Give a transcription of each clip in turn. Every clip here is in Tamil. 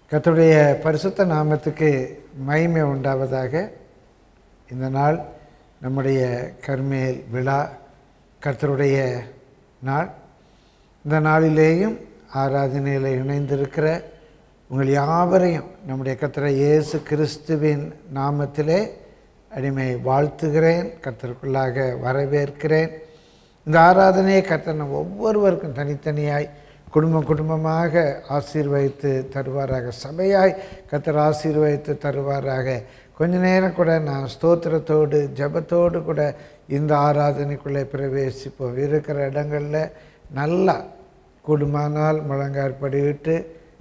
கர்த்தருடைய பரிசுத்த நாமத்துக்கு மகிமை உண்டாவதாக இந்த நாள் நம்முடைய கர்மேல் விழா கர்த்தருடைய நாள் இந்த நாளிலேயும் ஆராதனையில் இணைந்திருக்கிற உங்கள் யாவரையும் நம்முடைய கர்த்தரை இயேசு கிறிஸ்துவின் நாமத்திலே அடிமை வாழ்த்துகிறேன் கர்த்தருக்குள்ளாக வரவேற்கிறேன் இந்த ஆராதனையை கர்த்தர் நம் ஒவ்வொருவருக்கும் தனித்தனியாய் குடும்பம் குடும்பமாக ஆசீர்வதித்து தருவாராக சபையாய் கர்த்தர் ஆசீர்வதித்து தருவாராக கொஞ்ச நேரம் கூட நான் ஸ்தோத்திரத்தோடு ஜெபத்தோடு கூட இந்த ஆராதனைக்குள்ளே பிரவேசிப்போம் இருக்கிற இடங்களில் நல்லா கூடுமானால் முழங்காற்படிவிட்டு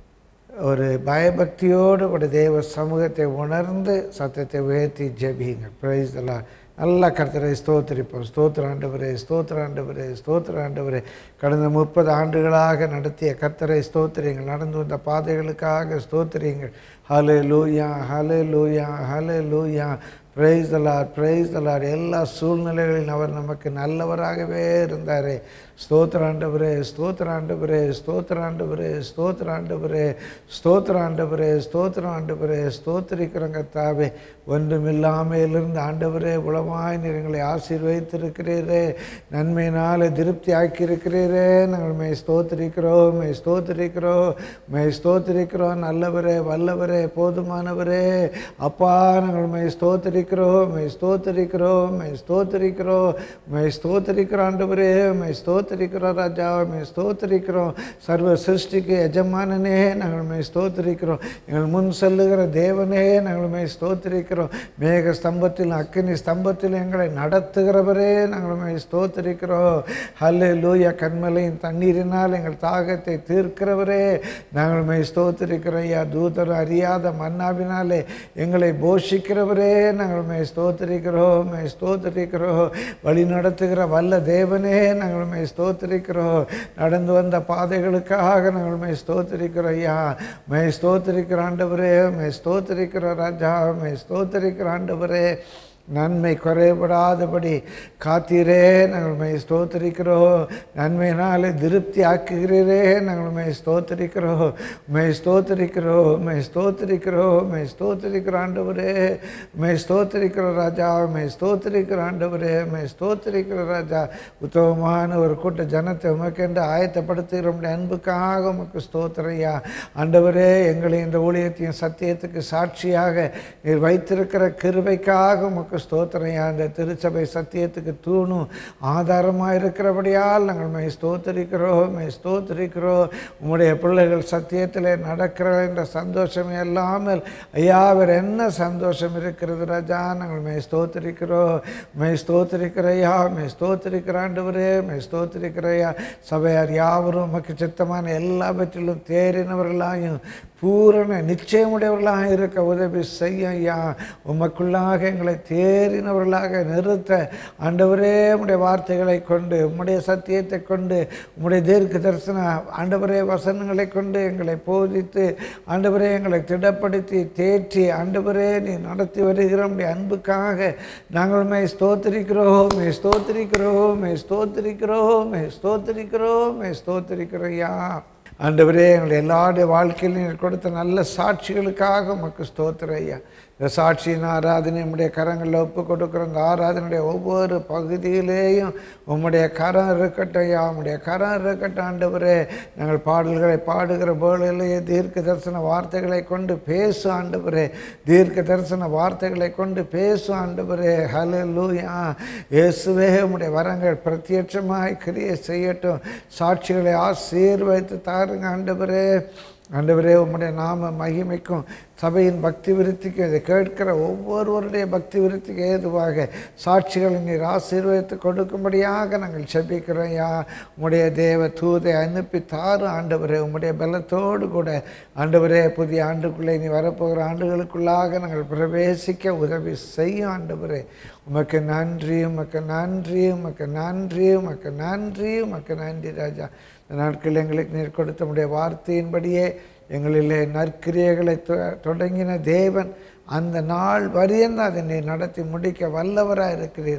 ஒரு பயபக்தியோடு கூட தேவ சமூகத்தை உணர்ந்து சத்தத்தை உயர்த்தி ஜெபிங்க பிரைஸ் எல்லாம் நல்லா கர்த்தரை ஸ்தோத்திரிப்போம் ஸ்தோத்திர ஆண்டவரே ஸ்தோத்திர ஆண்டவரே ஸ்தோத்திர ஆண்டவரே கடந்த முப்பது ஆண்டுகளாக நடத்திய கர்த்தரை ஸ்தோத்திரிங்கள் நடந்து வந்த பாதைகளுக்காக ஸ்தோத்திரிங்கள் ஹலே லூயா ஹலே லூயா ஹலே லூயா பிரைஸ் தலார் பிரைஸ் தலார் எல்லா சூழ்நிலைகளிலும் அவர் நமக்கு நல்லவராகவே இருந்தார் ஸ்தோத்திராண்டவரே ஸ்தோத்திராண்டவரே ஸ்தோத்திராண்டவரே ஸ்தோத்திராண்டவரே ஸ்தோத்திராண்டவரே ஸ்தோத்திராண்டவரே ஸ்தோத்திரிக்கிறங்க தாவே ஒன்றுமில்லாமையிலிருந்து ஆண்டவரே உளமாய் நீர் எங்களை ஆசீர்வதித்திருக்கிறீரே நன்மையினால் திருப்தி ஆக்கியிருக்கிறீரே நாங்கள் மே ஸ்தோத்திரிக்கிறோம் மே ஸ்தோத்திரிக்கிறோம் மே ஸ்தோத்திரிக்கிறோம் நல்லவரே வல்லவரே போதுமானவரே அப்பா நாங்கள் மே ஸ்தோத்திரிக்கிறோம் மே ஸ்தோத்திரிக்கிறோம் மே ஸ்தோத்திரிக்கிறோம் மே ஸ்தோத்திரிக்கிறோம் ஆண்டவரே மே ஸ்தோத்திரிக்கிறோம் ராஜா மே ஸ்தோத்திரிக்கிறோம் சர்வ சிருஷ்டிக்கு எஜமானனே நாங்கள் மே ஸ்தோத்திரிக்கிறோம் எங்கள் முன் செல்லுகிற தேவனே நாங்கள் மே ஸ்தோத்திரிக்கிறோம் மேக ஸ்தம்பத்தில் அக்கினி ஸ்தம்பத்தில் எங்களை நடத்துகிறவரே நாங்கள் மே ஸ்தோத்திரிக்கிறோம் ஹல்லே லூயா கண்மலையின் தண்ணீரினால் எங்கள் தாகத்தை தீர்க்கிறவரே நாங்கள் மே ஸ்தோத்திரிக்கிறோம் ஐயா தூதர் அறியாத மன்னாவினாலே எங்களை போஷிக்கிறவரே நாங்கள் மே ஸ்தோத்திரிக்கிறோம் மே ஸ்தோத்திரிக்கிறோம் வழி நடத்துகிற வல்ல தேவனே நாங்கள் மே ஸ்தோத்திரிக்கிறோம் நடந்து வந்த பாதைகளுக்காக நாங்கள் மே ஸ்தோத்திரிக்கிறோம் ஐயா மே ஸ்தோத்திரிக்கிற ஆண்டவரே மே ஸ்தோத்திரிக்கிற ராஜா மே ஸ்தோத்திரிக்கிற ஆண்டவரே நன்மை குறைபடாதபடி காத்தீரே நாங்கள் மை ஸ்தோத்திரிக்கிறோம் நன்மையினாலே திருப்தி ஆக்குகிறீரே நாங்கள் மை ஸ்தோத்திரிக்கிறோம் மை ஸ்தோத்திரிக்கிறோம் மை ஸ்தோத்திரிக்கிறோம் மை ஸ்தோத்திரிக்கிற ஆண்டவரே மை ஸ்தோத்திரிக்கிற ராஜா மை ஸ்தோத்திரிக்கிற ஆண்டவரே மை ஸ்தோத்திரிக்கிற ராஜா உத்தமமான ஒரு கூட்ட ஜனத்தை உமக்கென்று ஆயத்தப்படுத்துகிற உம்முடைய அன்புக்காக உமக்கு ஸ்தோத்திரையா ஆண்டவரே எங்களை இந்த ஊழியத்தையும் சத்தியத்துக்கு சாட்சியாக நீர் வைத்திருக்கிற கிருபைக்காக உமக்கு ஸ்தோத்திரையா அந்த திருச்சபை சத்தியத்துக்கு தூணும் ஆதாரமாக இருக்கிறபடியால் நாங்கள் மை ஸ்தோத்திரிக்கிறோம் மை ஸ்தோத்திரிக்கிறோம் உம்முடைய பிள்ளைகள் சத்தியத்தில் நடக்கிற என்ற சந்தோஷம் இல்லாமல் ஐயா வேறு என்ன சந்தோஷம் இருக்கிறது ராஜா நாங்கள் மை ஸ்தோத்திரிக்கிறோம் மை ஸ்தோத்திரிக்கிறையா மை ஸ்தோத்திரிக்கிறாண்டவரே மை ஸ்தோத்திரிக்கிறையா சபையார் யாவரும் உமக்கு சித்தமான எல்லாவற்றிலும் தேறினவர்களாயும் பூரண நிச்சயமுடையவர்களாக இருக்க உதவி செய்ய ஐயா உமக்குள்ளாக எங்களை தேறினவர்களாக நிறுத்த ஆண்டவரே உம்முடைய வார்த்தைகளை கொண்டு உம்முடைய சத்தியத்தை கொண்டு உம்முடைய தீர்க்க தரிசன ஆண்டவரே வசனங்களை கொண்டு எங்களை போதித்து ஆண்டவரே எங்களை திடப்படுத்தி தேற்றி ஆண்டவரே நீ நடத்தி வருகிற உம்முடைய அன்புக்காக நாங்கள் மே ஸ்தோத்திரிக்கிறோம் மே ஸ்தோத்திரிக்கிறோம் மே ஸ்தோத்திரிக்கிறோம் மே ஸ்தோத்திரிக்கிறோம் மே ஸ்தோத்திரிக்கிறோம் ஆண்டவரே எங்களுடைய எல்லாருடைய வாழ்க்கையில் நீர் கொடுத்த நல்ல சாட்சிகளுக்காக உமக்கு ஸ்தோத்திரம் ஐயா இந்த சாட்சியின் ஆராதனை உம்முடைய கரங்களில் ஒப்பு கொடுக்குற இந்த ஆராதனையுடைய ஒவ்வொரு பகுதியிலேயும் உம்முடைய கரம் இருக்கட்டும் ஐயா உம்முடைய கரம் இருக்கட்டும் ஆண்டவரே நாங்கள் பாடல்களை பாடுகிற போலிலேயே தீர்க்க தரிசன வார்த்தைகளை கொண்டு பேசு ஆண்டவரே தீர்க்க தரிசன வார்த்தைகளை கொண்டு பேசு ஆண்டவரே ஹலோ லூயா இயேசுவே உம்முடைய வரங்கள் பிரத்யட்சமாய் கிரியை செய்யட்டும் சாட்சிகளை ஆசீர்வைத்து தாருங்க ஆண்டவரே ஆண்டவரே உம்முடைய நாம மகிமைக்கும் சபையின் பக்தி விருத்திக்கு இதை கேட்கிற ஒவ்வொருவருடைய பக்தி விருத்திக்கு ஏதுவாக சாட்சிகளை நீர் ஆசீர்வதித்து கொடுக்கும்படியாக நாங்கள் செபிக்கிறோம் யா உம்முடைய தேவ தூதை அனுப்பி தாரு ஆண்டவரே உம்முடைய பலத்தோடு கூட ஆண்டவரே புதிய ஆண்டுக்குள்ளே நீ வரப்போகிற ஆண்டுகளுக்குள்ளாக நாங்கள் பிரவேசிக்க உதவி செய்யும் ஆண்டவரே உமக்கு நன்றி உமக்கு நன்றி உமக்கு நன்றி உமக்கு நன்றி உமக்கு நன்றி ராஜா இந்த நாட்களில் எங்களுக்கு நீர் கொடுத்த உடைய வார்த்தையின்படியே எங்களிலே நற்கிரியைகளை தொ- தொடங்கின தேவன் அந்த நாள் வரியந்த அதை நீ நடத்தி முடிக்க வல்லவராக இருக்கிறீர் ஐயா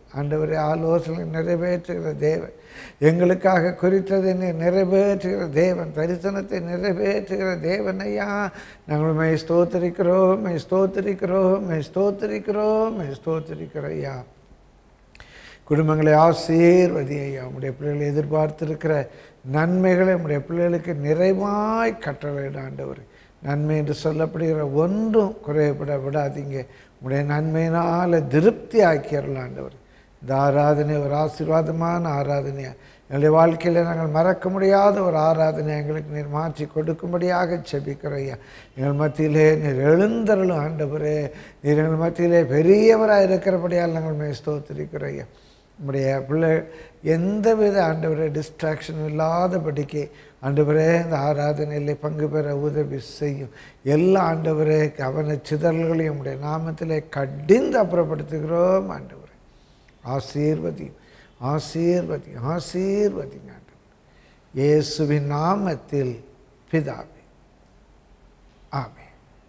ஆண்டவரே ஆலோசனை நிறைவேற்றுகிற தேவன் எங்களுக்காக குறித்ததை நீர் நிறைவேற்றுகிற தேவன் தரிசனத்தை நிறைவேற்றுகிற தேவன் ஐயா நாங்கள் மை ஸ்தோத்தரிக்கிறோம் மை ஸ்தோத்தரிக்கிறோம் மை ஸ்தோத்தரிக்கிறோம் மை ஸ்தோத்தரிக்கிறோம் ஐயா குடும்பங்களை ஆசீர்வதி ஐயா உடைய பிள்ளைகள் எதிர்பார்த்திருக்கிற நன்மைகளை உடைய பிள்ளைகளுக்கு நிறைவாய் கட்ட வேண்டும் ஆண்டவர் நன்மை என்று சொல்லப்படுகிற ஒன்றும் குறைபட விடாதீங்க உடைய நன்மையினால் திருப்தி ஆக்கியறலாம் ஆண்டவர் இந்த ஆராதனை ஒரு ஆசீர்வாதமான ஆராதனையா எங்களுடைய வாழ்க்கையில் நாங்கள் மறக்க முடியாத ஒரு ஆராதனை எங்களுக்கு நீர் மாற்றி கொடுக்கும்படியாக செபிக்கிறோம் ஐயா எங்கள் மத்தியிலே நீர் எழுந்தருளும் ஆண்டவரே நீர் எங்கள் மத்தியிலே பெரியவராக இருக்கிறபடியால் நாங்கள் மே ஸ்தோத்திரிக்கிறோம் ஐயா நம்முடைய பிள்ளை எந்தவித ஆண்டவரே டிஸ்ட்ராக்ஷன் இல்லாதபடிக்கு ஆண்டவரே இந்த ஆராதனையில் பங்கு பெற உதவி செய்யும் எல்லா ஆண்டவரே கவன சிதறல்களையும் உடைய நாமத்திலே கடிந்து அப்புறப்படுத்துகிறோம் ஆண்டவரே ஆசீர்வதி ஆசீர்வதி ஆசீர்வதி ஆண்டவர் இயேசுவின் நாமத்தில் பிதாவே ஆமே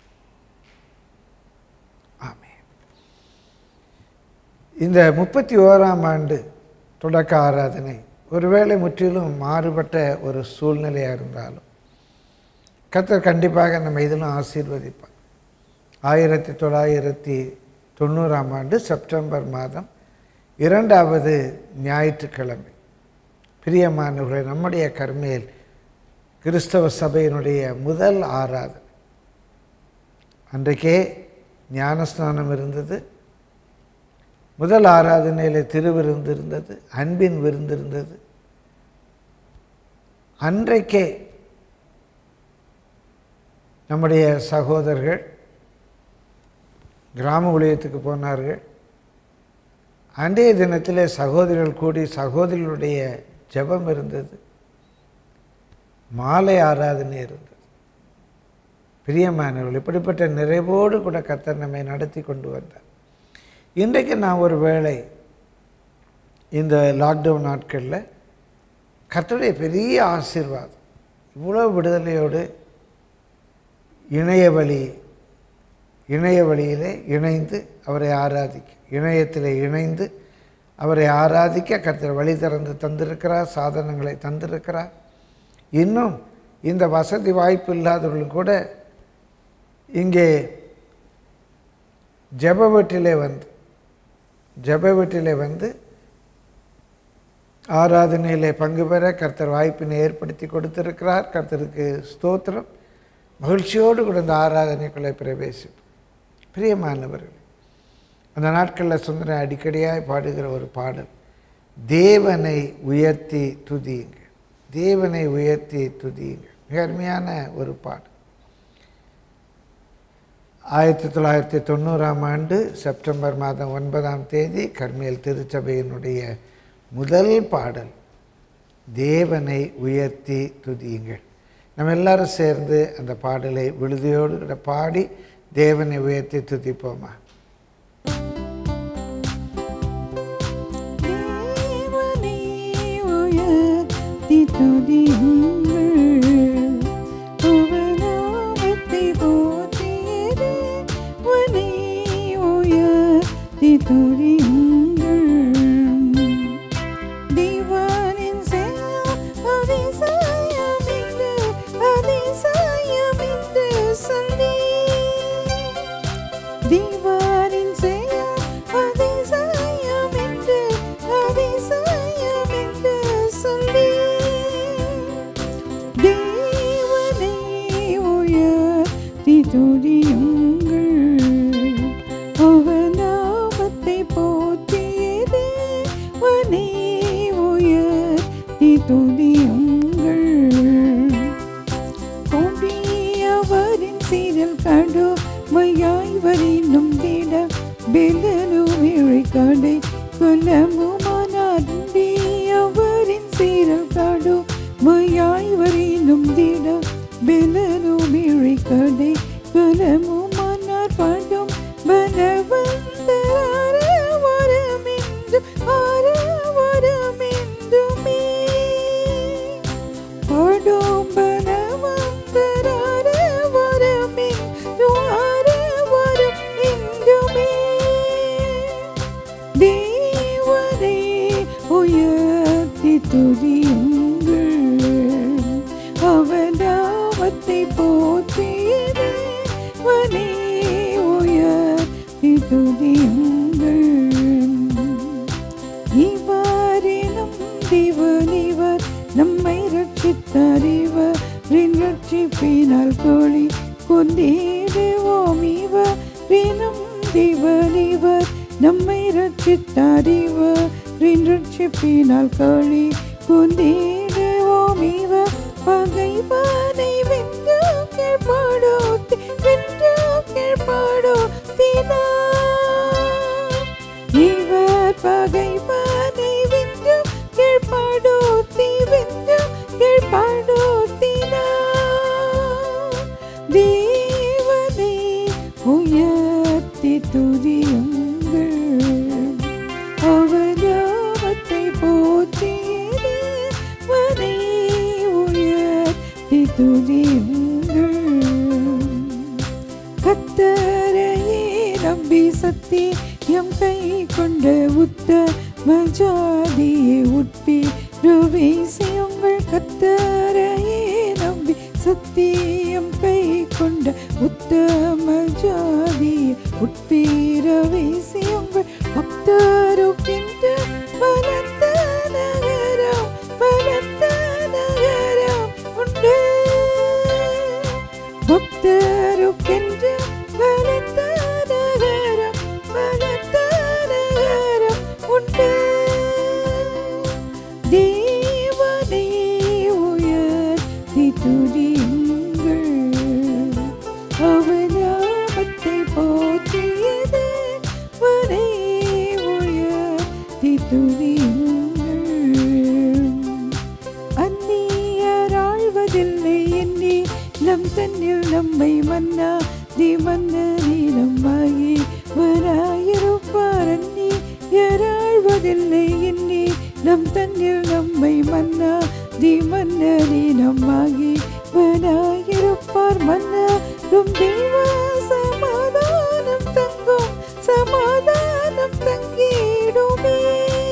ஆமே இந்த முப்பத்தி ஓராம் ஆண்டு தொடக்க ஆராதனை ஒருவேளை முற்றிலும் மாறுபட்ட ஒரு சூழ்நிலையாக இருந்தாலும் கர்த்தர் கண்டிப்பாக நம்ம இதிலும் ஆசீர்வதிப்பார் ஆயிரத்தி தொள்ளாயிரத்தி தொண்ணூறாம் ஆண்டு செப்டம்பர் மாதம் இரண்டாவது ஞாயிற்றுக்கிழமை பிரியமானவர்களை நம்முடைய கர்மேல் கிறிஸ்தவ சபையினுடைய முதல் ஆராதனை அன்றைக்கே ஞானஸ்நானம் இருந்தது முதல் ஆராதனையில் திருவிருந்து இருந்தது அன்பின் விருந்து இருந்தது அன்றைக்கே நம்முடைய சகோதரர்கள் கிராம ஊழியத்துக்கு போனார்கள் அன்றைய தினத்திலே சகோதரிகள் கூடி சகோதரிகளுடைய ஜெபம் இருந்தது மாலை ஆராதனை இருந்தது பிரியமானவர்கள் இப்படிப்பட்ட நிறைவோடு கூட கர்த்தர் நம்மை நடத்தி கொண்டு வந்தார் இன்றைக்கு நான் ஒரு வேளை இந்த லாக்டவுன் நாட்களில் கர்த்தருடைய பெரிய ஆசீர்வாதம் இவ்வளோ விடுதலையோடு இணைய வழி இணைய வழியிலே இணைந்து அவரை ஆராதிக்க இணையத்தில் இணைந்து அவரை ஆராதிக்க கர்த்தர் வழி திறந்து தந்திருக்கிறார் சாதனங்களை தந்திருக்கிறார் இன்னும் இந்த வசதி வாய்ப்பு இல்லாதவர்களும் கூட இங்கே ஜெப வீட்டிலே வந்து ஜெப வீட்டிலே வந்து ஆராதனையிலே பங்கு பெற கர்த்தர் வாய்ப்பினை ஏற்படுத்தி கொடுத்திருக்கிறார் கர்த்தருக்கு ஸ்தோத்திரம் மகிழ்ச்சியோடு கூட இந்த ஆராதனைக்குள்ளே பிரவேசிப்போம் பிரியமானவர்கள் அந்த நாட்களில் சுந்தர அடிக்கடியாய் பாடுகிற ஒரு பாடல் தேவனை உயர்த்தி துதியுங்க தேவனை உயர்த்தி துதியுங்க மிக அருமையான ஒரு பாடல் ஆயிரத்தி தொள்ளாயிரத்தி தொண்ணூறாம் ஆண்டு செப்டம்பர் மாதம் ஒன்பதாம் தேதி கர்மேல் திருச்சபையினுடைய முதல் பாடல் தேவனை உயர்த்தி துதியுங்கள் நம்ம எல்லாரும் சேர்ந்து அந்த பாடலை விழுதியோடு கூட பாடி தேவனை உயர்த்தி துதிப்போமா தேவனை உயர்த்தி துதியுங்கள். அவர் நாமத்தை போற்றியே தேவனை உயர்த்தி துதியுங்கள். தேவனின் செயல் அதிசயமின்று, அதிசயமின்று சொல்லி தேவனின் செயல் அதிசயமென்று, அதிசயமென்று சொல்லி, தேவனை உயர்த்தி துதியுங்கள். அவர் நாமத்தை போற்றியே தேவனை உயர்த்தி துதியுங்கள். கொடியவரின் சீரல் கடுமையாய் வரினும் திட பெலனுவிழி கடை குலமுமானவரின் சீரல் கடுமையாய் வரினும் திட பெலனுவிழி கடை குலமுமானார் பாடும் பலவந்தர வரமென்று வரமென்றுமே தேவனை துதியுங்கள் இவரினும் தேவனிவர் நம்மை ரட்சித்தார் இவரின் ரட்சிப்பினால் கோழி கொண்டேடுவோம் இவரினும் தேவனிவர் நம்மை ரட்சித்தார் இவரின் ரட்சிப்பினால் கோழி கொண்டேடுவோம் இவர் பகைவனை வென்று கீழ்பாடோ வென்று கீழ்பாடோ தினா இவர் பகைவனை வென்று கீழ்பாடோ தீ வென்று கீழ்பாடோ தினா தேவனை உயர்த்தி துதியுங்கள் அவர் நாமத்தை போற்றியது வரை உயர்த்தி துதியுங்கள் கத்தரையே நம்பி சத்தியம் கை கொண்ட உத்த மஜாதியை உட்பி ருவேசியுங்கள் கத்தரையே நம்பி சத்தியம் கை கொண்ட உத்தம ஜாதியை உட்பீர வீசியுங்கள் பக்தருக்கென்று பலத்த நகரம் பலத்த நகரம் உண்டு பக்தருக்கென்று பலத்த நகரம் பலத்த நகரம் உண்டு தேவனே உயர்த்தி துதியுங்கள் அவர் நாமத்தை போற்றியது வரை உயர்த்தி துதியுங்கள் அந்நியர் ஆழ்வதில்லை எண்ணி நம் தன்னில் நம்மை மன்னா தி மன்னனி நம்மாகி வராயிருப்பார் அந்நியர் ஆழ்வதில்லை எண்ணி நம் தன்னில் நம்மை மன்னா தி மன்னனி நம்மாகி வராயிருப்பார் மன்னரும் தெய்வ சமாதானம் தங்கும் சமாதானம் தங்கிடுமே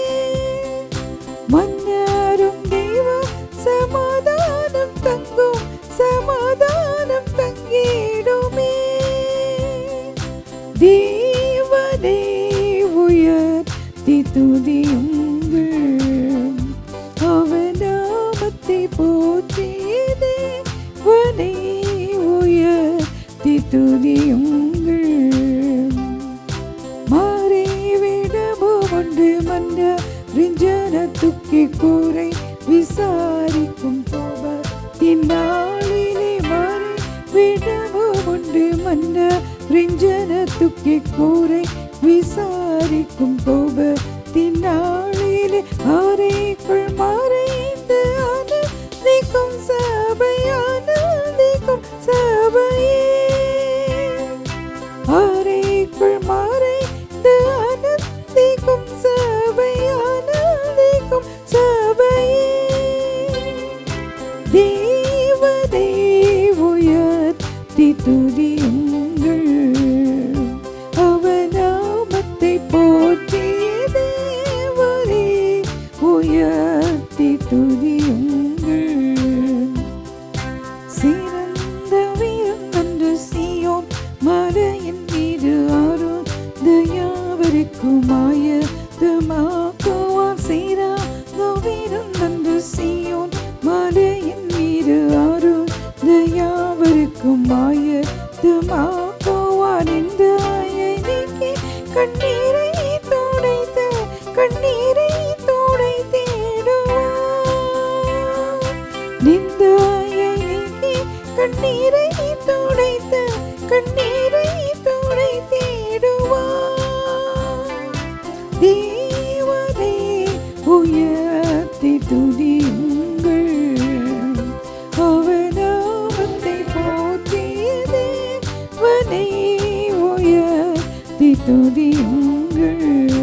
மன்னரும் தெய்வம் சமாதானம் தங்கும் சமாதானம் தங்கிடுமே தேவனே உயர்த்தி துதியுங்கள் அவர் நாமத்தை போற்றியதே வனை உயர்த்தி துதியுங்கள் மாறி விடமும் உண்டு மன்ன ரிஞ்சன துக்கி கூரை விசாரிக்கும் போவ இந்நாளிலே மாறி விடமும் உண்டு மன்ன ரிஞ்சன துக்கி கூரை விசாரிக்கும் போவ தின்னாளிலே ஆரைக்குள் மறைந்து ஆனந்திக்கும் சபையானந்திக்கும் சபையே அறைக்குள் மறைந்து ஆனந்திக்கும் சபை ஆனந்திக்கும் சபையே தேவதே உயர்த்தி துதியுங்கள் அவர் நாமத்தை போற்றி தேவரே உயர்த்தி துதியுங்கள் சிறந்த விருந்தன்று சியோன் மலையின் மீது அருள் தயாவருக்குமாய தமாக்குவார் சிறந்த விருந்தன்று சியோன் மலையின் மீது அருள் தயாவருக்குமாய தமாக்குவார் இந்த ஆயை நீக்கி கண்ணீரை துடைத்த கண்ணீரை துடைத்திடுவார் நிந்தாயை நீக்கி கண்ணீரை துடைத்த கண்ணீரை துடைத்திடுவார் தேவனே உயர்த்தி துதியுங்கள் அவர் நாமத்தை போற்றிய தேவனே உயர்த்தி துதியுங்கள்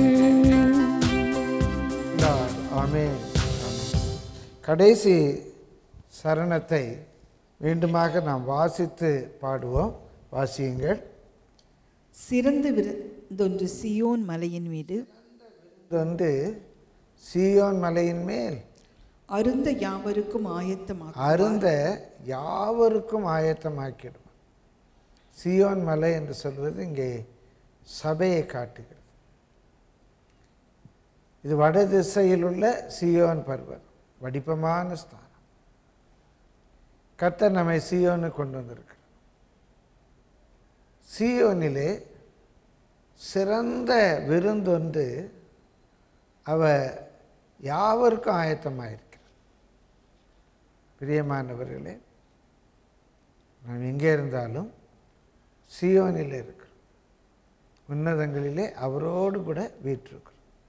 Lord. ஆமென் கடைசி சரணத்தை மீண்டுமாக நாம் வாசித்து பாடுவோம் வாசியுங்கள் சிறந்து விருந்தொன்று சியோன் மலையின் மீது இது வந்து சீயோன் மலையின் மேல் அருந்த யாவருக்கும் ஆயத்தமாக அருந்த யாவருக்கும் ஆயத்தமாக்கிடும் சியோன் மலை என்று சொல்வது இங்கே சபையை காட்டுகிறது இது வட திசையில் உள்ள சியோன் பர்வதம் வடிப்பமான ஸ்தானம் கர்த்தர் நம்மை சியோனு கொண்டு வந்திருக்கிறார் சியோனிலே சிறந்த விருந்தொன்று அவ யாவருக்கும் ஆயத்தமாயிருக்கிறார் பிரியமானவர்களே நாம் எங்கே இருந்தாலும் சியோனில் இருக்கிறோம் உன்னதங்களிலே அவரோடு கூட வீற்றிருக்கிறோம்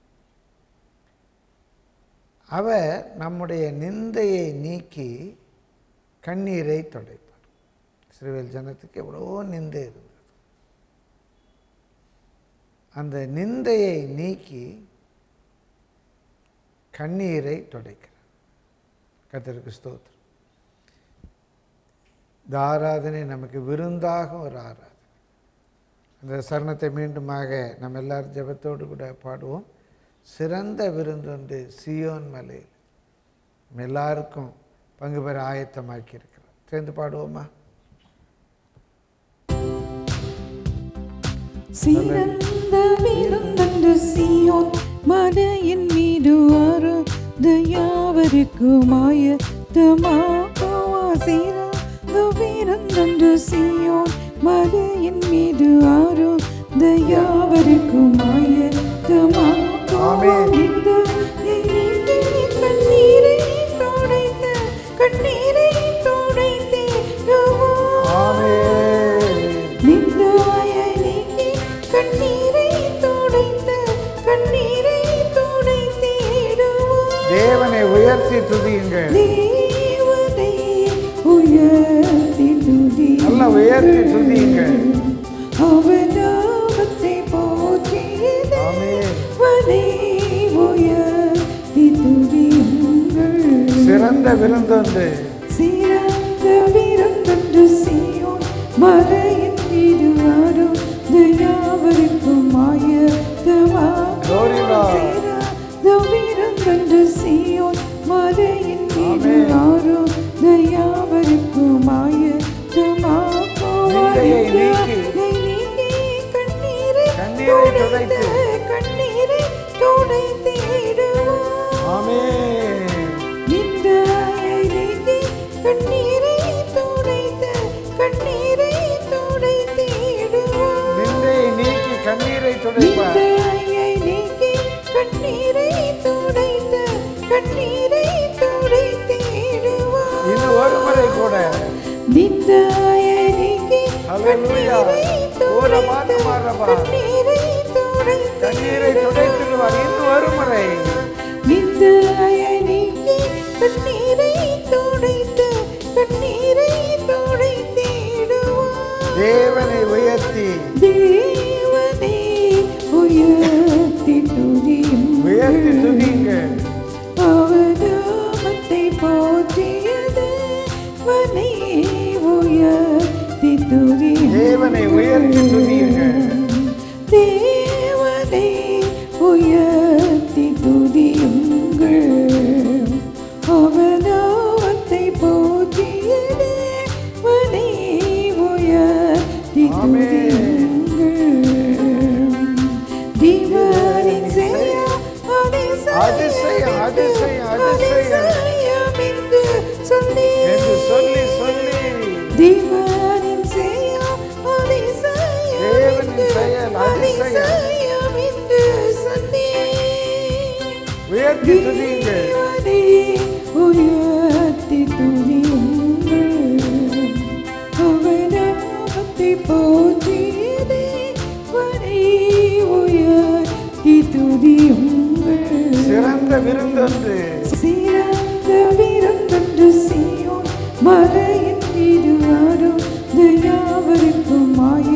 அவர் நம்முடைய நிந்தையை நீக்கி கண்ணீரை துடைப்பார் சிறுவேல் ஜனத்துக்கு எவ்வளோ நிந்தை இருந்தது அந்த நிந்தையை நீக்கி கண்ணீரை துடைக்கிறார் கர்த்தருக்கு ஸ்தோத்திரம் இந்த ஆராதனை நமக்கு விருந்தாக ஒரு ஆராதனை அந்த சரணத்தை மீண்டுமாக நம்ம எல்லாரும் ஜெபத்தோடு கூட பாடுவோம் சிறந்த விருந்தொன்று சியோன் மலையில் நம்ம எல்லாருக்கும் பங்கு பெற ஆயத்தமாக்கி இருக்கிறோம் சேர்ந்து பாடுவோமா சிறந்த விருந்தன்று சியோன் மலையின் மீது அருந்த யாவருக்குமாய தமாக்குவா சிறந்த விருந்தன்று சியோன் மலையின் மீது அருந்த யாவருக்குமாய தமாக்குவா ஆமென். இந்த நீதி கண்ணீரை துடைத்த கண்ணீரை துடைத்தேடுவா ஆமென் நிந்தாயை நீக்கி கண்ணீரை துடைத்த கண்ணீரை துடைத்திடுவார் தேவனை உயர்த்தி துதியுங்கள் தேவனை உயர்த்தி துதி நல்லா உயர்த்தி துதியுங்கள் அவர் நாமத்தை போற்றியது ஆமென் அவனை உயர்த்தி துதியுங்கள் சிறந்த விருந்தொன்று சிறந்த விருந்தொன்று செய்யோன் மலையின் மீது ஆடும் தயாவருக்கும் Glory Lord. சிறந்த விருந்தொன்று செய்யோன் மலையின் மீது Amen. ஆடும் தயாவருக்கும் நிந்தையை நீக்கி. கண்ணீரை கண்ணீரை துடைத்து. கண்ணீரை துடைத்திடுவார் ஆமென் நிந்தையை நீக்கி கண்ணீரை துடைத்த கண்ணீரை துடைத்திடுவார் நிந்தையை நீக்கி கண்ணீரை துடைப்பார் நிந்தையை நீக்கி கண்ணீரை துடைத்த கண்ணீரை துடைத்திடுவார் இது ஒரு முறை கூட நிந்தையை நீக்கி Hallelujah. கண்ணீரை ஓர துடைத்த மாத மாறவா. கண்ணீரை கண்ணீரை துடைத்திடுவார் துடைத்திடுவார் இன்னும் ஒரு முறை நிந்தையை நீக்கி கண்ணீரை துடைத்த கண்ணீரை துடைத்திடுவார் தேவனை உயர்த்தி தேவனே உயர்த்தி துதியும் உயர்த்தி துதியுங்கள் அவர் நாமத்தை போற்றியது வனை உயர்த்தி துதியும் தேவனை உயர்த்தி துதியுங்கள் தேவனை உயர்த்தி துதியுங்கள் அவனாவத்தை போற்றியது வனை உயர்த்தி ஆமென். துதியுங்கள் தீவனின் செய்ய அதிசயம், அதிசயம், அதிசயம். என்று சொல்லி என்று சொல்லி சொல்லி தேவனின் செயல் அதிசயம் தேவனின் செயல் அதிசயம். அதிசயம் என்று சொல்லி உயர்த்தி துதியுங்கள் தேவனை உயர்த்தி துதியுங்கள் அவர் நாமத்தை போற்றியதே வரை உயர்த்தி துதியுங்கள் சிறந்த விருந்தொன்று சிறந்த விருந்தொன்று செய்யோன் மலையின் மீது ஆடும் தயாவருக்கும்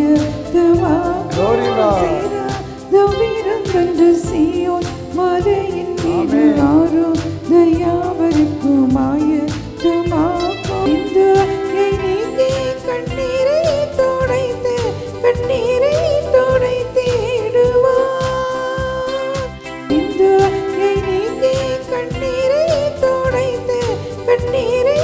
Glory Lord. சிறந்த விருந்தொன்று செய்யோன் மலையின் மீது Amen. ஆடும் தயாவருக்கும் இந்த நீக்கி கண்ணீரை துடைத்து கண்ணீரை துடைத்திடுவார் இந்த நீக்கி கண்ணீரை துடைத்து கண்ணீரை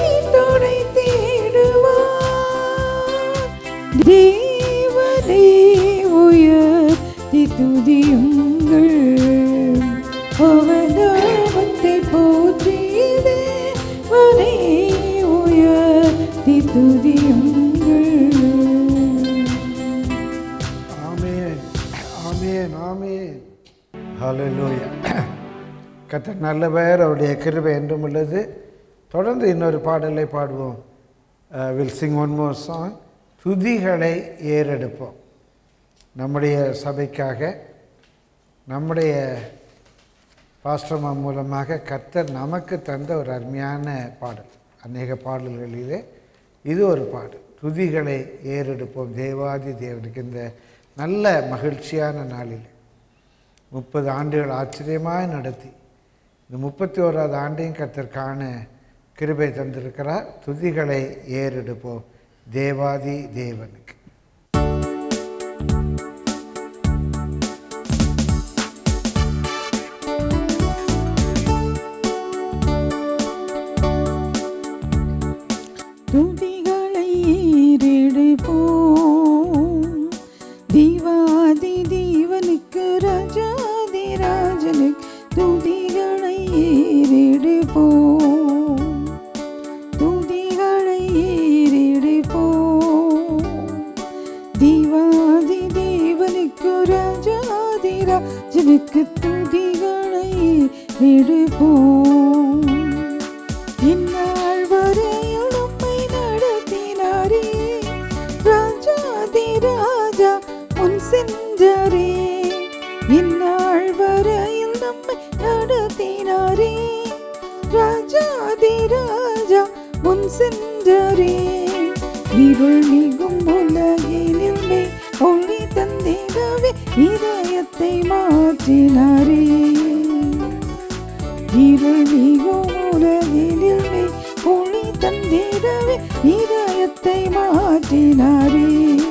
துடைத்திடுவார் தேவனே உயர்த்தி துதியுங்கள் அவதாபத்தை போற்றியதே மனை உயர்த்தி துதியுங்கள் ஆமென் ஆமென் ஆமென் ஹalleluya கர்த்தர் நல்லவர் அவருடைய கிருபை என்றும் உள்ளது தொடர்ந்து இன்னொரு பாடலை பாடுவோம் will sing one more song துதிகளை ஏறெடுப்போம் நம்முடைய சபைக்காக நம்முடைய பாஸ்டர்மா மூலமாக கர்த்தர் நமக்கு தந்த ஒரு அருமையான பாடல் அநேக பாடல்களிலே இது ஒரு பாடல் துதிகளை ஏறெடுப்போம் தேவாதி தேவனுக்கு இந்த நல்ல மகிழ்ச்சியான நாளில் முப்பது ஆண்டுகள் ஆச்சரியமாய் நடத்தி இந்த முப்பத்தி ஓராவது ஆண்டையும் கர்த்தர் காண கிருபை தந்திருக்கிறார் துதிகளை ஏறெடுப்போம் தேவாதி தேவனுக்கு துதிகளை ஏறெடுப்போம் தீவாதி தேவனுக்கு ராஜாதி ராஜனுக்கு துதிகளை ஏறெடுப்போம் துதிகளை ஏறெடுப்போம் தீவாதி தேவனுக்கு ராஜாதி ராஜனுக்கு துதிகளை ஏறெடுப்போம் இந்நாள் வரையில் உம்மை நடத்தினாரே ராஜாதி ராஜா முன் சென்றாரே இந்நாள் வரையில் நம்மை நடத்தினாரே ராஜாதி ராஜா முன் சென்றாரே இருள் மிகும் உலகினில் மே ஒளி தந்திடவே இதயத்தை மாற்றினாரே இருள் மிகும் உலகினில் மே ஒளி தந்திடவே இதயத்தை மாற்றினாரே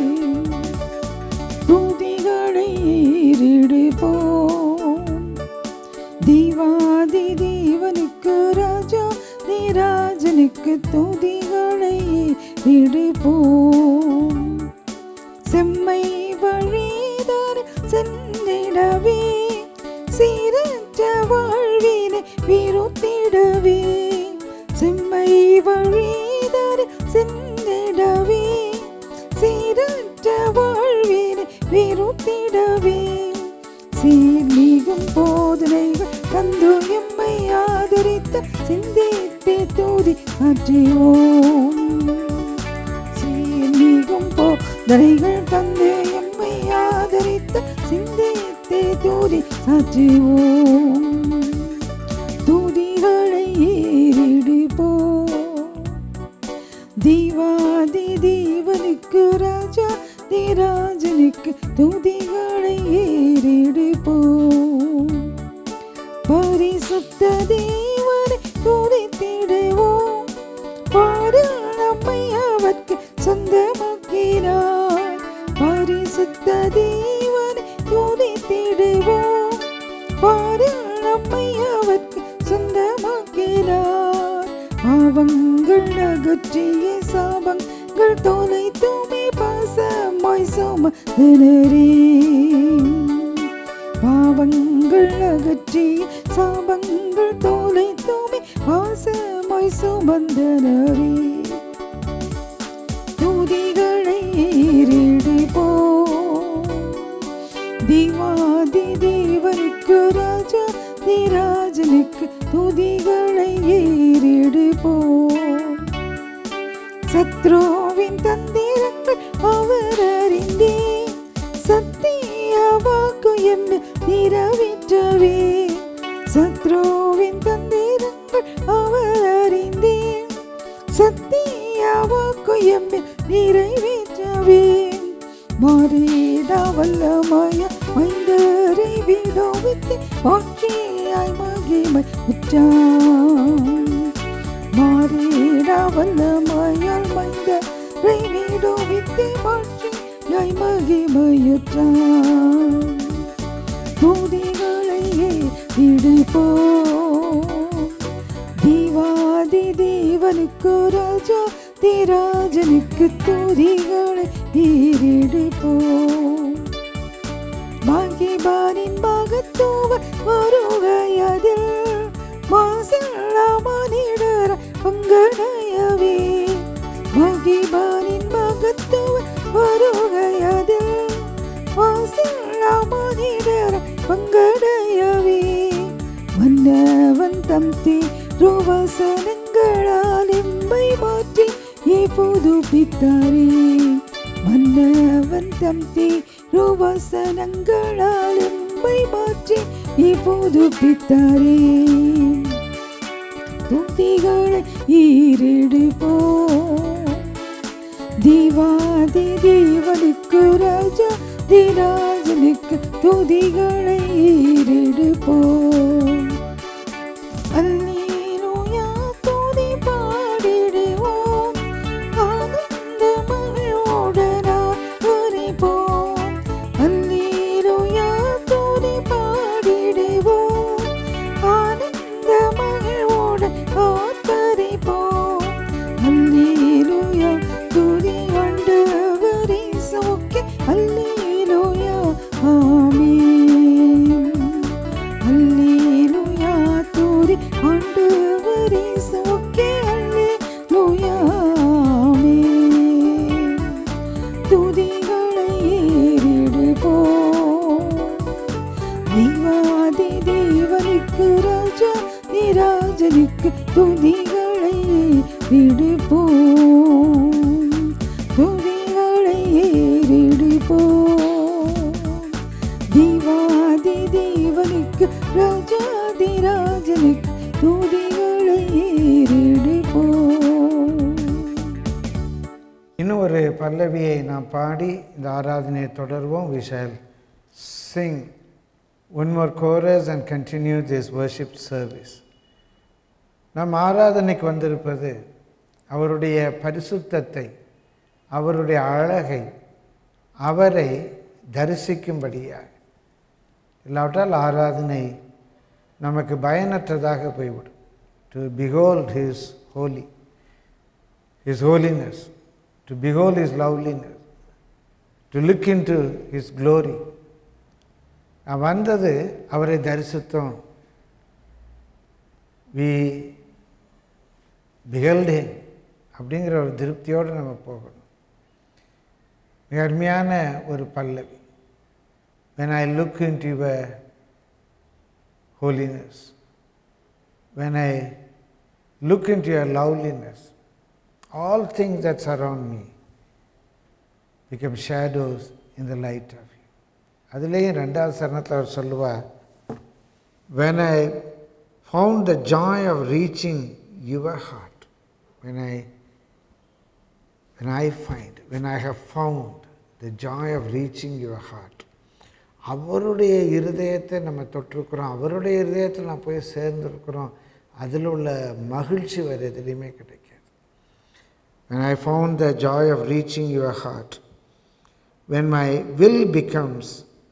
துதிகளை ஏறிடுவோம் தீவாதி தேவனுக்கு ராஜா நீராஜனுக்கு துதிகளை ஏறிடுவோம் செம்மை வழிதான் சென்றிடவே சீரற்ற வாழ்வினை விருத்திடவே செம்மை வழிதான் சென்றிடவே சீரற்ற வாழ்வினை விருத்திடவே சீர்மிகும் போதனைகள் தந்து எம்மை ஆதரித்த சிந்தித்தே தூதி ஆற்றியோம் சீர்மிகும் போதனைகள் தந்து எம்மை ஆதரித்த சிந்தித்தே தூதி சாற்றுவோம் துதிகளை ஏறிடுவோம் தீவாதி தேவனுக்கு ராஜா திராஜனுக்கு துதிகளை ஏறிடுவோம் பரிசுத்த தேவனை துதித்திடுவோம் பாடல் நம்மை அவர்க்கு சொந்தமாக்கினார் பரிசுத்த தேவனை துதித்திடுவோம் பாடல் நம்மை அவர்க்கு சொந்தமாக்கினார் பாவங்கள் அகற்றிய சாபங்கள் தொலைத்துமே பாசமாய் சுமந்தனரே பாவங்கள் அகற்றிய சாபங்கள் தொலைத்துமே பாசமாய் சுமந்தனரே துதிகளை ஏறிடுவோம் தீவாதி தேவனுக்கு ராஜா திராஜனுக்கு துதிகளை ஏறிடுவோம் சத்ருவின் தந்திரங்கள் அவர் அறிந்தே சத்திய வாக்கு என்ன நிறைவேற்றவே சத்ருவின் தந்திரங்கள் அவர் அறிந்தே சத்திய வாக்கு எம்மை நிறைவேற்றவே மாறிடா வல்லமய மைந்தரை விடோவித்து மாற்றியாய் மகிமை உற்றான் மாறிடா வல்லமயால் மைந்தரை விடோவித்து மாற்றியாய் மகிமையுற்றான் துதிகளை விடுப்போ தீவாதி தேவனுக்கு ராஜா திராஜனுக்கு துதிகளை ஈரிடுப்போம் மகிமை பங்கடையவே மகிமானின் மகத்துவ வருகையதில் வாசில்லாமனிடர் பங்கடையவே மன்னவன் தம் திருவசனங்களால் எம்மை மாற்றி புதுப்பித்தாரே மன்னவன் தம் திருவசனங்களால் எம்மை மாற்றி புதுப்பித்தாரே துதிகளை ஈரெடுப்போம் தீவாதி தேவனுக்கு ராஜா திராஜனுக்கு துதிகளை ஈரெடுப்போம் அல்லேலூயா துதி பாடிடுவோம் ஆனந்த மகிழ்வோடனாய் குறிப்போம் அல்லேலூயா துதி பாடிடுவோம் ஆனந்த மகிழ்வோடு ஆர்ப்பரிப்போம் அல்லேலூயா துதி ஆண்டவரை சோக்கி அல்லேலூயா ஆமென் அல்லேலூயா துதி ஆண்டவரை சோக்கி அல்லேலூயா ஆமென் துதிகளை ஏறிடுவோம் தெய்வாதி தேவனுக்கு ராஜா நிராஜனுக்கு துதிகளை விடுப்போம் துதிகளை ஏறிடுப்போம் தெய்வாதி தேவனுக்கு ராஜாதி ராஜனுக்கு துதிகளை ஏறிடுப்போம் இன்னும் ஒரு பல்லவியை நாம் பாடி இந்த ஆராதனையை தொடர்வோம் we shall sing one more chorus and continue this worship service நாம் ஆராதனைக்கு வந்திருப்பது அவருடைய பரிசுத்தத்தை அவருடைய அழகை அவரை தரிசிக்கும்படியாக இல்லாவிட்டால் ஆராதனை நமக்கு பயனற்றதாக போய்விடும் to behold his holy His holiness, to behold His loveliness, to look into His glory. நான் வந்தது அவரை தரிசித்தோம் வி beheld him அப்படிங்கிற ஒரு திருப்தியோடு நம்ம போகணும் மிக அருமையான ஒரு பல்லவி when I look into your holiness, when I look into your loveliness, all things that surround me become shadows in the light of you. அதுலேயும் ரெண்டாவது சரணத்தில் அவர் சொல்லுவார் when I found the joy of reaching your heart, when I when I find, when I have found the joy of reaching your heart, அவருடைய இருதயத்தை நம்ம தொட்டிருக்கிறோம் அவருடைய இருதயத்தில் நான் போய் சேர்ந்துருக்கிறோம் அதில் உள்ள மகிழ்ச்சி வேறு எதுலேயுமே கிடைக்காது when I found the joy of reaching your heart, when my will becomes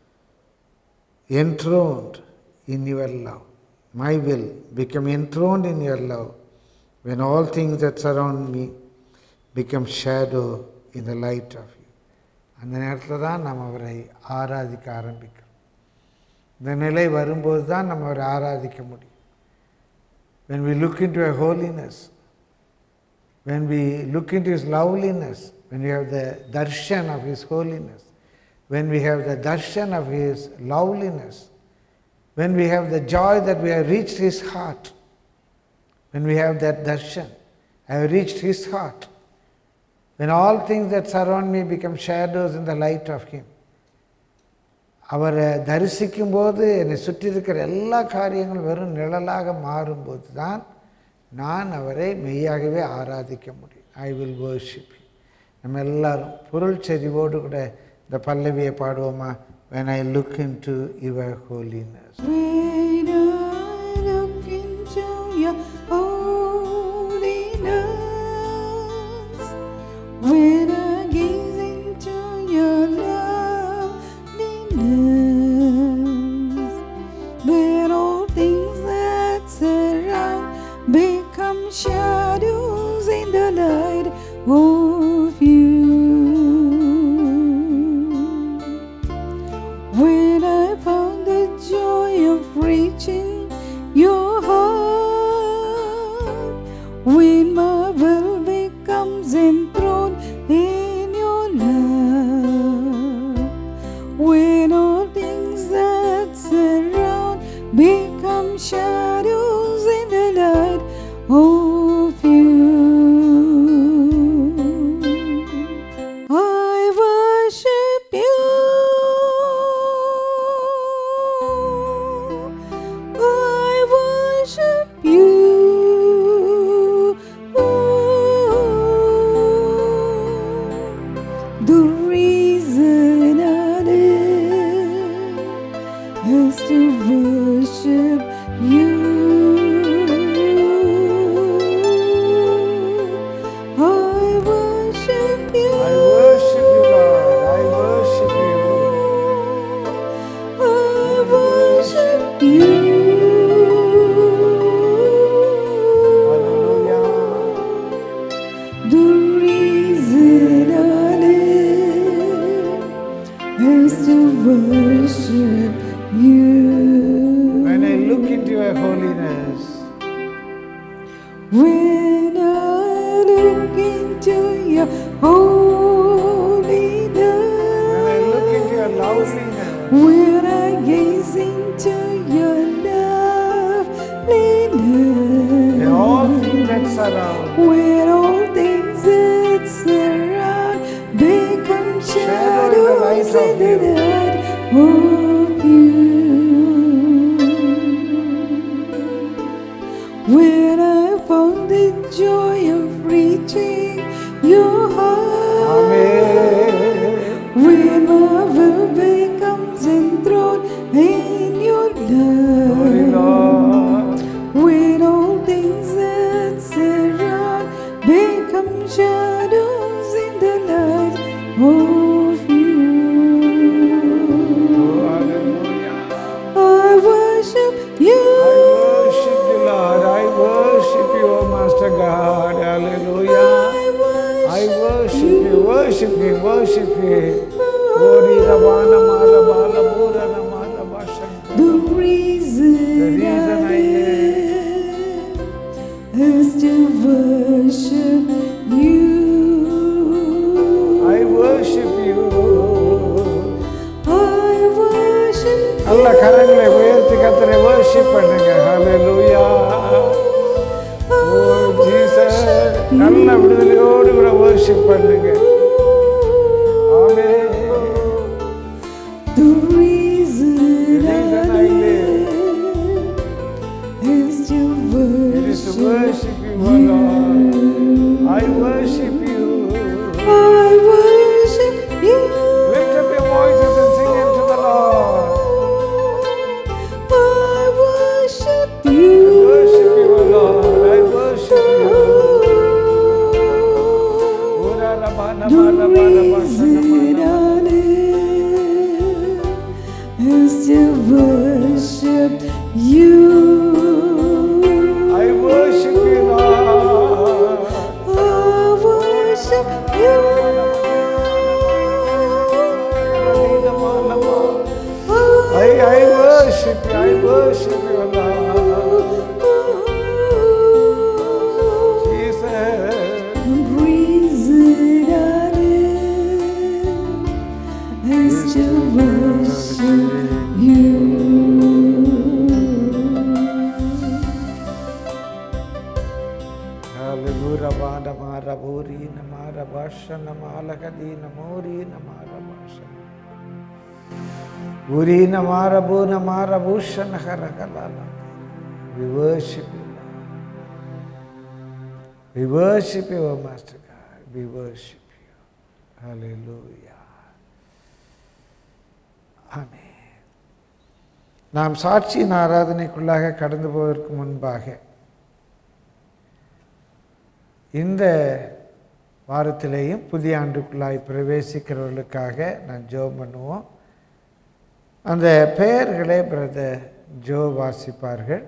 enthroned in your love, my will become enthroned in your love, when all things that surround me become shadow in the light of you. அந்த நேரத்தில் தான் நாம் அவரை ஆராதிக்க ஆரம்பிக்கிறோம் இந்த நிலை வரும்போது தான் நம்ம அவரை ஆராதிக்க முடியும் when we look into a holiness when we look into His loveliness, when we have the darshan of His holiness, when we have the darshan of His loveliness, when we have the joy that we have reached His heart, when we have that darshan, I have reached His heart, when all things that surround me become shadows in the light of Him. அவரை தரிசிக்கும் போது என்னை சுற்றி இருக்கிற எல்லா காரியங்களும் வெறும் நிழலாக மாறும்போது தான் நான் அவரை மெய்யாகவே ஆராதிக்க முடியும் ஐ வில் worship him நம்ம எல்லாரும் பொருள் செறிவோடு கூட இந்த பல்லவியை பாடுவோமா when I look into your holiness When I look into your holiness, when I gaze into your loveliness, where all things that surround become shadows in the light of you. When I found the joy of reaching is to worship you. When I look into your holiness, When I look into your holiness, when I look into your loveliness, when I gaze into your loveliness, and all things that surround, when all things that surround become Shadow in the light shadows of in the you. light of you. When I found the joy of reaching your heart, Amen. when my will becomes enthroned in your Holy love. Lord, When all things that surround become shadows in the light of you. oh, hallelujah. I worship you. I worship you, Lord. I worship you, oh Master God. Hallelujah. I worship you, worship you, worship you. Ori Ravana Madhavana Murana Madhava Shankara. The reason, The reason I live is to worship you. I worship you. I worship நல்ல கரங்களை உயர்த்தி கத்தரை worship பண்ணுங்க ஹalleluya ஓ ஜீசஸ் நல்ல விடுதலையோடு கூட worship பண்ணுங்க ஆமென் The reason The reason I I live is to It is to worship. worship you, O Lord. I worship you. I worship you. Lift up your voices and sing unto the Lord. I worship I you. worship you, O Lord. I worship you. Ora rabana The bana bana bana reason bana. I live is to worship you. I worship you, Lord. I worship you. I, I worship you, I worship you, Lord. Jesus. The reason I live is to worship you. Hallelujah, Vada Mara Buri, Namara Basha, Namala Kadi, Namori, Namara Basha. Buri, Namara Bu, Namara Busha, Naharakalala. We worship you, Lord. We worship you, O Master God. We worship you. Hallelujah. Amen. நாம் சாட்சியின் ஆராதனைக்குள்ளாக கடந்து போவதற்கு முன்பாக இந்த வாரத்திலேயும் புதிய ஆண்டுக்குள்ளாய் பிரவேசிக்கிறவர்களுக்காக நான் ஜெபம் பண்ணுவோம் அந்த பெயர்களை பிரதர் ஜோ வாசிப்பார்கள்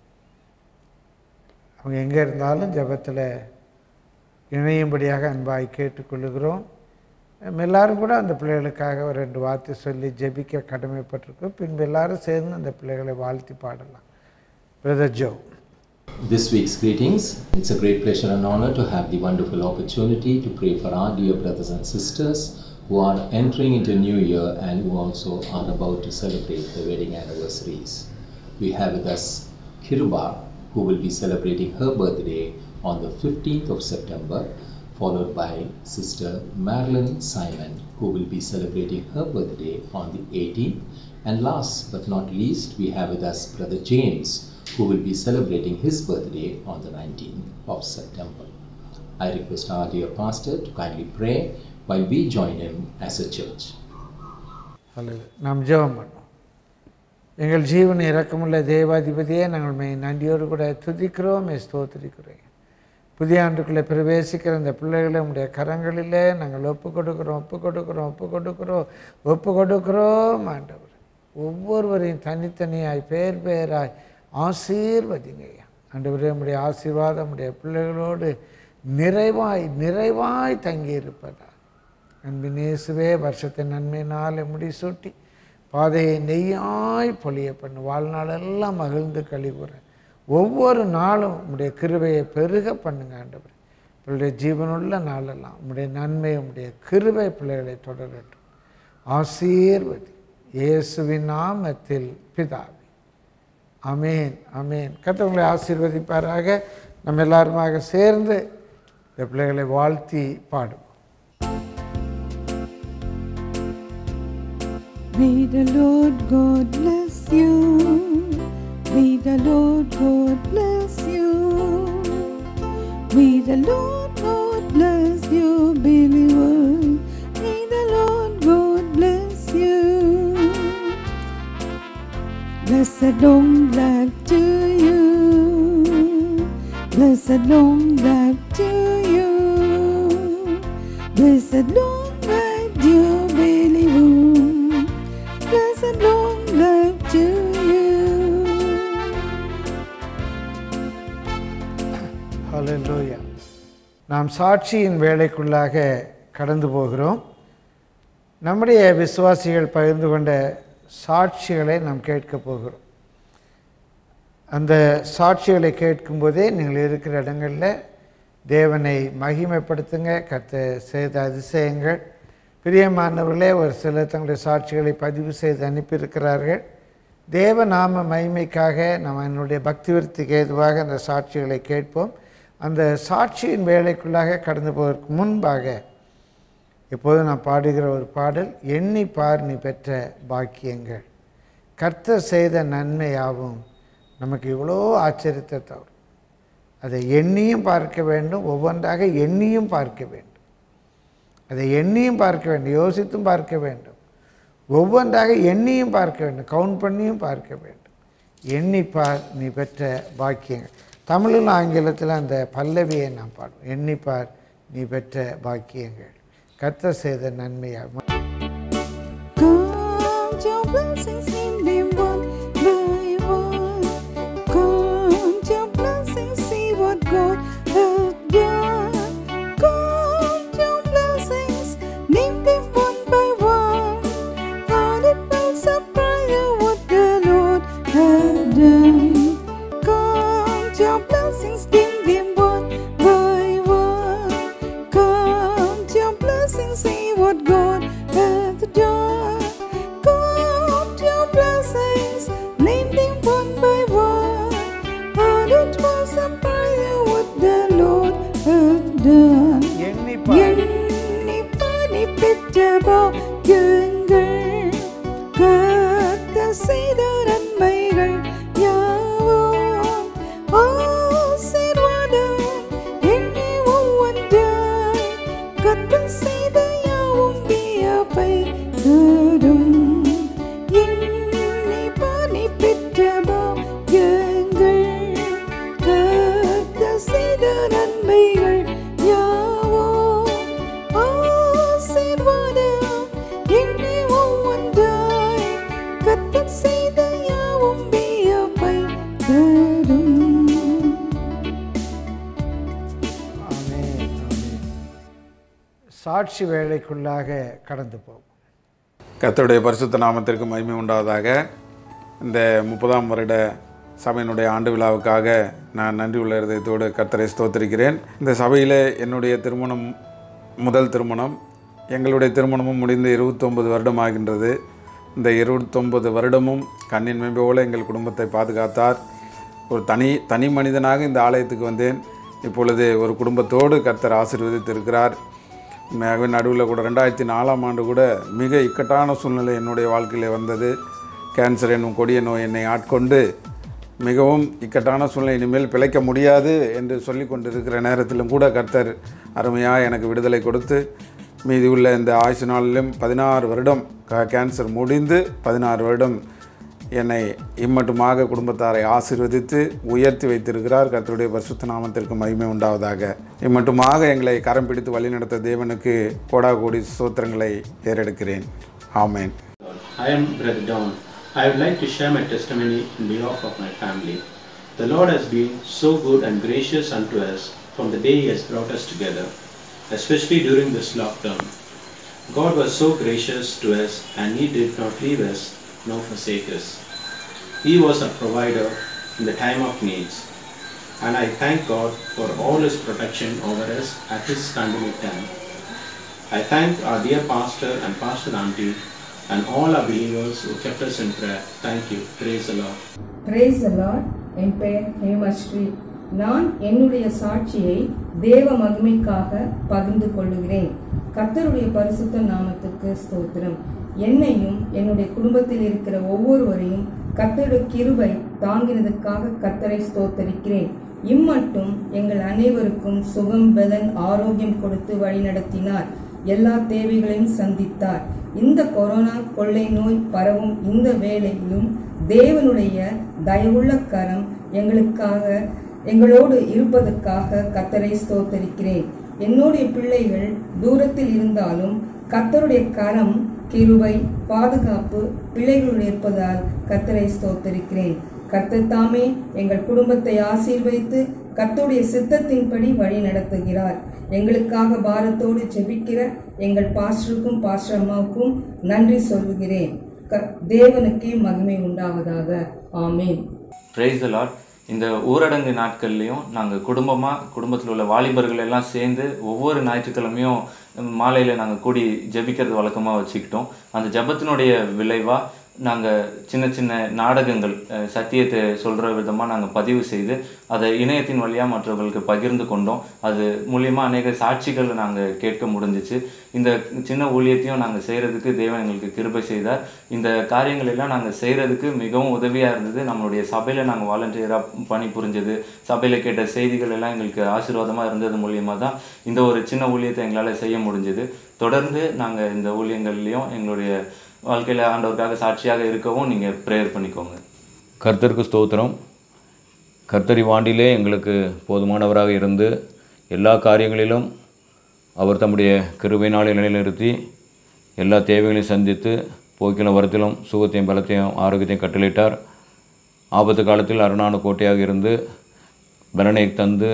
அவங்க எங்கே இருந்தாலும் ஜெபத்தில் இணையும்படியாக அன்பாய் கேட்டுக்கொள்ளுகிறோம் நம்ம எல்லாரும் கூட அந்த பிள்ளைகளுக்காக ஒரு ரெண்டு வார்த்தை சொல்லி ஜெபிக்க கடமைப்பட்டிருக்கோம் பின்பு எல்லாரும் சேர்ந்து அந்த பிள்ளைகளை வாழ்த்தி பாடலாம் brother Joe This week's greetings. It's a great pleasure and honor to have the wonderful opportunity to pray for our dear brothers and sisters who are entering into new year and who also are about to celebrate their wedding anniversaries. We have with us Kiruba, who will be celebrating her birthday on the 15th of September, followed by Sister Marilyn Simon, who will be celebrating her birthday on the 18th. And last but not least, we have with us Brother James, who will be celebrating his birthday on the 19th of September. I request our dear pastor to kindly pray while we join him as a church. அல்லது நாம் ஜெபம் பண்ணோம் எங்கள் ஜீவன் இரக்கமுள்ள தேவாதிபதியே நாங்கள் மே நன்றியோடு கூட துதிக்கிறோம் மே ஸ்தோத்திரிக்கிறோம் புதிய ஆண்டுக்குள்ளே பிரவேசிக்கிற இந்த பிள்ளைகளை உடைய கரங்களிலே நாங்கள் ஒப்பு கொடுக்குறோம் ஒப்பு கொடுக்குறோம் ஒப்பு கொடுக்குறோம் ஒப்பு கொடுக்குறோம் ஆண்டவர் ஒவ்வொருவரையும் தனித்தனியாய் பேர் பேராய் ஆசீர்வதிங்க ஐயா ஆண்டவரே உடைய ஆசீர்வாதம் உடைய பிள்ளைகளோடு நிறைவாய் நிறைவாய் தங்கி இருப்பதா அன்பினேசுவே வருஷத்தின் நன்மையினால் முடிசூட்டி பாதையை நெய்யாய் பொழிய பண்ணு வாழ்நாளெல்லாம் மகிழ்ந்து கழிவுற ஒவ்வொரு நாளும் உம்முடைய கிருபையை பெருக பண்ணுங்க ஆண்டவர் பிள்ளைடைய ஜீவனுள்ள நாளெல்லாம் உம்முடைய நன்மை உம்முடைய கிருபை பிள்ளைகளை தொடரட்டும் ஆசீர்வதி இயேசுவின் நாமத்தில் பிதாவே அமேன் அமேன் கர்த்தர் ஆசீர்வதிப்பாராக நம்ம எல்லாருமாக சேர்ந்து இந்த பிள்ளைகளை வாழ்த்தி பாடுவோம் May the Lord God bless you. May the Lord God bless you. May the Lord God bless you, believer. May the Lord God bless you. Blessed long life to you. Blessed long life to you. Blessed long life, dear believer. Blessed long life to you. ஹalleluya நாம் சாட்சியின் வேலைக்குள்ளாக கடந்து போகிறோம் நம்முடைய விசுவாசிகள் பகிர்ந்து கொண்ட சாட்சிகளை நாம் கேட்க போகிறோம் அந்த சாட்சிகளை கேட்கும்போதே நீங்கள் இருக்கிற இடங்களில் தேவனை மகிமைப்படுத்துங்க கத்த செய்த அதிசயங்கள் பிரியமானவர்களே ஒரு சிலர் தங்களுடைய சாட்சிகளை பதிவு செய்து அனுப்பியிருக்கிறார்கள் தேவ நாம மகிமைக்காக நம்ம என்னுடைய பக்தி விருத்திக்கு ஏதுவாக அந்த சாட்சிகளை கேட்போம் அந்த சாட்சியின் வேலைக்குள்ளாக கடந்து போவதற்கு முன்பாக இப்போது நான் பாடுகிற ஒரு பாடல் எண்ணி பார் நீ பெற்ற பாக்கியங்கள் கர்த்தர் செய்த நன்மையாகும் நமக்கு இவ்வளோ ஆச்சரியத்தை தவறு அதை எண்ணியும் பார்க்க வேண்டும் ஒவ்வொன்றாக எண்ணியும் பார்க்க வேண்டும் அதை எண்ணியும் பார்க்க வேண்டும் யோசித்தும் பார்க்க வேண்டும் ஒவ்வொன்றாக எண்ணியும் பார்க்க வேண்டும் கவுண்ட் பண்ணியும் பார்க்க வேண்டும் எண்ணி பார் நீ பெற்ற பாக்கியங்கள் தமிழில் ஆங்கிலத்தில் அந்த பல்லவியை நாம் பாடுவோம் எண்ணிப்பார் நீ பெற்ற பாக்கியங்கள் கர்த்தர் செய்த நன்மையாகும் Count your blessings, name them one by one. Count your blessings, see what God has done. Count your blessings, name them one by one. And it will surprise you what the Lord has done. Count your blessings, name them one by one. Count your blessings, see what God has done. Count your blessings, name them one by one. And it will surprise you what the Lord has done. எண்ணிப்பார் எண்ணி பணி பெற்ற பாக்கியங்கள் கர்த்தர் செய்த நன்மைகள் யாவும் ஆசீர்வாதம் எண்ணி ஒவ்வொன்றாய் கர்த்தர் செய்த யாவும் வியப்பை தரும் எண்ணி பணி பெற்ற பாக்கியங்கள் கர்த்தர் செய்த நன்மைகள் யாவும் ஆசீர்வாதம் எண்ணி ஒவ்வொன்றாய் கர்த்தர் செய்த யாவும் வியப்பை தரும் ஆமென், ஆமென். சாட்சி வேலைக்குள்ளாக கடந்து போகும் கர்த்தருடைய பரிசுத்த நாமத்திற்கு மகிமை உண்டாவதாக இந்த முப்பதாம் வருட சபையினுடைய ஆண்டு விழாவுக்காக நான் நன்றி உள்ள இருதயத்தோடு கர்த்தரை ஸ்தோத்திரிக்கிறேன் இந்த சபையில் என்னுடைய திருமணம் முதல் திருமணம் எங்களுடைய திருமணமும் முடிந்து இருபத்தொம்பது வருடம் ஆகின்றது இந்த இருபத்தொம்பது வருடமும் கண்ணின் மேம்போல எங்கள் குடும்பத்தை பாதுகாத்தார் ஒரு தனி தனி மனிதனாக இந்த ஆலயத்துக்கு வந்தேன் இப்பொழுது ஒரு குடும்பத்தோடு கர்த்தர் ஆசீர்வதித்து இருக்கிறார் மிக நடுவில் கூட ரெண்டாயிரத்தி நாலாம் ஆண்டு கூட மிக இக்கட்டான சூழ்நிலை என்னுடைய வாழ்க்கையில் வந்தது கேன்சர் என்னும் கொடிய நோய் என்னை ஆட்கொண்டு மிகவும் இக்கட்டான சூழ்நிலை இனிமேல் பிழைக்க முடியாது என்று சொல்லி கொண்டிருக்கிற நேரத்திலும் கூட கர்த்தர் அருமையாக எனக்கு விடுதலை கொடுத்து மீதி உள்ள இந்த ஆயுசு நாளிலும் பதினாறு வருடம் க- கேன்சர் முடிந்து பதினாறு வருடம் என்னை இம்மட்டுமாக குடும்பத்தாரை ஆசீர்வதித்து உயர்த்தி வைத்திருக்கிறார் கர்த்தருடைய பரிசுத்த நாமத்திற்கு மகிமை உண்டாவதாக இம்மட்டுமாக எங்களை கரம் பிடித்து வழிநடத்த தேவனுக்கு கோடா கோடி சோத்திரங்களை ஏறெடுக்கிறேன் ஆமேன் I am Brother Don. I would like to share my testimony in behalf of my family. The Lord has been so good and gracious unto us from the day He has brought us together, especially during this lockdown. God was so gracious to us and He did not leave us nor forsake us. He was a provider in the time of needs. And I thank God for all His protection over us at this pandemic time. I thank our dear pastor and pastor auntie and all our believers who kept us in prayer. Thank you. Praise the Lord. Praise lord என் பெயர் ஹேமஸ்ரீ நான் என்னுடைய சாட்சியை தேவ மகிமைக்காக பகிர்ந்து கொள்ளுகிறேன் கர்த்தருடைய பரிசுத்த நாமத்துக்கு ஸ்தோத்திரம் என்னையும் என்னுடைய குடும்பத்தில் இருக்கிற ஒவ்வொருவரையும் கர்த்தருடைய கிருபை தாங்கினதுக்காக கர்த்தரை ஸ்தோத்தரிக்கிறேன் இம்மட்டும் எங்கள் அனைவருக்கும் சுகம் பலன் ஆரோக்கியம் கொடுத்து வழிநடத்தினார் எல்லா தேவைகளையும் சந்தித்தார் இந்த கொரோனா கொள்ளை நோய் பரவும் இந்த வேளையிலும் தேவனுடைய தயவுள்ள கரம் எங்களுக்காக எங்களோடு இருப்பதற்காக கத்தரை ஸ்தோத்தரிக்கிறேன் என்னுடைய பிள்ளைகள் தூரத்தில் இருந்தாலும் கர்த்தருடைய கரம் கிருபை பாதுகாப்பு பிள்ளைகளுடன் இருப்பதால் கத்தரை ஸ்தோத்தரிக்கிறேன் கர்த்தர் தாமே எங்கள் குடும்பத்தை ஆசீர்வதித்து கர்த்தருடைய சித்தத்தின்படி வழி நடத்துகிறார் எங்களுக்காக பாரத்தோடு ஜெபிக்கிற எங்கள் பாஸ்டருக்கும் பாஸ்டர் அம்மாவுக்கும் நன்றி சொல்லுகிறேன் க- தேவனுக்கே மகிமை உண்டாவதாக ஆமென் பிரைஸ் லாட் இந்த ஊரடங்கு நாட்கள்லையும் நாங்கள் குடும்பமாக குடும்பத்தில் உள்ள வாலிபர்கள் எல்லாம் சேர்ந்து ஒவ்வொரு ஞாயிற்றுக்கிழமையும் மாலையில் நாங்கள் கூடி ஜெபிக்கிறது வழக்கமாக வச்சுக்கிட்டோம் அந்த ஜெபத்தினுடைய விளைவாக நாங்கள் சின்ன சின்ன நாடகங்கள் அஹ், சத்தியத்தை சொல்கிற விதமாக நாங்கள் பதிவு செய்து அதை இணையத்தின் வழியாக மற்றவர்களுக்கு பகிர்ந்து கொண்டோம் அது மூலியமாக அநேக சாட்சிகளை நாங்கள் கேட்க முடிஞ்சிச்சு இந்த சின்ன ஊழியத்தையும் நாங்கள் செய்கிறதுக்கு தேவன் எங்களுக்கு கிருபை செய்தார் இந்த காரியங்கள் எல்லாம் நாங்கள் செய்கிறதுக்கு மிகவும் உதவியாக இருந்தது நம்மளுடைய சபையில் நாங்கள் வாலண்டியராக பணி புரிஞ்சது சபையில் கேட்ட செய்திகள் எல்லாம் எங்களுக்கு ஆசீர்வாதமாக இருந்தது மூலியமாக தான் இந்த ஒரு சின்ன ஊழியத்தை எங்களால் செய்ய முடிஞ்சது தொடர்ந்து நாங்கள் இந்த ஊழியங்கள்லையும் எங்களுடைய வாழ்க்கையில் ஆண்டவருக்காக சாட்சியாக இருக்கவும் நீங்கள் ப்ரேயர் பண்ணிக்கோங்க கர்த்தருக்கு ஸ்தோத்திரம் கர்த்தரி வாண்டிலே எங்களுக்கு போதுமானவராக இருந்து எல்லா காரியங்களிலும் அவர் தம்முடைய கிருபையினாலே நிலைநிறுத்தி எல்லா தேவைகளையும் சந்தித்து போக்கிலும் வரத்திலும் சுகத்தையும் பலத்தையும் ஆரோக்கியத்தையும் கட்டளையிட்டார் ஆபத்து காலத்தில் அரணான கோட்டையாக இருந்து பலனை தந்து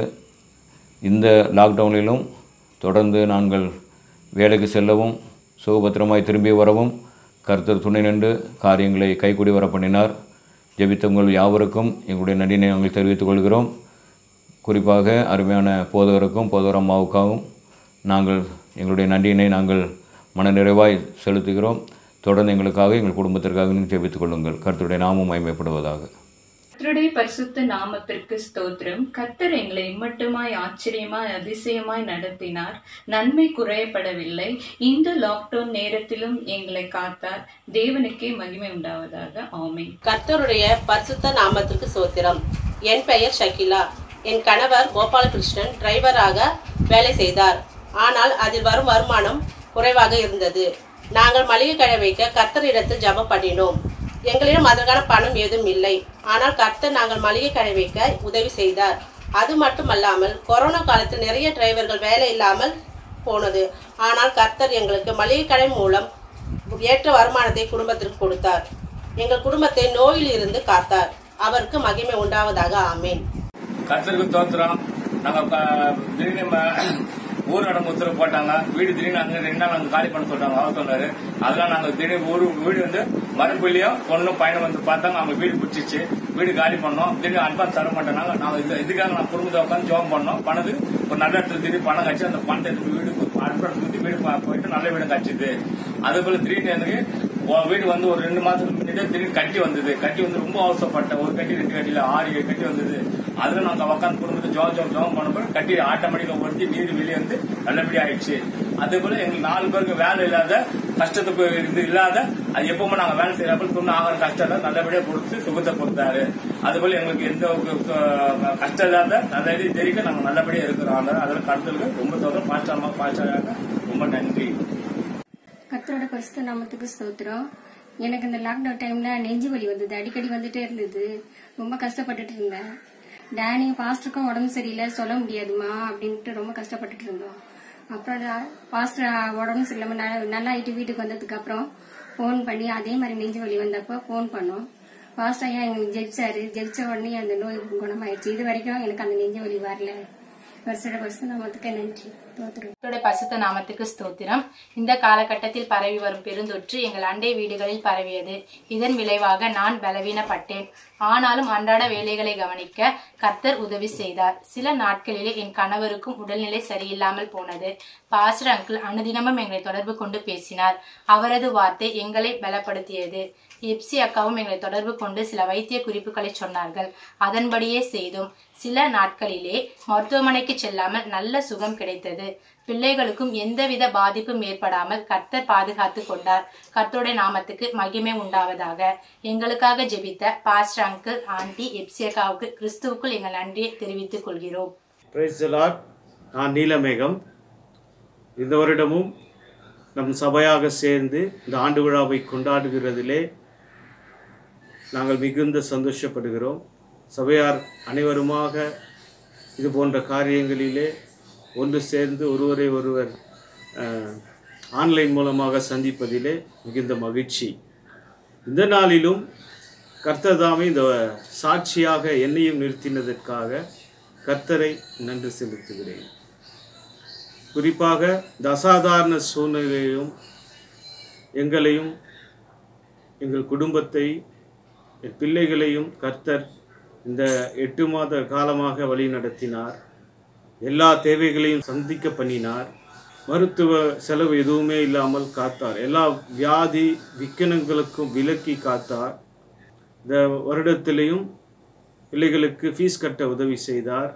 இந்த லாக்டவுனிலும் தொடர்ந்து நாங்கள் வேலைக்கு செல்லவும் சுகபத்திரமாய் திரும்பி வரவும் கர்த்தர் துணை நின்று காரியங்களை கைகூடி வர பண்ணினார் ஜெபித்தவங்கள் யாவருக்கும் எங்களுடைய நன்றினை நாங்கள் தெரிவித்துக் கொள்கிறோம் குறிப்பாக அருமையான போதகருக்கும் போதகர் அம்மாவுக்காகவும் நாங்கள் எங்களுடைய நன்றியினை நாங்கள் மனநிறைவாய் செலுத்துகிறோம் தொடர்ந்து எங்களுக்காக எங்கள் குடும்பத்திற்காக நீங்கள் ஜெபித்துக் கொள்ளுங்கள் கர்த்தருடைய நாமம் மகிமைப்படுவதாக கர்த்தருடைய பரிசுத்த நாமத்திற்கு ஸ்தோத்திரம் கர்த்தர் எங்களை இம்மட்டுமாய் ஆச்சரியமாய் அதிசயமாய் நடத்தினார் நன்மை குறையப்படவில்லை இந்த லாக்டவுன் நேரத்திலும் எங்களை காத்தார் தேவனுக்கே மகிமை உண்டாவதாக ஆமென் கர்த்தருடைய பரிசுத்த நாமத்திற்கு சோத்திரம் என் பெயர் ஷகிலா என் கணவர் கோபாலகிருஷ்ணன் டிரைவராக வேலை செய்தார் ஆனால் அதில் வரும் வருமானம் குறைவாக இருந்தது நாங்கள் மளிகை கடை வைக்க கர்த்தரிடத்தில் ஜெபம் பண்ணினோம் எங்களிடம் அதற்கான பணம் ஏதும் இல்லை ஆனால் கர்த்தர் நாங்கள் மளிகை கடை வைக்க உதவி செய்தார் அது மட்டுமல்லாமல் கொரோனா காலத்தில் நிறைய டிரைவர்கள் வேலை இல்லாமல் போனது ஆனால் கர்த்தர் எங்களுக்கு மளிகை கடை மூலம் ஏற்ற வருமானத்தை குடும்பத்திற்கு கொடுத்தார் எங்கள் குடும்பத்தை நோயில் இருந்து காத்தார் அவருக்கு மகிமை உண்டாவதாக ஆமேன் கர்த்தருக்கு தோத்துறோம் நாங்க ப- திடீர்னு ம- ஊரடங்கு உத்தரவு போட்டாங்க வீடு திடீர்னு அங்க ரெண்டு நாள் அங்க காலி பண்ண சொல்றாங்க அவர் சொன்னாரு அதெல்லாம் நாங்க திடீர்னு ஊரு வீடு வந்து மறுபடியும் பொண்ணும் பையனும் வந்து பார்த்தாங்க அவங்க வீடு பிடிச்சிச்சு வீடு காலி பண்ணோம் திடீர்னு அட்வான்ஸ் தர மாட்டேனாங்க நாங்க இது இதுக்காக நான் குடும்பத்தை உட்காந்து ஜோம் பண்ணோம் பணத்துக்கு ஒரு நல்ல இடத்துல திடீர்னு பணம் கட்சி அந்த பணத்தை எடுத்து வீடு அட்வான்ஸ் கொடுத்து வீடு பா- போயிட்டு நல்ல வீடு கட்சிது அதே போல திடீர்னு எனக்கு உன் வீடு வந்து ஒரு ரெண்டு மாசத்துக்கு முன்னாடி திடீர்னு கட்டி வந்தது கட்டி வந்து ரொம்ப அவசரப்பட்டேன் ஒரு கட்டி ரெண்டு கட்டியில ஆறு ஏழு கட்டி வந்தது அதுல நாங்க உட்காந்து குடும்பத்தை ஜோ ஜோ ஜோம் பண்ணும்போது கட்டி ஆட்டோமேட்டிக்கா ஒடுத்தி நீர் வெளியே வந்து நல்லபடியா ஆயிடுச்சு அதே போல எங்களுக்கு நாலு பேருக்கு வேலை இல்லாத கஷ்டத்துக்கு இது இல்லாத அது எப்பவுமே நாங்க வேலை செய்யறப்ப துண்ணு ஆகிற கஷ்டம் இல்ல நல்லபடியா கொடுத்து சுகத்தை கொடுத்தாரு அதே போல எங்களுக்கு எந்த ஒரு, அஹ், கஷ்டம் இல்லாத நல்ல இது தெரிவிக்க நாங்க நல்லபடியா இருக்கிறோம் அதனால அதில் கடத்தலுக்கு ரொம்ப தோறும் பாஸ்டர்மா பாஸ்டராக ரொம்ப நன்றி கர்த்தரோட பரிசுத்த நாமத்துக்கு ஸ்தோத்திரம் எனக்கு இந்த லாக்டவுன் டைம்ல நெஞ்சு வலி வந்தது அடிக்கடி வந்துட்டே இருந்தது ரொம்ப கஷ்டப்பட்டுட்டு இருந்தேன் டேனியும் பாஸ்டருக்கும் உடம்பு சரியில்லை சொல்ல முடியாதுமா அப்படின்ட்டு ரொம்ப கஷ்டப்பட்டுட்டு இருந்தோம் அப்புறம் நான் பாஸ்டர் உடம்பு சரியில்லாம நல்லா- நல்லா ஆயிட்டு வீட்டுக்கு வந்ததுக்கு அப்புறம் ஃபோன் பண்ணி அதே மாதிரி நெஞ்சு வலி வந்தப்போ ஃபோன் பண்ணோம் பாஸ்டர் ஐயா எங்களுக்கு ஜெயிச்சாரு ஜெயிச்ச உடனே அந்த நோய் குணமாயிடுச்சு இது வரைக்கும் எனக்கு அந்த நெஞ்சு வலி வரல வருஷோட வருஷம் நாமத்துக்கு நன்றி ஸ்தோத்திரம் கர்த்தருடைய பரிசுத்த நாமத்துக்கு ஸ்தோத்திரம் இந்த காலகட்டத்தில் பரவி வரும் பெருந்தொற்று எங்கள் அண்டை வீடுகளில் பரவியது இதன் விளைவாக நான் பலவீனப்பட்டேன் ஆனாலும் அன்றாட வேலைகளை கவனிக்க கர்த்தர் உதவி செய்தார் சில நாட்களிலே என் கணவருக்கும் உடல்நிலை சரியில்லாமல் போனது பாஸ்டர் அங்கிள் அனுதினமும் எங்களை தொடர்பு கொண்டு பேசினார் அவரது வார்த்தை எங்களை பலப்படுத்தியது எப்சி அக்காவும் எங்களை தொடர்பு கொண்டு சில வைத்திய குறிப்புகளை சொன்னார்கள் அதன்படியே செய்தோம் சில நாட்களிலே மருத்துவமனைக்கு செல்லாமல் நல்ல சுகம் கிடைத்தது பிள்ளைகளுக்கும் எந்தவித பாதிப்பும் ஏற்படாமல் கர்த்தர் பாதுகாத்து கொண்டார் கர்த்தருடைய நாமத்துக்கு மகிமை உண்டாவதாக எங்களுக்காக ஜெபித்த பாஸ்டர் அங்கிள் ஆண்டி எப்சியக்காவுக்கு கிறிஸ்துவுக்குள் எங்கள் நன்றியை தெரிவித்துக் கொள்கிறோம் பிரைஸ் லார்ட் நான் நீலமேகம் இந்த வருடமும் நம் சபையாக சேர்ந்து இந்த ஆண்டு விழாவை கொண்டாடுகிறதிலே நாங்கள் மிகுந்த சந்தோஷப்படுகிறோம் சபையார் அனைவருமாக இது போன்ற காரியங்களிலே ஒன்று சேர்ந்து ஒருவரை ஒருவர் அஹ், ஆன்லைன் மூலமாக சந்திப்பதிலே மிகுந்த மகிழ்ச்சி இந்த நாளிலும் கர்த்தர்தாமே இந்த சாட்சியாக என்னையும் நிறுத்தினதற்காக கர்த்தரை நன்றி செலுத்துகிறேன் குறிப்பாக இந்த அசாதாரண சூழ்நிலையிலும் எங்களையும் எங்கள் குடும்பத்தை என் பிள்ளைகளையும் கர்த்தர் இந்த எட்டு மாத காலமாக வழி நடத்தினார் எல்லா தேவைகளையும் சந்திக்க பண்ணினார் மருத்துவ செலவு எதுவுமே இல்லாமல் காத்தார் எல்லா வியாதி விக்கனங்களுக்கும் விலக்கி காத்தார் இந்த வருடத்திலையும் பிள்ளைகளுக்கு ஃபீஸ் கட்ட உதவி செய்தார்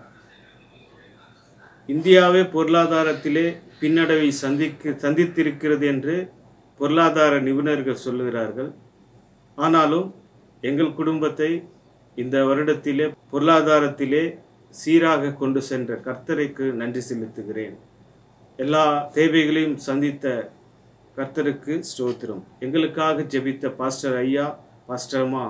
இந்தியாவே பொருளாதாரத்திலே பின்னடைவை சந்திக்க சந்தித்திருக்கிறது என்று பொருளாதார நிபுணர்கள் சொல்லுகிறார்கள் ஆனாலும் எங்கள் குடும்பத்தை இந்த வருடத்திலே பொருளாதாரத்திலே சீராக கொண்டு சென்ற கர்த்தருக்கு நன்றி செலுத்துகிறேன் எல்லா தேவைகளையும் சந்தித்த கர்த்தருக்கு ஸ்தோத்திரம் எங்களுக்காக ஜெபித்த பாஸ்டர் ஐயா பாஸ்டர் அம்மா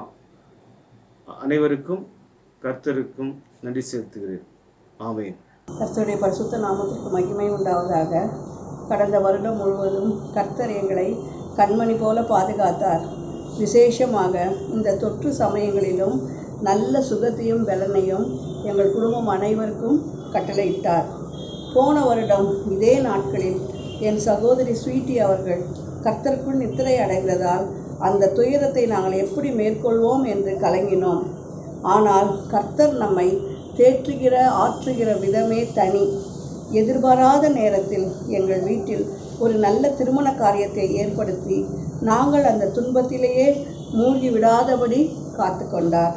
அனைவருக்கும் கர்த்தருக்கும் நன்றி செலுத்துகிறேன் ஆமென் கர்த்தருடைய பரிசுத்த நாமத்திற்கு மகிமை உண்டாவதாக கடந்த வருடம் முழுவதும் கர்த்தர் எங்களை கண்மணி போல பாதுகாத்தார் விசேஷமாக இந்த தொற்று சமயங்களிலும் நல்ல சுகத்தையும் பலனையும் எங்கள் குடும்பம் அனைவருக்கும் கட்டளையிட்டார் போன வருடம் இதே நாட்களில் என் சகோதரி ஸ்வீட்டி அவர்கள் கர்த்தருக்குள் நித்திரை அடைந்ததால் அந்த துயரத்தை நாங்கள் எப்படி மேற்கொள்வோம் என்று கலங்கினோம் ஆனால் கர்த்தர் நம்மை தேற்றுகிற ஆற்றுகிற விதமே தனி எதிர்பாராத நேரத்தில் எங்கள் வீட்டில் ஒரு நல்ல திருமண காரியத்தை ஏற்படுத்தி நாங்கள் அந்த துன்பத்திலேயே மூழ்கி விடாதபடி காத்து கொண்டார்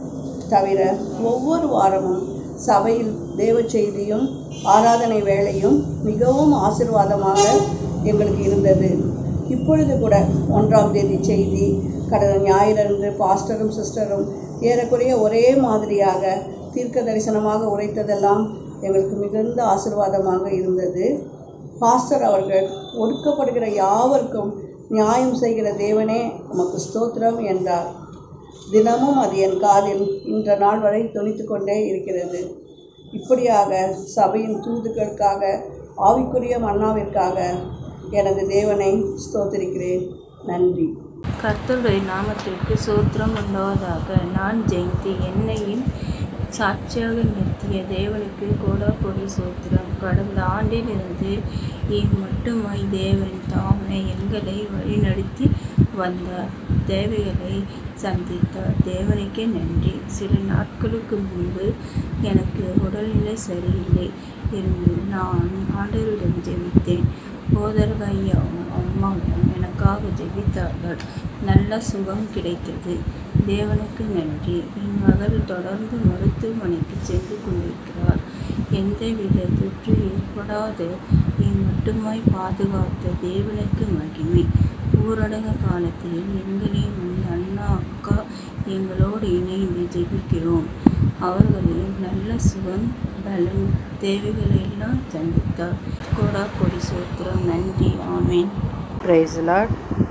தவிர ஒவ்வொரு வாரமும் சபையில் தேவ செய்தியும் ஆராதனை வேளையும் மிகவும் ஆசிர்வாதமாக எங்களுக்கு இருந்தது இப்பொழுது கூட ஒன்றாம் தேதி செய்தி கடந்த ஞாயிறன்று பாஸ்டரும் சிஸ்டரும் ஏறக்குறைய ஒரே மாதிரியாக தீர்க்க தரிசனமாக உரைத்ததெல்லாம் எங்களுக்கு மிகுந்த ஆசிர்வாதமாக இருந்தது பாஸ்டர் அவர்கள் ஒடுக்கப்படுகிற யாவருக்கும் நியாயம் செய்கிற தேவனே உமக்கு ஸ்தோத்திரம் என்றார் தினமும் அது என் காதில் இன்ற நாள் வரை தொனித்து கொண்டே இருக்கிறது இப்படியாக சபையின் தூதுகளுக்காக ஆவிக்குரிய மன்னாவிற்காக எனது தேவனை ஸ்தோத்திரிக்கிறேன் நன்றி கர்த்தருடைய நாமத்திற்கு சோத்திரம் உண்டாவதாக நான் ஜெயந்தி என்னையும் சாட்சியாக நிறுத்திய தேவனுக்கு கோடா கோடி சோத்திரம் கடந்த ஆண்டிலிருந்து மட்டுமாய் தேவன் தாமே எங்களை வழிநடத்தி வந்தார் தேவைகளை சந்தித்தார் தேவனுக்கே நன்றி சில நாட்களுக்கு முன்பு எனக்கு உடல்நிலை சரியில்லை என்று நான் ஆண்டவரிடம் ஜெபித்தேன் போதரக ஐயாவும் அம்மாவும் எனக்காக ஜெபித்தார்கள் நல்ல சுகம் கிடைத்தது தேவனுக்கு நன்றி என் மகள் தொடர்ந்து மருத்துவமனைக்கு சென்று கொண்டிருக்கிறார் எந்தவித தொற்று ஏற்படாது என் மட்டுமாய் பாதுகாத்த தேவனுக்கு மகிமை ஊரடங்கு காலத்தில் எங்களையும் என் அண்ணா அக்கா எங்களோடு இணைந்து ஜெபிக்கிறோம் அவர்களின் நல்ல சுகம் பலன் தேவைகளை எல்லாம் சந்தித்தார் கோடா கொடி சோத்திரம் நன்றி ஆமேன் ப்ரைஸ் லார்ட்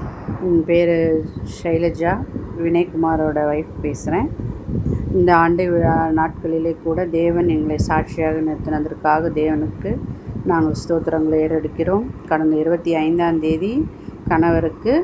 என் பேர் ஷைலஜா வினய்குமாரோட ஒய்ஃப் பேசுகிறேன் இந்த ஆண்டு விழா நாட்களிலே கூட தேவன் எங்களை சாட்சியாக நிறுத்தினதற்காக தேவனுக்கு நாங்கள் ஸ்தோத்திரங்களை ஏறெடுக்கிறோம் கடந்த இருபத்தி ஐந்தாம் தேதி கணவருக்கு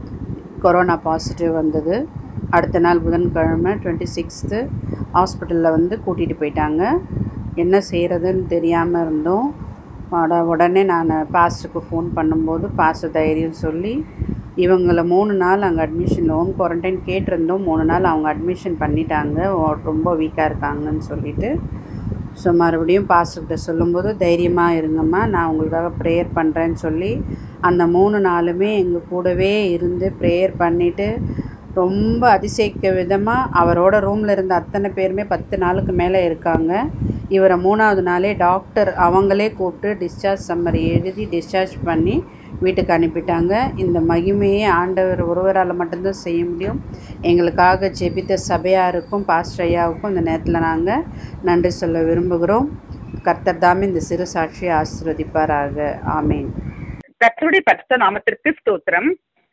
கொரோனா பாசிட்டிவ் வந்தது அடுத்த நாள் புதன்கிழமை டுவெண்ட்டி சிக்ஸ்த்து ஹாஸ்பிட்டலில் வந்து கூட்டிகிட்டு போயிட்டாங்க என்ன செய்கிறதுன்னு தெரியாமல் இருந்தோம் உட உடனே நான் பாஸ்டருக்கு ஃபோன் பண்ணும்போது பாஸ்டர் தைரியம் சொல்லி இவங்களை மூணு நாள் அங்கே அட்மிஷன் ஹோம் குவாரண்டைன் கேட்டிருந்தோம் மூணு நாள் அவங்க அட்மிஷன் பண்ணிட்டாங்க ஓ- ரொம்ப வீக்காக இருக்காங்கன்னு சொல்லிட்டு ஸோ மறுபடியும் பாஸ்டர்கிட்ட சொல்லும்போது தைரியமாக இருங்கம்மா நான் உங்களுக்காக ப்ரேயர் பண்ணுறேன்னு சொல்லி அந்த மூணு நாளுமே எங்கள் கூடவே இருந்து ப்ரேயர் பண்ணிவிட்டு ரொம்ப அதிசயிக்க விதமாக அவரோட ரூமில் இருந்த அத்தனை பேருமே பத்து நாளுக்கு மேலே இருக்காங்க இவரை மூணாவது நாளே டாக்டர் அவங்களே கூப்பிட்டு டிஸ்சார்ஜ் சம்மரி எழுதி டிஸ்சார்ஜ் பண்ணி வீட்டுக்கு அனுப்பிட்டாங்க இந்த மகிமையை ஆண்டவர் ஒருவரால் மட்டும்தான் செய்ய முடியும் எங்களுக்காக ஜெபித்த சபையாருக்கும் பாஸ்டர் ஐயாவுக்கும் இந்த நேரத்தில் நாங்கள் நன்றி சொல்ல விரும்புகிறோம் கர்த்தர் தாமே இந்த சிறு சாட்சியை ஆசீர்வதிப்பாராக ஆமேன் கர்த்தருடைய பரிசுத்த நாமத்திற்கு ஸ்தோத்திரம்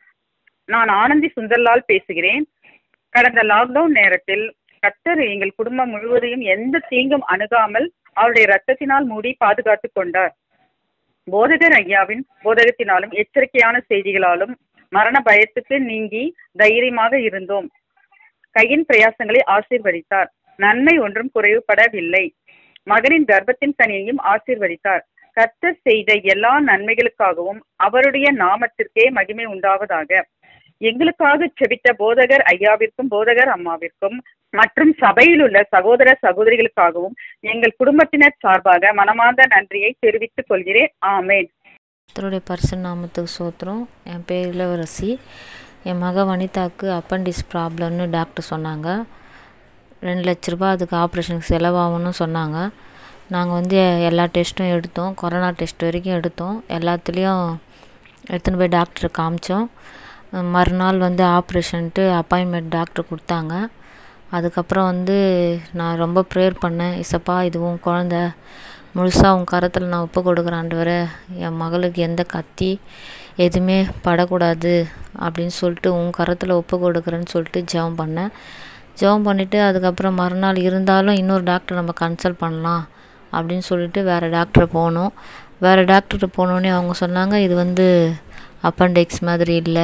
நான் ஆனந்தி சுந்தர்லால் பேசுகிறேன் கடந்த லாக்டவுன் நேரத்தில் கர்த்தர் எங்கள் குடும்பம் முழுவதையும் எந்த தீங்கும் அணுகாமல் அவருடைய ரத்தத்தினால் மூடி பாதுகாத்துக் கொண்டார் போதகர் ஐயாவின் போதகத்தினாலும் எச்சரிக்கையான செய்திகளாலும் மரண பயத்துக்கு நீங்கி தைரியமாக இருந்தோம் கையின் பிரயாசங்களை ஆசீர்வதித்தார் நன்மை ஒன்றும் குறைவுபடவில்லை மகனின் கர்ப்பத்தின் கனியையும் ஆசீர்வதித்தார் கர்த்தர் செய்த எல்லா நன்மைகளுக்காகவும் அவருடைய நாமத்திற்கே மகிமை உண்டாவதாக எங்களுக்காக செபித்த போதகர் ஐயாவிற்கும் போதகர் அம்மாவிற்கும் மற்றும் சபையில் உள்ள சகோதர சகோதரிகளுக்காகவும் எங்கள் குடும்பத்தினர் சார்பாக மனமார்ந்த நன்றியை தெரிவித்துக் கொள்கிறேன் ஆமேன் கர்த்தருடைய பரிசு நாமத்துக்கு சோத்திரம் என் பேர் இளவரசி என் மக வனிதாவுக்கு அப்பண்டிஸ் ப்ராப்ளம்னு டாக்டர் சொன்னாங்க ரெண்டு லட்ச ரூபாய் அதுக்கு ஆப்ரேஷனுக்கு செலவாகும்னு சொன்னாங்க நாங்கள் வந்து எல்லா டெஸ்ட்டும் எடுத்தோம் கொரோனா டெஸ்ட் வரைக்கும் எடுத்தோம் எல்லாத்துலேயும் எடுத்துன்னு போய் டாக்டரை காமிச்சோம் மறுநாள் வந்து ஆப்ரேஷன்ட்டு அப்பாயின்மெண்ட் டாக்டர் கொடுத்தாங்க அதுக்கப்புறம் வந்து நான் ரொம்ப ப்ரேயர் பண்ணேன் இசப்பா இதுவும் குழந்த முழுசாக உன் கரத்தில் நான் ஒப்பு கொடுக்குறாண்டவர என் மகளுக்கு எந்த கத்தி எதுவுமே படக்கூடாது அப்படின்னு சொல்லிட்டு உன் கரத்தில் ஒப்பு கொடுக்குறேன்னு சொல்லிட்டு ஜெபம் பண்ணேன் ஜெபம் பண்ணிவிட்டு அதுக்கப்புறம் மறுநாள் இருந்தாலும் இன்னொரு டாக்டர் நம்ம கன்சல்ட் பண்ணலாம் அப்படின்னு சொல்லிட்டு வேறு டாக்டர் போனோம் வேறு டாக்டர்கிட்ட போனோடனே அவங்க சொன்னாங்க இது வந்து அப்பண்டிக்ஸ் மாதிரி இல்லை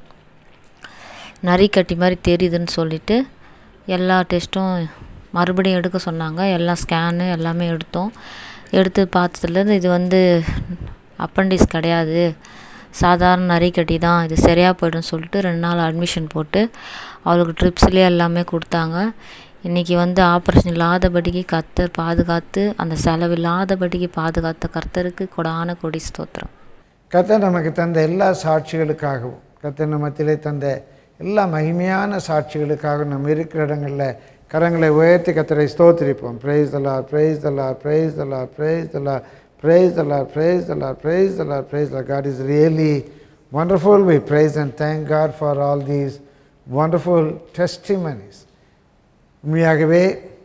நரிக்கட்டி மாதிரி தெரியுதுன்னு சொல்லிட்டு எல்லா டெஸ்ட்டும் மறுபடியும் எடுக்க சொன்னாங்க எல்லாம் ஸ்கேனு எல்லாமே எடுத்தோம் எடுத்து பார்த்ததுலேருந்து இது வந்து அப்பண்டிஸ் கிடையாது சாதாரண நரிக்கட்டி தான் இது சரியாக போய்டும் சொல்லிட்டு ரெண்டு நாள் அட்மிஷன் போட்டு அவளுக்கு ட்ரிப்ஸ்லேயே எல்லாமே கொடுத்தாங்க இன்றைக்கி வந்து ஆப்ரேஷன் இல்லாதபடிக்கு கர்த்தர் பாதுகாத்து அந்த செலவில்லாதபடிக்கு பாதுகாத்த கர்த்தருக்கு கொடான கொடி ஸ்தோத்திரம் கர்த்தர் நமக்கு தந்த எல்லா சாட்சிகளுக்காகவும் கர்த்தர் நம்ம மத்தியிலே தந்த எல்லா மகிமையான சாட்சிகளுக்காகவும் நம்ம இருக்கிற இடங்களில் கரங்களை உயர்த்தி கர்த்தரை ஸ்தோத்திரிப்போம் praise the lord praise the lord praise the lord praise the lord praise the lord praise the lord praise the lord praise the lord god is really wonderful we praise and thank god for all these wonderful testimonies உண்மையாகவே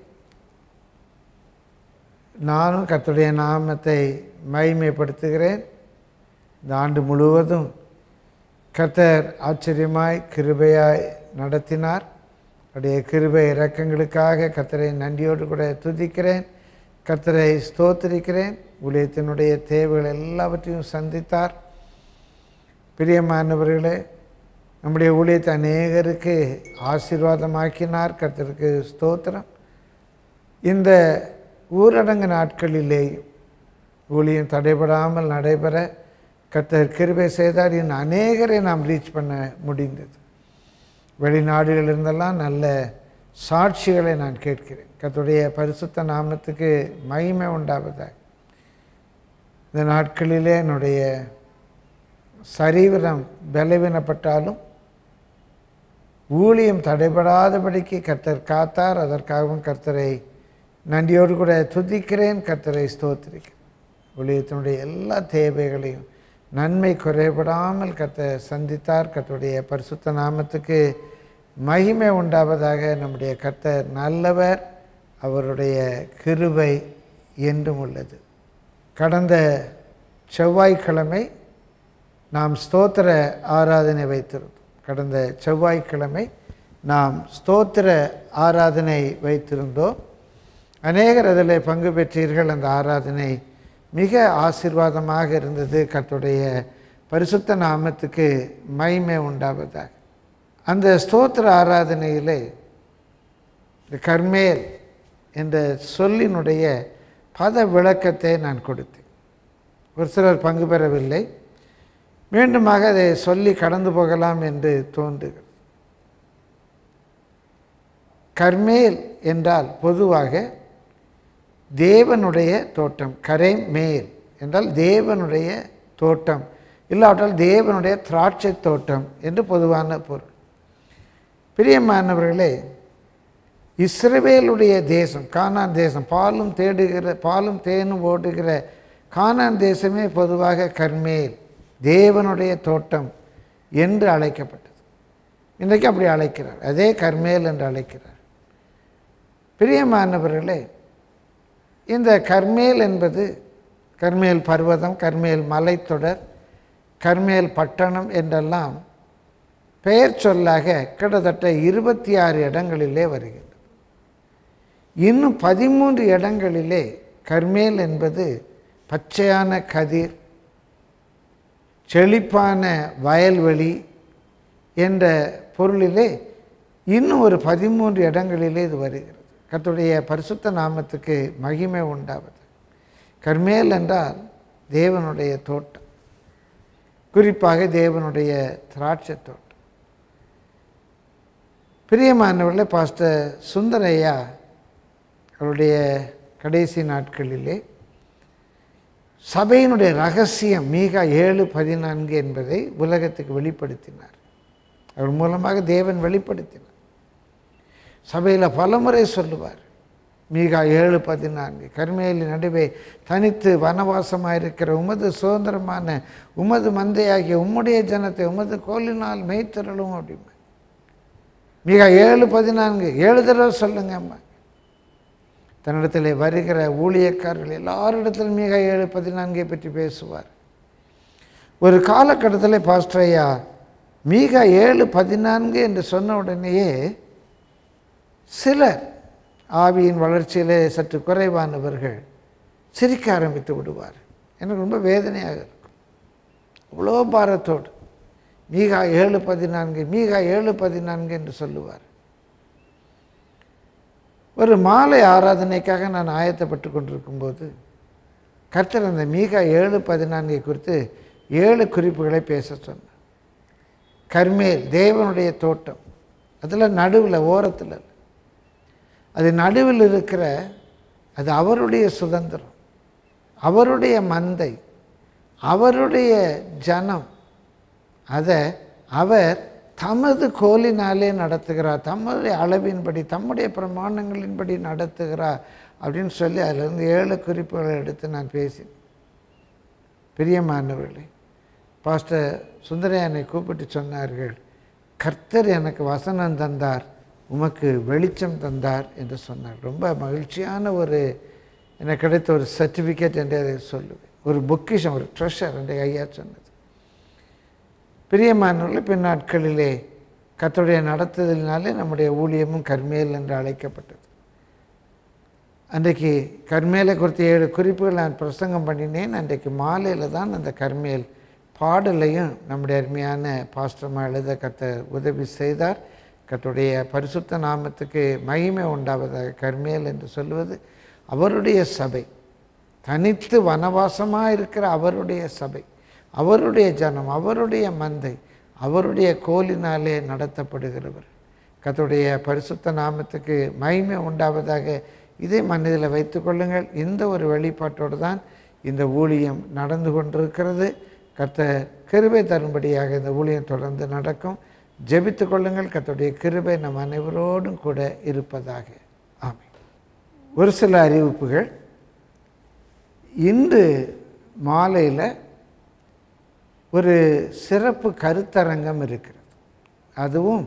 நானும் கர்த்தருடைய நாமத்தை மகிமைப்படுத்துகிறேன் இந்த ஆண்டு முழுவதும் கர்த்தர் ஆச்சரியமாய் கிருபையாய் நடத்தினார் அவருடைய கிருபை இரக்கங்களுக்காக கர்த்தரை நன்றியோடு கூட துதிக்கிறேன் கர்த்தரை ஸ்தோத்திரிக்கிறேன் ஊழியத்தினுடைய தேவைகள் எல்லாவற்றையும் சந்தித்தார் பிரியமானவர்களே நம்முடைய ஊழியத்தை அநேகருக்கு ஆசீர்வாதமாக்கினார் கர்த்தருக்கு ஸ்தோத்திரம் இந்த ஊரடங்கு நாட்களிலேயும் ஊழியம் தடைபடாமல் நடைபெற கர்த்தர் கிருபை செய்தார் இன்னும் அநேகரை நாம் ரீச் பண்ண முடிந்தது வெளிநாடுகளிலிருந்தெல்லாம் நல்ல சாட்சிகளை நான் கேட்கிறேன் கர்த்தருடைய பரிசுத்த நாமத்துக்கு மகிமை உண்டாவதாக இந்த நாட்களிலே என்னுடைய சரீரம் பலவீனப்பட்டாலும் ஊழியம் தடைபடாதபடிக்கு கர்த்தர் காத்தார் அதற்காகவும் கர்த்தரை நன்றியோடு கூட துதிக்கிறேன் கர்த்தரை ஸ்தோத்திரிக்கிறேன் ஊழியத்தினுடைய எல்லா தேவைகளையும் நன்மை குறைபடாமல் கர்த்தர் சந்தித்தார் கர்த்தருடைய பரிசுத்த நாமத்துக்கு மகிமை உண்டாவதாக நம்முடைய கர்த்தர் நல்லவர் அவருடைய கிருபை என்றும் உள்ளது கடந்த செவ்வாய்க்கிழமை நாம் ஸ்தோத்திர ஆராதனை வைத்திருந்தோம் கடந்த செவ்வாய்க்கிழமை நாம் ஸ்தோத்திர ஆராதனை வைத்திருந்தோம் அநேகர் அதில் பங்கு பெற்றீர்கள் அந்த ஆராதனை மிக ஆசீர்வாதமாக இருந்தது கர்த்தருடைய பரிசுத்த நாமத்துக்கு மகிமை உண்டாவதாக அந்த ஸ்தோத்திர ஆராதனையிலே இந்த கர்மேல் என்ற சொல்லினுடைய பத விளக்கத்தை நான் கொடுத்தேன் ஒரு சிலர் பங்கு பெறவில்லை மீண்டுமாக அதை சொல்லி கடந்து போகலாம் என்று தோன்றுகிறது கர்மேல் என்றால் பொதுவாக தேவனுடைய தோட்டம் கரை மேல் என்றால் தேவனுடைய தோட்டம் இல்லாவிட்டால் தேவனுடைய திராட்சை தோட்டம் என்று பொதுவான பொருள் பிரியமானவர்களே இஸ்ரவேலுடைய தேசம் கானான் தேசம் பாலும் தேடுகிற பாலும் தேனும் ஓடுகிற கானான் தேசமே பொதுவாக கர்மேல் தேவனுடைய தோட்டம் என்று அழைக்கப்பட்டது இன்றைக்கு அப்படி அழைக்கிறார் அதே கர்மேல் என்று அழைக்கிறார் பிரியமானவர்களே இந்த கர்மேல் என்பது கர்மேல் பர்வதம் கர்மேல் மலைத்தொடர் கர்மேல் பட்டணம் என்றெல்லாம் பெயர் சொல்லாக கிட்டத்தட்ட இருபத்தி ஆறு இடங்களிலே வருகிறது இன்னும் பதிமூன்று இடங்களிலே கர்மேல் என்பது பச்சையான கதிர் செழிப்பான வயல்வெளி என்ற பொருளிலே இன்னும் ஒரு பதிமூன்று இடங்களிலே இது வருகிறது கர்த்தருடைய பரிசுத்த நாமத்துக்கு மகிமை உண்டாவது கர்மேல் என்றால் தேவனுடைய தோட்டம் குறிப்பாக தேவனுடைய திராட்சை தோட்டம் பிரியமானவர்களே பாஸ்டர் சுந்தரையா அவருடைய கடைசி நாட்களிலே சபையினுடைய ரகசியம் மீகா ஏழு பதினான்கு என்பதை உலகத்துக்கு வெளிப்படுத்தினார் அவர் மூலமாக தேவன் வெளிப்படுத்தினார் சபையில் பலமுறை சொல்லுவார் மீகா ஏழு பதினான்கு கர்மேலி நடுவே தனித்து வனவாசமாக இருக்கிற உமது சுதந்திரமான உமது மந்தையாகிய உம்முடைய ஜனத்தை உமது கோலினால் மெய்த்திரளும் அப்படிமா மிக ஏழு பதினான்கு ஏழு தடவை சொல்லுங்க அம்மா தன்னிடத்தில் வருகிற ஊழியக்காரர்கள் எல்லாரிடத்திலும் மிக ஏழு பதினான்கை பற்றி பேசுவார் ஒரு காலகட்டத்தில் பாஸ்டர் ஐயா மிக ஏழு பதினான்கு என்று சொன்ன உடனேயே சிலர் ஆவியின் வளர்ச்சியிலே சற்று குறைவானவர்கள் சிரிக்க ஆரம்பித்து விடுவார் எனக்கு ரொம்ப வேதனையாக இருக்கும் அவ்வளோ பாரத்தோடு மீகா ஏழு பதினான்கு மீகா ஏழு பதினான்கு என்று சொல்லுவார் ஒரு மாலை ஆராதனைக்காக நான் ஆயத்தப்பட்டு கொண்டிருக்கும்போது கர்த்தர் அந்த மீகா ஏழு பதினான்கை குறித்து ஏழு குறிப்புகளை பேச சொன்னார் கர்மேல் தேவனுடைய தோட்டம் அதில் நடுவில் ஓரத்தில் இல்ல. அது நடுவில் இருக்கிற அது அவருடைய சுதந்திரம் அவருடைய மந்தை அவருடைய ஜனம் அதை அவர் தமது கோலினாலே நடத்துகிறார் தமது அளவின்படி தம்முடைய பிரமாணங்களின்படி நடத்துகிறார் அப்படின்னு சொல்லி அதிலிருந்து ஏழு குறிப்புகளை எடுத்து நான் பேசினேன் பிரியமானவர்களே பாஸ்டர் சுந்தரையானை கூப்பிட்டு சொன்னார்கள் கர்த்தர் எனக்கு வசனம் தந்தார் உமக்கு வெளிச்சம் தந்தார் என்று சொன்னார் ரொம்ப மகிழ்ச்சியான ஒரு எனக்கு கிடைத்த ஒரு சர்டிஃபிகேட் என்று அதை சொல்லுவேன் ஒரு பொக்கிஷம் ஒரு ட்ரெஷர் என்று ஐயா சொன்னது பிரியமானவர்கள் பின் நாட்களிலே கர்த்தருடைய நடத்துதலினாலே நம்முடைய ஊழியமும் கர்மேல் என்று அழைக்கப்பட்டது அன்றைக்கு கர்மேலை குறித்த ஏழு குறிப்புகள் நான் பிரசங்கம் பண்ணினேன் அன்றைக்கு மாலையில் தான் அந்த கர்மேல் பாடலையும் நம்முடைய அருமையான பாஸ்டர்மா எழுத கத்த உதவி செய்தார் கர்த்தருடைய பரிசுத்த நாமத்துக்கு மகிமை உண்டாவதாக கர்மேல் என்று சொல்லுவது அவருடைய சபை தனித்து வனவாசமாக இருக்கிற அவருடைய சபை அவருடைய ஜனம் அவருடைய மந்தை அவருடைய கோலினாலே நடத்தப்படுகிறவர் கர்த்தருடைய பரிசுத்த நாமத்துக்கு மகிமை உண்டாவதாக இதை மனதில் வைத்துக்கொள்ளுங்கள் இந்த ஒரு வெளிப்பாட்டோடு தான் இந்த ஊழியம் நடந்து கொண்டிருக்கிறது கர்த்தர் கிருபை தரும்படியாக இந்த ஊழியம் தொடர்ந்து நடக்கும் ஜெபித்து கொள்ளுங்கள் கர்த்தருடைய கிருபை நம் அனைவரோடும் கூட இருப்பதாக ஆமென் ஒரு சில அறிவிப்புகள் இன்று மாலையில் ஒரு சிறப்பு கருத்தரங்கம் இருக்கிறது அதுவும்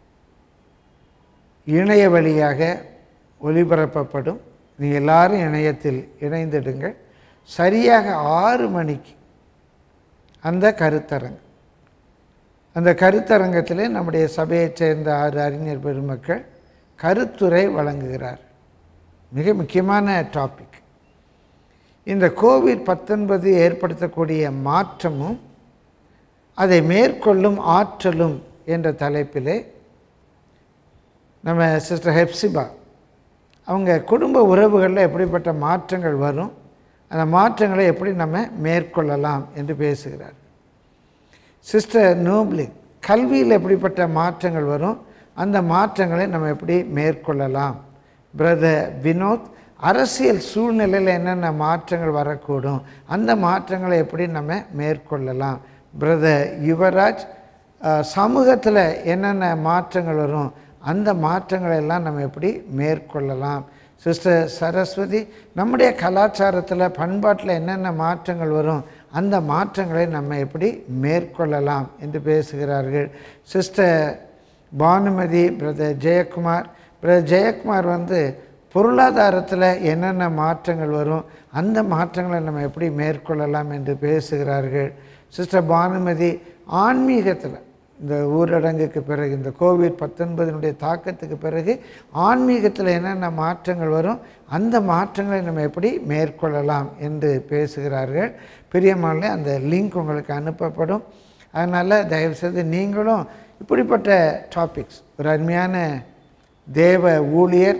இணைய வழியாக ஒளிபரப்பப்படும் நீங்கள் எல்லாரும் இணையத்தில் இணைந்திடுங்கள் சரியாக ஆறு மணிக்கு அந்த கருத்தரங்கம் அந்த கருத்தரங்கத்திலே நம்முடைய சபையைச் சேர்ந்த ஆறு அறிஞர் பெருமக்கள் கருத்துரை வழங்குகிறார் மிக முக்கியமான டாபிக் இந்த கோவிட் பத்தொன்பது ஏற்படுத்தக்கூடிய மாற்றமும் அதை மேற்கொள்ளும் ஆற்றலும் என்ற தலைப்பிலே நம்ம சிஸ்டர் ஹெப்சிபா அவங்க குடும்ப உறவுகளில் எப்படிப்பட்ட மாற்றங்கள் வரும் அந்த மாற்றங்களை எப்படி நம்ம மேற்கொள்ளலாம் என்று பேசுகிறார் சிஸ்டர் நோப்லிங் கல்வியில் எப்படிப்பட்ட மாற்றங்கள் வரும் அந்த மாற்றங்களை நம்ம எப்படி மேற்கொள்ளலாம் பிரதர் வினோத் அரசியல் சூழ்நிலையில் என்னென்ன மாற்றங்கள் வரக்கூடும் அந்த மாற்றங்களை எப்படி நம்ம மேற்கொள்ளலாம் பிரதர் யுவராஜ் சமூகத்தில் என்னென்ன மாற்றங்கள் வரும் அந்த மாற்றங்களை எல்லாம் நம்ம எப்படி மேற்கொள்ளலாம் சிஸ்டர் சரஸ்வதி நம்முடைய கலாச்சாரத்தில் பண்பாட்டில் என்னென்ன மாற்றங்கள் வரும் அந்த மாற்றங்களை நம்ம எப்படி மேற்கொள்ளலாம் என்று பேசுகிறார்கள் sister Banumathi brother Jayakumar brother Jayakumar வந்து பொருளாதாரத்தில் என்னென்ன மாற்றங்கள் வரும் அந்த மாற்றங்களை நம்ம எப்படி மேற்கொள்ளலாம் என்று பேசுகிறார்கள் சிஸ்டர் பானுமதி ஆன்மீகத்தில் இந்த ஊரடங்குக்கு பிறகு இந்த கோவிட் பத்தொன்பதினுடைய தாக்கத்துக்கு பிறகு ஆன்மீகத்தில் என்னென்ன மாற்றங்கள் வரும் அந்த மாற்றங்களை நம்ம எப்படி மேற்கொள்ளலாம் என்று பேசுகிறார்கள் பிரியமான அந்த லிங்க் உங்களுக்கு அனுப்பப்படும் அதனால் தயவுசெய்து நீங்களும் இப்படிப்பட்ட டாபிக்ஸ் ஒரு அருமையான தேவ ஊழியர்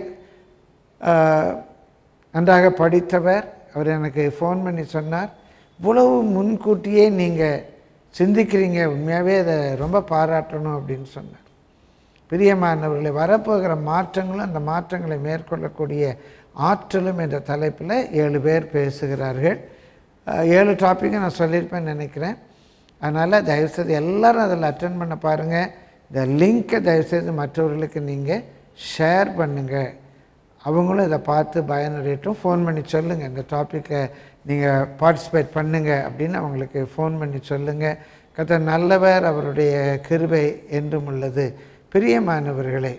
நன்றாக படித்தவர் அவர் எனக்கு ஃபோன் பண்ணி சொன்னார் இவ்வளவு முன்கூட்டியே நீங்கள் சிந்திக்கிறீங்க உண்மையாகவே அதை ரொம்ப பாராட்டணும் அப்படின்னு சொன்னார் பிரியமானவர்களை வரப்போகிற மாற்றங்களும் அந்த மாற்றங்களை மேற்கொள்ளக்கூடிய ஆற்றலும் என்ற தலைப்பில் ஏழு பேர் பேசுகிறார்கள் ஏழு டாப்பிக்கை நான் சொல்லியிருப்பேன்னு நினைக்கிறேன் அதனால் தயவுசெய்து எல்லோரும் அதில் அட்டன் பண்ண பாருங்கள் இந்த லிங்க்கை தயவுசெய்து மற்றவர்களுக்கு நீங்கள் ஷேர் பண்ணுங்கள் அவங்களும் இதை பார்த்து பயனடையட்டும் ஃபோன் பண்ணி சொல்லுங்கள் இந்த டாப்பிக்கை நீங்கள் பார்ட்டிசிபேட் பண்ணுங்கள் அப்படின்னு அவங்களுக்கு ஃபோன் பண்ணி சொல்லுங்கள் கத்த நல்லவர் அவருடைய கிருபை என்றும் உள்ளது பிரியமானவர்களே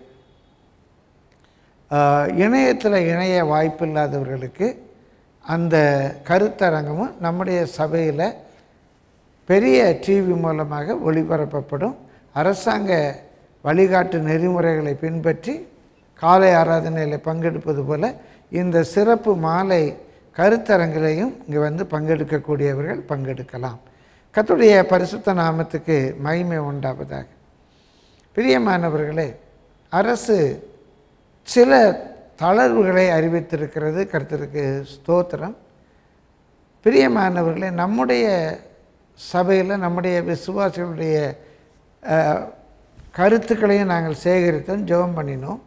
இணையத்தில் இணைய வாய்ப்பு இல்லாதவர்களுக்கு அந்த கருத்தரங்கமும் நம்முடைய சபையில் பெரிய டிவி மூலமாக ஒளிபரப்பப்படும் அரசாங்க வழிகாட்டு நெறிமுறைகளை பின்பற்றி காலை ஆராதனையில் பங்கெடுப்பது போல் இந்த சிறப்பு மாலை கருத்தரங்கிலையும் இங்கே வந்து பங்கெடுக்கக்கூடியவர்கள் பங்கெடுக்கலாம் கத்துடைய பரிசுத்த நாமத்துக்கு மகிமை உண்டாவதாக பிரியமானவர்களே அரசு சில தளர்வுகளை அறிவித்திருக்கிறது கருத்திற்கு ஸ்தோத்திரம் பிரியமானவர்களே நம்முடைய சபையில் நம்முடைய விசுவாசிகளுடைய கருத்துக்களையும் நாங்கள் சேகரித்தோம் ஜெபம் பண்ணினோம்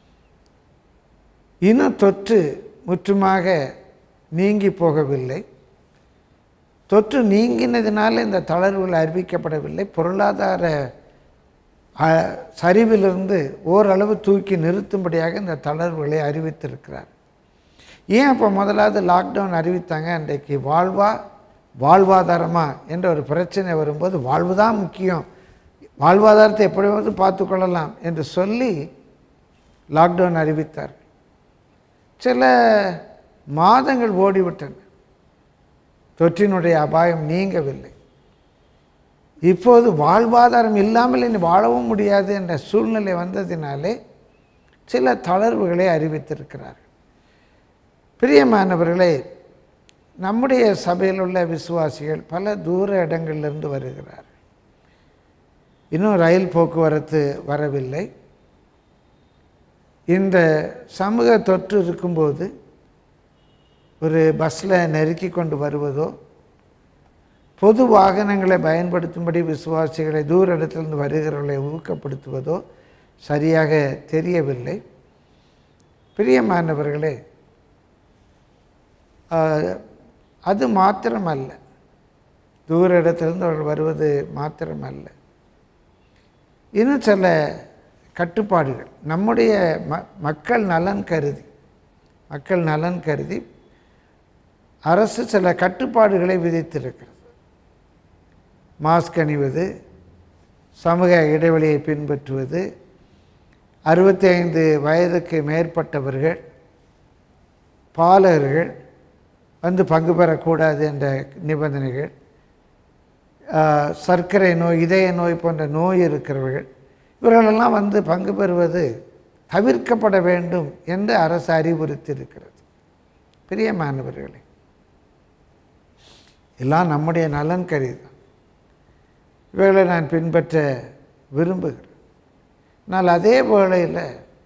இன்னும் தொற்று முற்றுமாக நீங்கி போகவில்லை தொற்று நீங்கினதினால இந்த தளர்வுகள் அறிவிக்கப்படவில்லை பொருளாதார சரிவிலிருந்து ஓரளவு தூக்கி நிறுத்தும்படியாக இந்த தளர்வுகளை அறிவித்திருக்கிறார் ஏன் அப்போ முதலாவது லாக்டவுன் அறிவித்தாங்க அன்றைக்கு வாழ்வா வாழ்வாதாரமா என்ற ஒரு பிரச்சனை வரும்போது வாழ்வு தான் முக்கியம் வாழ்வாதாரத்தை எப்படியாவது பார்த்து கொள்ளலாம் என்று சொல்லி லாக்டவுன் அறிவித்தார் சில மாதங்கள் ஓடிவிட்டன தொற்றினுடைய அபாயம் நீங்கவில்லை இப்போது வாழ்வாதாரம் இல்லாமல் இனி வாழவும் முடியாது என்ற சூழ்நிலை வந்ததினாலே சில தளர்வுகளை அறிவித்திருக்கிறார்கள் பிரியமானவர்களே நம்முடைய சபையில் உள்ள விசுவாசிகள் பல தூர இடங்களிலிருந்து வருகிறார்கள் இன்னும் ரயில் போக்குவரத்து வரவில்லை இந்த சமூக தொற்று இருக்கும்போது ஒரு பஸ்ஸில் நெருக்கி கொண்டு வருவதோ பொது வாகனங்களை பயன்படுத்தும்படி விசுவாசிகளை தூர இடத்திலிருந்து வருகிறவர்களை ஊக்கப்படுத்துவதோ சரியாக தெரியவில்லை பிரியமானவர்களே அது மாத்திரமல்ல தூர இடத்திலிருந்து அவர்கள் வருவது மாத்திரமல்ல இன்னும் சில கட்டுப்பாடுகள் நம்முடைய ம மக்கள் நலன் கருதி மக்கள் நலன் கருதி அரசு சில கட்டுப்பாடுகளை விதித்திருக்கிறது மாஸ்க் அணிவது சமூக இடைவெளியை பின்பற்றுவது அறுபத்தி ஐந்து வயதுக்கு மேற்பட்டவர்கள் பாலகர்கள் வந்து பங்கு பெறக்கூடாது என்ற நிபந்தனைகள் சர்க்கரை நோய் இதய நோய் போன்ற நோய் இருக்கிறவர்கள் இவர்களெல்லாம் வந்து பங்கு பெறுவது தவிர்க்கப்பட வேண்டும் என்று அரசு அறிவுறுத்தியிருக்கிறது பிரியமானவர்களே எல்லாம் நம்முடைய நலன் கருதி தான் இவைகளை நான் பின்பற்ற விரும்புகிறேன் ஆனால் அதே வேளையில்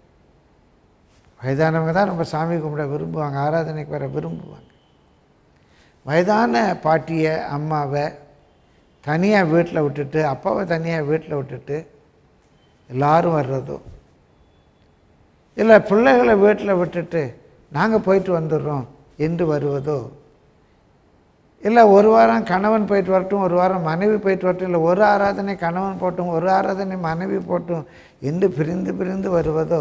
வயதானவங்க தான் ரொம்ப சாமி கும்பிட விரும்புவாங்க ஆராதனைக்கு வர விரும்புவாங்க வயதான பாட்டியை அம்மாவை தனியாக வீட்டில் விட்டுட்டு அப்பாவை தனியாக வீட்டில் விட்டுட்டு எல்லாரும் வர்றதோ இல்லை பிள்ளைகளை வீட்டில் விட்டுட்டு நாங்கள் போயிட்டு வந்துடுறோம் என்று வருவதோ இல்லை ஒரு வாரம் கணவன் போயிட்டு வரட்டும் ஒரு வாரம் மனைவி போயிட்டு வரட்டும் இல்லை ஒரு ஆராதனை கணவன் போட்டும் ஒரு ஆராதனை மனைவி போட்டும் என்று பிரிந்து பிரிந்து வருவதோ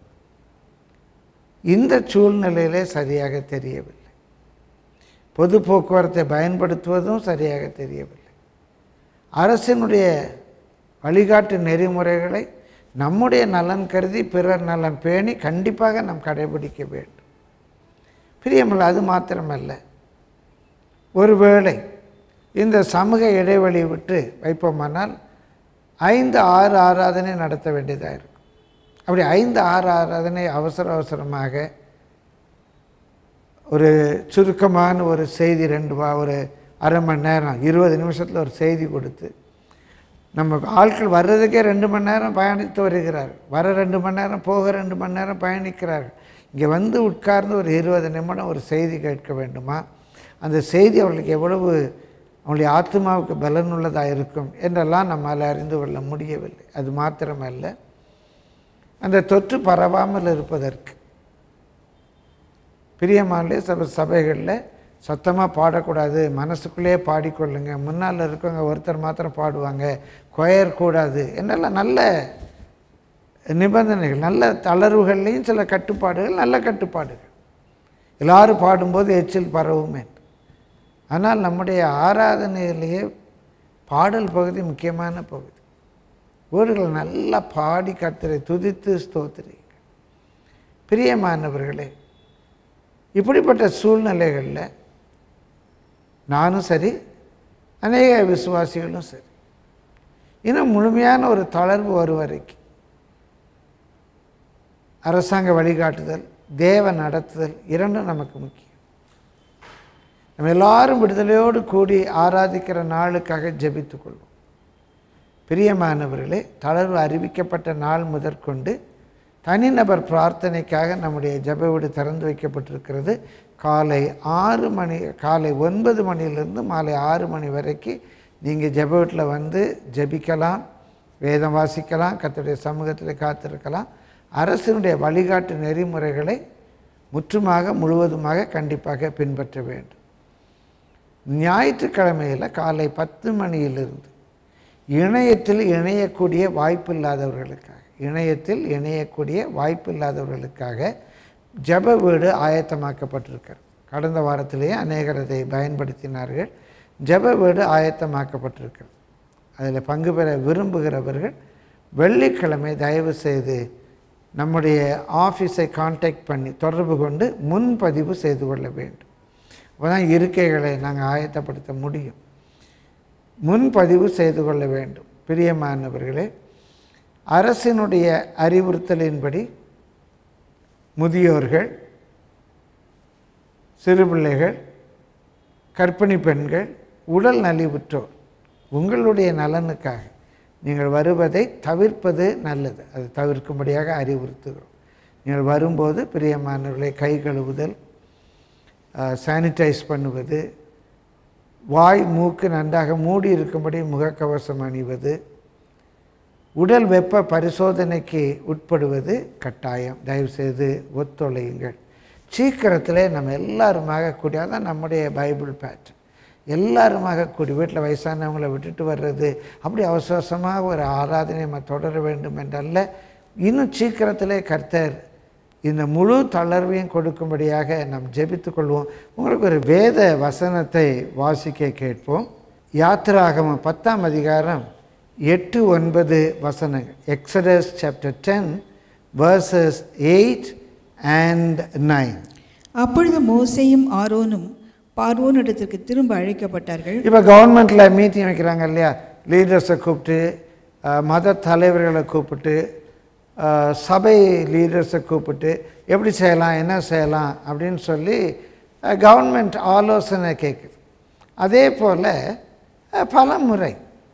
இந்த சூழ்நிலையிலே சரியாக தெரியவில்லை பொது போக்குவரத்தை பயன்படுத்துவதும் சரியாக தெரியவில்லை அரசினுடைய வழிகாட்டு நெறிமுறைகளை நம்முடைய நலன் கருதி பிறர் நலன் பேணி கண்டிப்பாக நாம் கடைபிடிக்க வேண்டும் பிரியமில்லை அது மாத்திரமல்ல ஒருவேளை இந்த சமூக இடைவெளி விட்டு வைப்போமானால் ஐந்து ஆறு ஆராதனை நடத்த வேண்டியதாக இருக்கும் அப்படி ஐந்து ஆறு ஆராதனை அவசர அவசரமாக ஒரு சுருக்கமான ஒரு செய்தி ரெண்டு வா ஒரு அரை மணி நேரம் இருபது நிமிஷத்தில் ஒரு செய்தி கொடுத்து நம்ம ஆட்கள் வர்றதுக்கே ரெண்டு மணி நேரம் பயணித்து வருகிறார்கள் வர ரெண்டு மணி நேரம் போக ரெண்டு மணி நேரம் பயணிக்கிறார்கள் இங்கே வந்து உட்கார்ந்து ஒரு இருபது நிமிடம் ஒரு செய்தி கேட்க வேண்டுமா அந்த செய்தி அவர்களுக்கு எவ்வளவு அவங்களுடைய ஆத்மாவுக்கு பலனுள்ளதாக இருக்கும் என்றெல்லாம் நம்மால் அறிந்து கொள்ள முடியவில்லை அது மாத்திரமல்ல அந்த தொற்று பரவாமல் இருப்பதற்கு பிரியமானே சபை சபைகளில் சத்தமாக பாடக்கூடாது மனசுக்குள்ளேயே பாடிக்கொள்ளுங்க முன்னால் இருக்கவங்க ஒருத்தர் மாத்திரம் பாடுவாங்க கொயர் கூடாது என்னெல்லாம் நல்ல நிபந்தனைகள் நல்ல தளர்வுகள்லேயும் சில கட்டுப்பாடுகள் நல்ல கட்டுப்பாடுகள் எல்லாரும் பாடும்போது எச்சில் பரவுமே ஆனால் நம்முடைய ஆராதனையிலேயே பாடல் பகுதி முக்கியமான பகுதி ஊர்கள் நல்லா பாடி கர்த்தரை துதித்து ஸ்தோத்திரிங்க பிரியமானவர்களே இப்படிப்பட்ட சூழ்நிலைகளில் நானும் சரி அநேக விசுவாசிகளும் சரி இன்னும் முழுமையான ஒரு தளர்வு வரும் வரைக்கும் அரசாங்க வழிகாட்டுதல் தேவ நடத்துதல் இரண்டும் நமக்கு முக்கியம் நம்ம எல்லாரும் விடுதலையோடு கூடி ஆராதிக்கிற நாளுக்காக ஜெபித்துக் கொள்வோம் பிரியமானவர்களே தளர்வு அறிவிக்கப்பட்ட நாள் முதற்கொண்டு தனிநபர் பிரார்த்தனைக்காக நம்முடைய ஜெப வீடு திறந்து வைக்கப்பட்டிருக்கிறது காலை ஆறு மணி காலை ஒன்பது மணியிலிருந்து மாலை ஆறு மணி வரைக்கும் நீங்கள் ஜெப வீட்டில் வந்து ஜெபிக்கலாம் வேதம் வாசிக்கலாம் கர்த்தருடைய சமூகத்தில் காத்திருக்கலாம் அரசினுடைய வழிகாட்டு நெறிமுறைகளை முற்றுமாக முழுவதுமாக கண்டிப்பாக பின்பற்ற வேண்டும் ஞாயிற்றுக்கிழமையில் காலை பத்து மணியிலிருந்து இணையத்தில் இணையக்கூடிய வாய்ப்பு இல்லாதவர்களுக்காக இணையத்தில் இணையக்கூடிய வாய்ப்பு இல்லாதவர்களுக்காக ஜப வீடு ஆயத்தமாக்கப்பட்டிருக்கிறது கடந்த வாரத்திலேயே அநேகர் அதை பயன்படுத்தினார்கள் ஜப வீடு ஆயத்தமாக்கப்பட்டிருக்கிறது அதில் பங்கு பெற விரும்புகிறவர்கள் வெள்ளிக்கிழமை தயவு செய்து நம்முடைய ஆஃபீஸை காண்டாக்ட் பண்ணி தொடர்பு கொண்டு முன்பதிவு செய்து கொள்ள வேண்டும் அப்போ தான் இருக்கைகளை நாங்கள் ஆயத்தப்படுத்த முடியும் முன்பதிவு செய்து கொள்ள வேண்டும் பிரியமானவர்களே அரசினுடைய அறிவுறுத்தலின்படி முதியோர்கள் சிறுபிள்ளைகள் கர்ப்பிணி பெண்கள் உடல் நலிவுற்றோர் உங்களுடைய நலனுக்காக நீங்கள் வருவதை தவிர்ப்பது நல்லது அது தவிர்க்கும்படியாக அறிவுறுத்துகிறோம் நீங்கள் வரும்போது பிரியமானவர்களை கை கழுவுதல் சானிடைஸ் பண்ணுவது வாய் மூக்கு நன்றாக மூடி இருக்கும்படி முகக்கவசம் அணிவது உடல் வெப்ப பரிசோதனைக்கு உட்படுவது கட்டாயம் தயவுசெய்து ஒத்துழையுங்கள் சீக்கிரத்தில் நம்ம எல்லாருமாக கூடி அதான் நம்முடைய பைபிள் பேட் எல்லாருமாக கூடி வீட்டில் வயசானவங்களை விட்டுட்டு வர்றது அப்படி அவசர அவசரமாக ஒரு ஆராதனை நம்ம தொடர வேண்டும் என்றல்ல இன்னும் சீக்கிரத்திலே கர்த்தர் இந்த முழு தளர்வையும் கொடுக்கும்படியாக நாம் ஜெபித்து கொள்வோம் உங்களுக்கு ஒரு வேத வசனத்தை வாசிக்க கேட்போம் யாத்திராகமம் பத்தாம் அதிகாரம் எட்டு ஒன்பது வசனங்கள் Exodus chapter ten verses eight and nine அப்பொழுது மோசேயும் ஆரோனும் பார்வோனிடத்திற்கு திரும்ப அழைக்கப்பட்டார்கள் இப்போ கவர்மெண்ட்டில் மீட்டிங் வைக்கிறாங்க இல்லையா லீடர்ஸை கூப்பிட்டு அஹ், மத தலைவர்களை கூப்பிட்டு அஹ், சபை லீடர்ஸை கூப்பிட்டு எப்படி செய்யலாம் என்ன செய்யலாம் அப்படின்னு சொல்லி கவர்மெண்ட் ஆலோசனை கேட்குது அதே போல் அஹ், பல முறை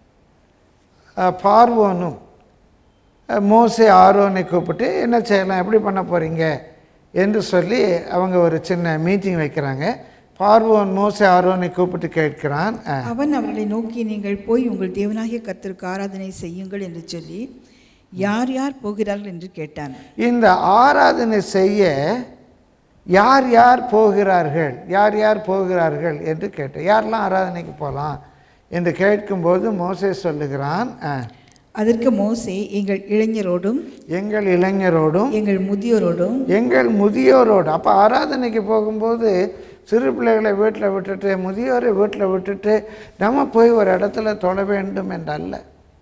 அஹ், பார்வோனும் அஹ், மோசே ஆரோனை கூப்பிட்டு என்ன செய்யலாம் எப்படி பண்ண போகிறீங்க என்று சொல்லி அவங்க ஒரு சின்ன மீட்டிங் வைக்கிறாங்க பார்வோன் மோசே ஆரோனை கூப்பிட்டு கேட்கிறான் ஆ. அவன் அவர்களை நோக்கி நீங்கள் போய் உங்கள் தேவனாகிய கர்த்தருக்கு ஆராதனை செய்யுங்கள் என்று சொல்லி யார் யார் போகிறார்கள் என்று கேட்டான் இந்த ஆராதனை செய்ய யார் யார் போகிறார்கள் யார் யார் போகிறார்கள் என்று கேட்டேன் யாரெல்லாம் ஆராதனைக்கு போகலாம் என்று கேட்கும்போது மோசே சொல்லுகிறான் ஆ, அதற்கு மோசே எங்கள் இளைஞரோடும் எங்கள் இளைஞரோடும் எங்கள் முதியோரோடும் எங்கள் முதியோரோடு அப்போ ஆராதனைக்கு போகும்போது சிறு பிள்ளைகளை வீட்டில் விட்டுட்டு முதியோரை வீட்டில் விட்டுட்டு நம்ம போய் ஒரு இடத்துல தொழ வேண்டும் என்றல்ல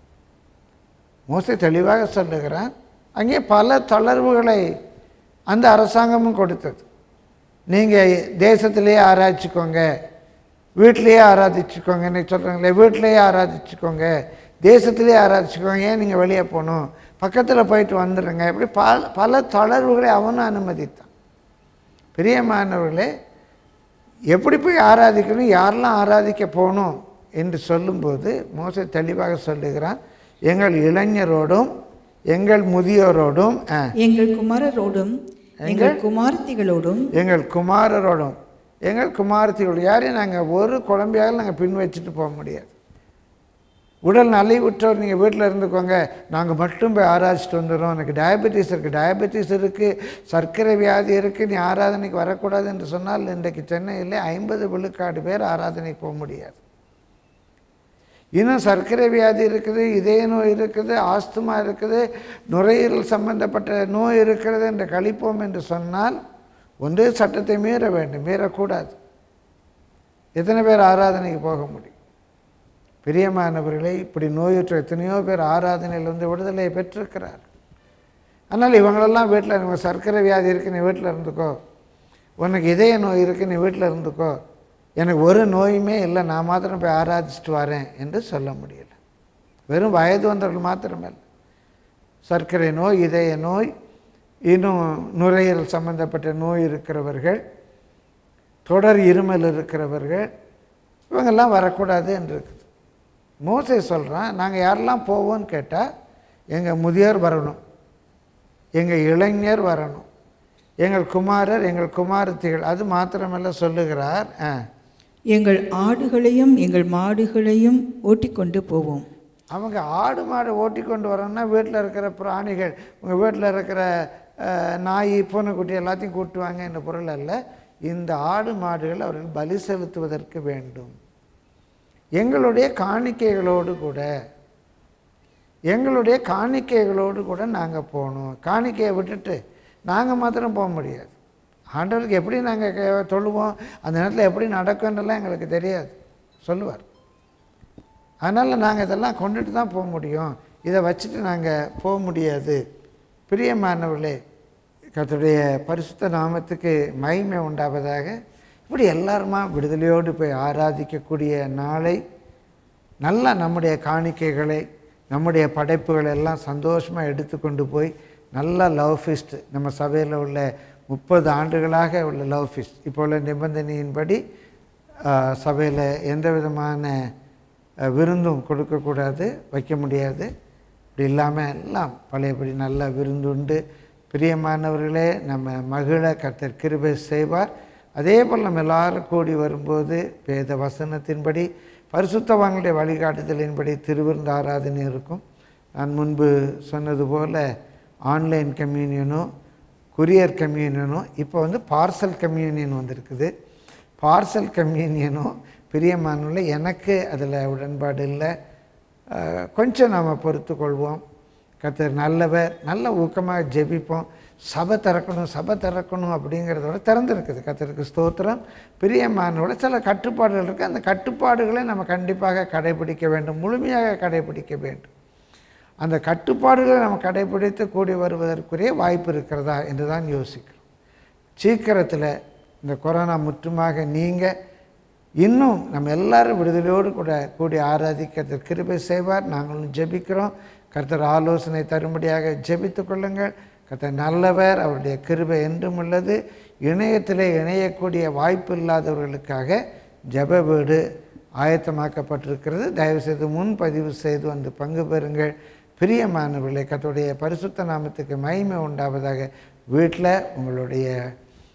மோசே தெளிவாக சொல்லுகிறான் அங்கே பல தளர்வுகளை அந்த அரசாங்கமும் கொடுத்தது நீங்கள் தேசத்திலேயே ஆராய்ச்சிக்கோங்க வீட்டிலேயே ஆராதிச்சுக்கோங்க இன்னைக்கு சொல்கிறாங்களே வீட்டிலேயே ஆராதிச்சுக்கோங்க தேசத்திலேயே ஆராதிச்சுக்கோங்க ஏன் நீங்கள் வெளியே போகணும் பக்கத்தில் போயிட்டு வந்துடுங்க இப்படி பல பல தளர்வுகளை அவனும் அனுமதித்தான் பிரியமானவர்களே எப்படி போய் ஆராதிக்கணும் யாரெல்லாம் ஆராதிக்க போகணும் என்று சொல்லும்போது மோசே தெளிவாக சொல்லுகிறான் எங்கள் இளைஞரோடும் எங்கள் முதியோரோடும் ஆ, எங்கள் குமாரரோடும் எங்கள் குமார்த்திகளோடும் எங்கள் குமாரரோடும் எங்கள் குமாரத்திகளோடு யாரையும் நாங்கள் ஒரு குழந்தையாக நாங்கள் பின் வச்சுட்டு போக முடியாது உடல் நலிவுற்றவர் நீங்கள் வீட்டில் இருந்துக்கோங்க நாங்கள் மட்டும் போய் ஆராய்ச்சிட்டு வந்துடுறோம் எனக்கு டயபெட்டிஸ் இருக்குது டயபெட்டிஸ் இருக்குது சர்க்கரை வியாதி இருக்குது நீ ஆராதனைக்கு வரக்கூடாது என்று சொன்னால் இன்றைக்கு சென்னையில் ஐம்பது விழுக்காடு பேர் ஆராதனைக்கு போக முடியாது இன்னும் சர்க்கரை வியாதி இருக்குது இதய நோய் இருக்குது ஆஸ்துமா இருக்குது நுரையீரல் சம்பந்தப்பட்ட நோய் இருக்கிறது என்று கழிப்போம் என்று சொன்னால் ஒன்றே சட்டத்தை மீற வேண்டும் மீறக்கூடாது எத்தனை பேர் ஆராதனைக்கு போக முடியும் பிரியமானவர்களே இப்படி நோயுற்ற எத்தனையோ பேர் ஆராதனையிலிருந்து விடுதலையை பெற்றிருக்கிறார் அதனால் இவங்களெல்லாம் வீட்டில் உனக்கு சர்க்கரை வியாதி இருக்கு நீ வீட்டில் இருந்துக்கோ உனக்கு இதய நோய் இருக்கு நீ வீட்டில் இருந்துக்கோ எனக்கு ஒரு நோயுமே இல்லை நான் மாத்திரம் போய் ஆராதிச்சுட்டு வரேன் என்று சொல்ல முடியல வெறும் வயது வந்தவர்கள் மாத்திரமல்ல சர்க்கரை நோய் இதய நோய் இன்னும் நுரையீரல் சம்பந்தப்பட்ட நோய் இருக்கிறவர்கள் தொடர் இருமல் இருக்கிறவர்கள் இவங்கெல்லாம் வரக்கூடாது என்று இருக்குது மோசே சொல்கிறான் நாங்கள் யாரெல்லாம் போவோம்னு கேட்டால் எங்கள் முதியோர் வரணும் எங்கள் இளைஞர் வரணும் எங்கள் குமாரர் எங்கள் குமாரத்திகள் அது மாத்திரமல்ல சொல்லுகிறார் ஆ எங்கள் ஆடுகளையும் எங்கள் மாடுகளையும் ஓட்டிக்கொண்டு போவோம் அவங்க ஆடு மாடு ஓட்டி கொண்டு வரணும்னா வீட்டில் இருக்கிற பிராணிகள் உங்கள் வீட்டில் இருக்கிற அஹ், நாய் பூனைக்குட்டி எல்லாத்தையும் கூட்டுவாங்க என்ற பொருள் அல்ல இந்த ஆடு மாடுகள் அவர்கள் பலி செலுத்துவதற்கு வேண்டும் எங்களுடைய காணிக்கைகளோடு கூட எங்களுடைய காணிக்கைகளோடு கூட நாங்கள் போகணும் காணிக்கையை விட்டுட்டு நாங்கள் மாத்திரம் போக முடியாது ஆண்டவருக்கு எப்படி நாங்கள் தொழுவோம் அந்த நேரத்தில் எப்படி நடக்கும்ன்றலாம் எங்களுக்கு தெரியாது சொல்லுவார் அதனால் நாங்கள் இதெல்லாம் கொண்டுட்டு தான் போக முடியும் இதை வச்சுட்டு நாங்கள் போக முடியாது பிரியமானவர்களே கர்த்தருடைய பரிசுத்த நாமத்துக்கு மகிமை உண்டாவதாக இப்படி எல்லாருமா விடுதலையோடு போய் ஆராதிக்கக்கூடிய நாளை நல்லா நம்முடைய காணிக்கைகளை நம்முடைய படைப்புகளை எல்லாம் சந்தோஷமாக எடுத்துக்கொண்டு போய் நல்ல லவ் ஃபீஸ்ட் நம்ம சபையில் உள்ள முப்பது ஆண்டுகளாக உள்ள லவ் ஃபீஸ்ட் இப்போ உள்ள நிபந்தனையின்படி சபையில் எந்த விதமான அஹ், விருந்தும் கொடுக்கக்கூடாது வைக்க முடியாது இப்படி இல்லாமல் எல்லாம் பழையபடி நல்ல விருந்துண்டு பிரியமானவர்களே நம்ம மகிழ கர்த்தர் கிருபை செய்வார் அதே போல் நம்ம எல்லாரும் கூடி வரும்போது வேத வசனத்தின்படி பரிசுத்தவான்களுடைய வழிகாட்டுதலின்படி திருவிருந்த ஆராதனை இருக்கும் நான் முன்பு சொன்னது போல் ஆன்லைன் கம்யூனியனும் குரியர் கம்யூனியனும் இப்போ வந்து பார்சல் கம்யூனியன் வந்திருக்குது பார்சல் கம்யூனியனும் பிரியமானுள்ள எனக்கு அதில் உடன்பாடு இல்லை அஹ், கொஞ்சம் நாம் பொறுத்து கொள்வோம் கர்த்தர் நல்லவர் நல்ல ஊக்கமாக ஜெபிப்போம் சபை திறக்கணும் சபை திறக்கணும் அப்படிங்கிறதோட திறந்துருக்குது கர்த்தருக்கு ஸ்தோத்திரம் பிரியமானோட சில கட்டுப்பாடுகள் இருக்குது அந்த கட்டுப்பாடுகளை நம்ம கண்டிப்பாக கடைபிடிக்க வேண்டும் முழுமையாக கடைபிடிக்க வேண்டும் அந்த கட்டுப்பாடுகளை நம்ம கடைபிடித்து கூடி வருவதற்குரிய வாய்ப்பு இருக்கிறதா என்று தான் யோசிக்கிறோம் சீக்கிரத்தில் இந்த கொரோனா முற்றுமாக நீங்க இன்னும் நம்ம எல்லாரும் விடுதலையோடு கூட கூடி ஆராதிக்க கிருபை செய்வார் நாங்களும் ஜெபிக்கிறோம் கர்த்தர் ஆலோசனை தரும்படியாக ஜெபித்துக் கொள்ளுங்கள் கர்த்தர் நல்லவர் அவருடைய கிருபை என்றும் உள்ளது இணையத்திலே இணையக்கூடிய வாய்ப்பு இல்லாதவர்களுக்காக ஜெப வீடு ஆயத்தமாக்கப்பட்டிருக்கிறது தயவுசெய்து முன்பதிவு செய்து வந்து பங்கு பெறுங்கள் பிரியமானவர்களே கர்த்தருடைய பரிசுத்த நாமத்துக்கு மகிமை உண்டாவதாக வீட்டில் உங்களுடைய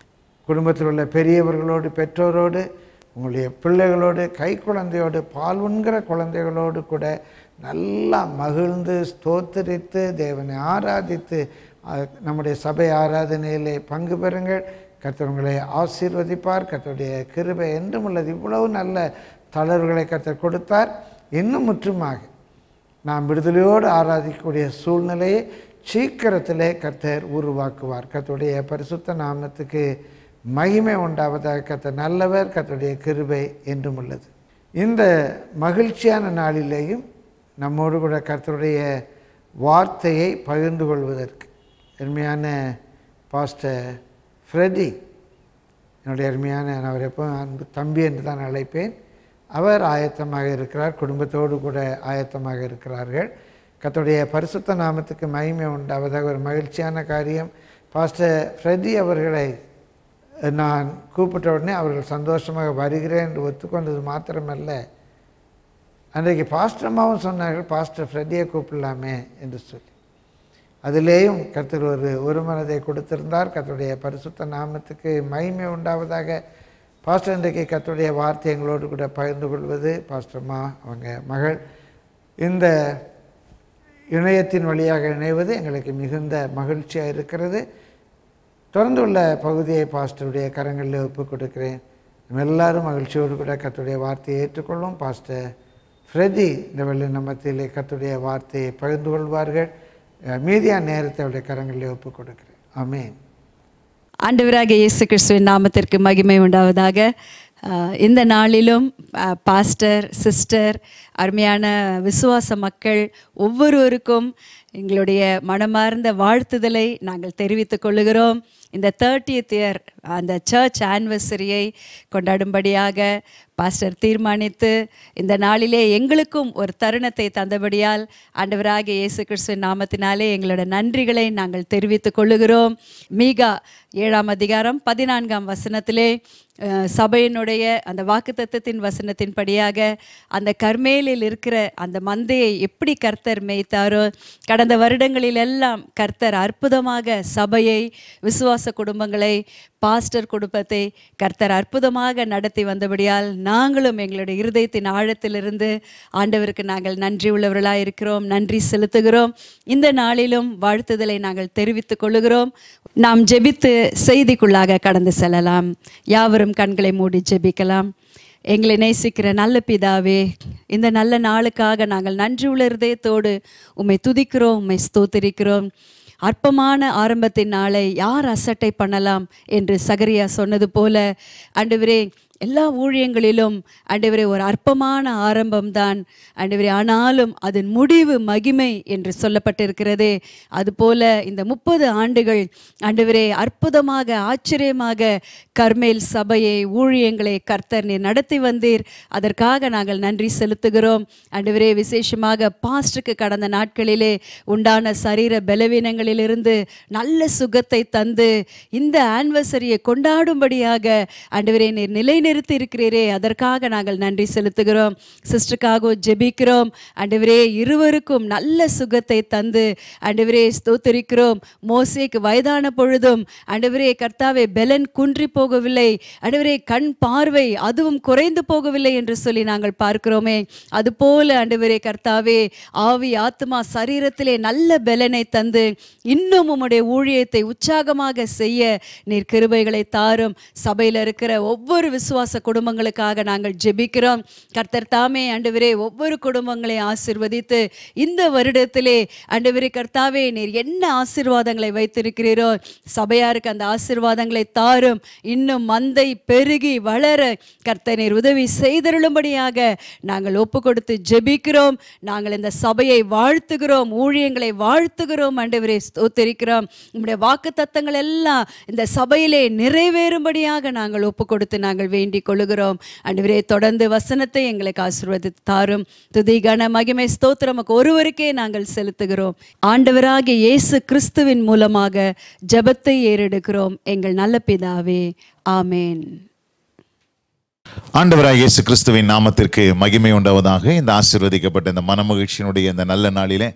குடும்பத்தில் உள்ள பெரியவர்களோடு பெற்றோரோடு உங்களுடைய பிள்ளைகளோடு கை குழந்தையோடு பால் உண்கிற குழந்தைகளோடு கூட நல்லா மகிழ்ந்து ஸ்தோத்தரித்து தேவனை ஆராதித்து அஹ், நம்முடைய சபை ஆராதனையிலே பங்கு பெறுங்கள் கர்த்தர் உங்களை ஆசீர்வதிப்பார் கர்த்தருடைய கிருபை என்றும் உள்ளது இவ்வளவு நல்ல தளர்வுகளை கர்த்தர் கொடுத்தார் இன்னும் முற்றுமாக நாம் விடுதலையோடு ஆராதிக்கக்கூடிய சூழ்நிலையை சீக்கிரத்திலே கர்த்தர் உருவாக்குவார் கர்த்தருடைய பரிசுத்த நாமத்துக்கு மகிமை உண்டாவதாக கர்த்தர் நல்லவர் கர்த்தருடைய கிருபை என்றும் உள்ளது இந்த மகிழ்ச்சியான நாளிலேயும் நம்மோடு கூட கர்த்தருடைய வார்த்தையை பகிர்ந்து கொள்வதற்கு அருமையான பாஸ்டர் ஃப்ரெடி என்னுடைய அருமையான நான் அவர் எப்போ அன்பு தம்பி என்று தான் அழைப்பேன் அவர் ஆயத்தமாக இருக்கிறார் குடும்பத்தோடு கூட ஆயத்தமாக இருக்கிறார்கள் கர்த்தருடைய பரிசுத்த நாமத்துக்கு மகிமை உண்டாவதாக ஒரு மகிழ்ச்சியான காரியம் பாஸ்டர் ஃப்ரெடி அவர்களை நான் கூப்பிட்ட உடனே அவர்கள் சந்தோஷமாக வருகிறேன் என்று ஒத்துக்கொண்டது மாத்திரமல்ல அன்றைக்கு பாஸ்டர் அம்மாவும் சொன்னார்கள் பாஸ்டர் ஃப்ரெட்டியை கூப்பிடலாமே என்று சொல்லி அதிலேயும் கர்த்தர் ஒரு ஒரு மனதை கொடுத்திருந்தார் கர்த்தருடைய பரிசுத்த நாமத்துக்கு மகிமை உண்டாவதாக பாஸ்டர் இன்றைக்கு கர்த்தருடைய வார்த்தை எங்களோடு கூட பகிர்ந்து கொள்வது பாஸ்டர் அம்மா அவங்க மகள் இந்த இணையத்தின் வழியாக இணைவது எங்களுக்கு மிகுந்த மகிழ்ச்சியாக இருக்கிறது தொடர்ந்து உள்ள பகுதியை பாஸ்டருடைய கரங்களில் ஒப்புக் கொடுக்கிறேன் நம்ம எல்லாரும் மகிழ்ச்சியோடு கூட கர்த்தருடைய வார்த்தையை ஏற்றுக்கொள்ளும் பாஸ்டர் ஃப்ரெடி இந்த வெள்ளி நம்மத்திலே கர்த்தருடைய வார்த்தையை பகிர்ந்து கொள்வார்கள் அஹ், மீதியான நேரத்தை அவருடைய கரங்களில் ஒப்புக் கொடுக்கிறேன் ஆமென் ஆண்டவராக இயேசு கிறிஸ்துவின் நாமத்திற்கு மகிமை உண்டாவதாக அஹ், இந்த நாளிலும் அஹ், பாஸ்டர் சிஸ்டர் அருமையான விசுவாச மக்கள் ஒவ்வொருவருக்கும் எங்களுடைய மனமார்ந்த வாழ்த்துதலை நாங்கள் தெரிவித்துக் கொள்ளுகிறோம் இந்த தேர்ட்டியத் இயர் அந்த சர்ச் ஆனிவர்சரியை கொண்டாடும்படியாக பாஸ்டர் தீர்மானித்து இந்த நாளிலே எங்களுக்கும் ஒரு தருணத்தை தந்தபடியால் ஆண்டவராகிய இயேசு கிறிஸ்துவின் நாமத்தினாலே எங்களோட நன்றிகளை நாங்கள் தெரிவித்துக் கொள்ளுகிறோம் மீகா ஏழாம் அதிகாரம் பதினான்காம் வசனத்திலே அஹ், சபையினுடைய அந்த வாக்குத்தத்தத்தின் வசனத்தின்படியாக அந்த கர்மேலில் இருக்கிற அந்த மந்தையை எப்படி கர்த்தர் மேய்த்தாரோ கடந்த வருடங்களில் எல்லாம் கர்த்தர் அற்புதமாக சபையை விசுவாச குடும்பங்களை பாஸ்டர் குடும்பத்தை கர்த்தர் அற்புதமாக நடத்தி வந்தபடியால் நாங்களும் எங்களுடைய இருதயத்தின் ஆழத்திலிருந்து ஆண்டவருக்கு நாங்கள் நன்றி உள்ளவர்களாக இருக்கிறோம் நன்றி செலுத்துகிறோம் இந்த நாளிலும் வாழ்த்துதலை நாங்கள் தெரிவித்துக் கொள்ளுகிறோம் நாம் ஜெபித்து செய்திக்குள்ளாக கடந்து செல்லலாம் யாவரும் கண்களை மூடி ஜெபிக்கலாம் எங்களை நேசிக்கிற நல்ல பிதாவே இந்த நல்ல நாளுக்காக நாங்கள் நன்றி உள்ள இருதயத்தோடு உம்மை துதிக்கிறோம் உம்மை ஸ்தோத்திரிக்கிறோம் அற்பமான ஆரம்பத்தின் நாளை யார் அசட்டை பண்ணலாம் என்று சகரியா சொன்னது போல ஆண்டவரே எல்லா ஊழியங்களிலும் ஆண்டவரே ஒரு அற்பமான ஆரம்பம்தான் ஆண்டவரே ஆனாலும் அதன் முடிவு மகிமை என்று சொல்லப்பட்டிருக்கிறதே அதுபோல இந்த முப்பது ஆண்டுகள் ஆண்டவரே அற்புதமாக ஆச்சரியமாக கர்மேல் சபையை ஊழியங்களை கர்த்தர் நீர் நடத்தி வந்தீர் அதற்காக நாங்கள் நன்றி செலுத்துகிறோம் ஆண்டவரே விசேஷமாக பாஸ்டுக்கு கடந்த நாட்களிலே உண்டான சரீர பலவீனங்களிலிருந்து நல்ல சுகத்தை தந்து இந்த ஆனிவர்சரியை கொண்டாடும்படியாக ஆண்டவரே நீர் நிலைநிறுத்தி இருக்கிறீரே அதற்காக நாங்கள் நன்றி செலுத்துகிறோம் சிஸ்டருக்காக ஜெபிக்கிறோம் ஆண்டவரே இருவருக்கும் நல்ல சுகத்தை தந்து ஆண்டவரே ஸ்தோத்தரிக்கிறோம் மோசேக்கு வயதான பொழுதும் ஆண்டவரே கர்த்தாவே பெலன் குன்றி போகவில்லை ஆண்டவரே கண் பார்வை அதுவும் குறைந்து போகவில்லை என்று சொல்லி நாங்கள் பார்க்கிறோமே அதுபோல ஆண்டவரே கர்த்தாவே ஆவி ஆத்மா சரீரத்திலே நல்ல பெலனை தந்து இன்னும் உம்முடைய ஊழியத்தை உற்சாகமாக செய்ய நீர் கிருபைகளை தாரும் சபையில் இருக்கிற ஒவ்வொரு விசுவாச குடும்பங்களுக்காக நாங்கள் ஜெபிக்கிறோம் கர்த்தர் தாமே ஆண்டவரே ஒவ்வொரு குடும்பங்களை ஆசிர்வதித்து இந்த வருடத்திலே ஆண்டவரே கர்த்தாவே நீர் என்ன ஆசீர்வாதங்களை வைத்திருக்கிறீரோ சபையாருக்கு அந்த ஆசீர்வாதங்களை தாரும் இன்னும் மந்தை பெருகி வளர கர்த்தர் நீர் உதவி செய்தருளும்படியாக நாங்கள் ஒப்பு கொடுத்து ஜெபிக்கிறோம் நாங்கள் இந்த சபையை வாழ்த்துகிறோம் ஊழியங்களை வாழ்த்துகிறோம் ஆண்டவரே ஸ்தோத்திரிக்கிறோம் உம்முடைய வாக்கு தத்தங்கள் எல்லாம் இந்த சபையிலே நிறைவேறும்படியாக நாங்கள் ஒப்பு கொடுத்து நாங்கள் வேண்டிக் கொள்ளுகிறோம் ஆண்டவரே தொடர்ந்து வசனத்தை எங்களுக்கு ஆசீர்வதித்து தாரும் துதி கன மகிமை ஸ்தோத்திரம் உமக்கு ஒருவருக்கே நாங்கள் செலுத்துகிறோம் ஆண்டவராகிய இயேசு கிறிஸ்துவின் மூலமாக ஜெபத்தை ஏறெடுக்கிறோம் எங்கள் நல்ல பிதாவே ஆமேன் ஆண்டவராய் இயேசு கிறிஸ்துவின் நாமத்திற்கு மகிமை உண்டாவதாக இந்த ஆசீர்வதிக்கப்பட்ட இந்த மனமகிழ்ச்சியினுடைய இந்த நல்ல நாளிலே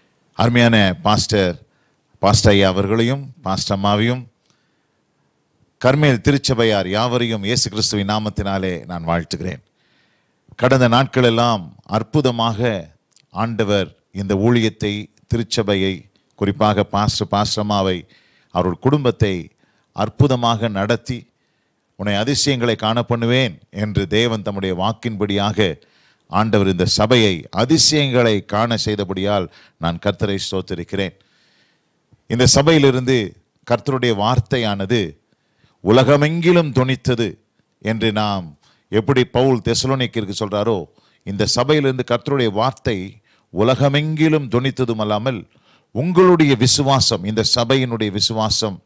அருமையான பாஸ்டர் பாஸ்டர் ஐயா அவர்களையும் பாஸ்டர் அம்மாவையும் கர்மேல் திருச்சபையார் யாவரையும் இயேசு கிறிஸ்துவின் நாமத்தினாலே நான் வாழ்த்துகிறேன் கடந்த நாட்களெல்லாம் அற்புதமாக ஆண்டவர் இந்த ஊழியத்தை திருச்சபையை குறிப்பாக பாஸ்டர் பாஸ்டமாவை அவருடைய குடும்பத்தை அற்புதமாக நடத்தி உன்னை அதிசயங்களை காண பண்ணுவேன் என்று தேவன் தம்முடைய வாக்கின்படியாக ஆண்டவர் இந்த சபையை அதிசயங்களை காண செய்தபடியால் நான் கர்த்தரை ஸ்தோத்திருக்கிறேன் இந்த சபையிலிருந்து கர்த்தருடைய வார்த்தையானது உலகமெங்கிலும் தொனித்தது என்று நாம் எப்படி பவுல் தெசலோனிக்கிற்கு சொல்றாரோ இந்த சபையிலிருந்து கர்த்தருடைய வார்த்தை உலகமெங்கிலும் தொனித்ததும் அல்லாமல் உங்களுடைய விசுவாசம் இந்த சபையினுடைய விசுவாசம்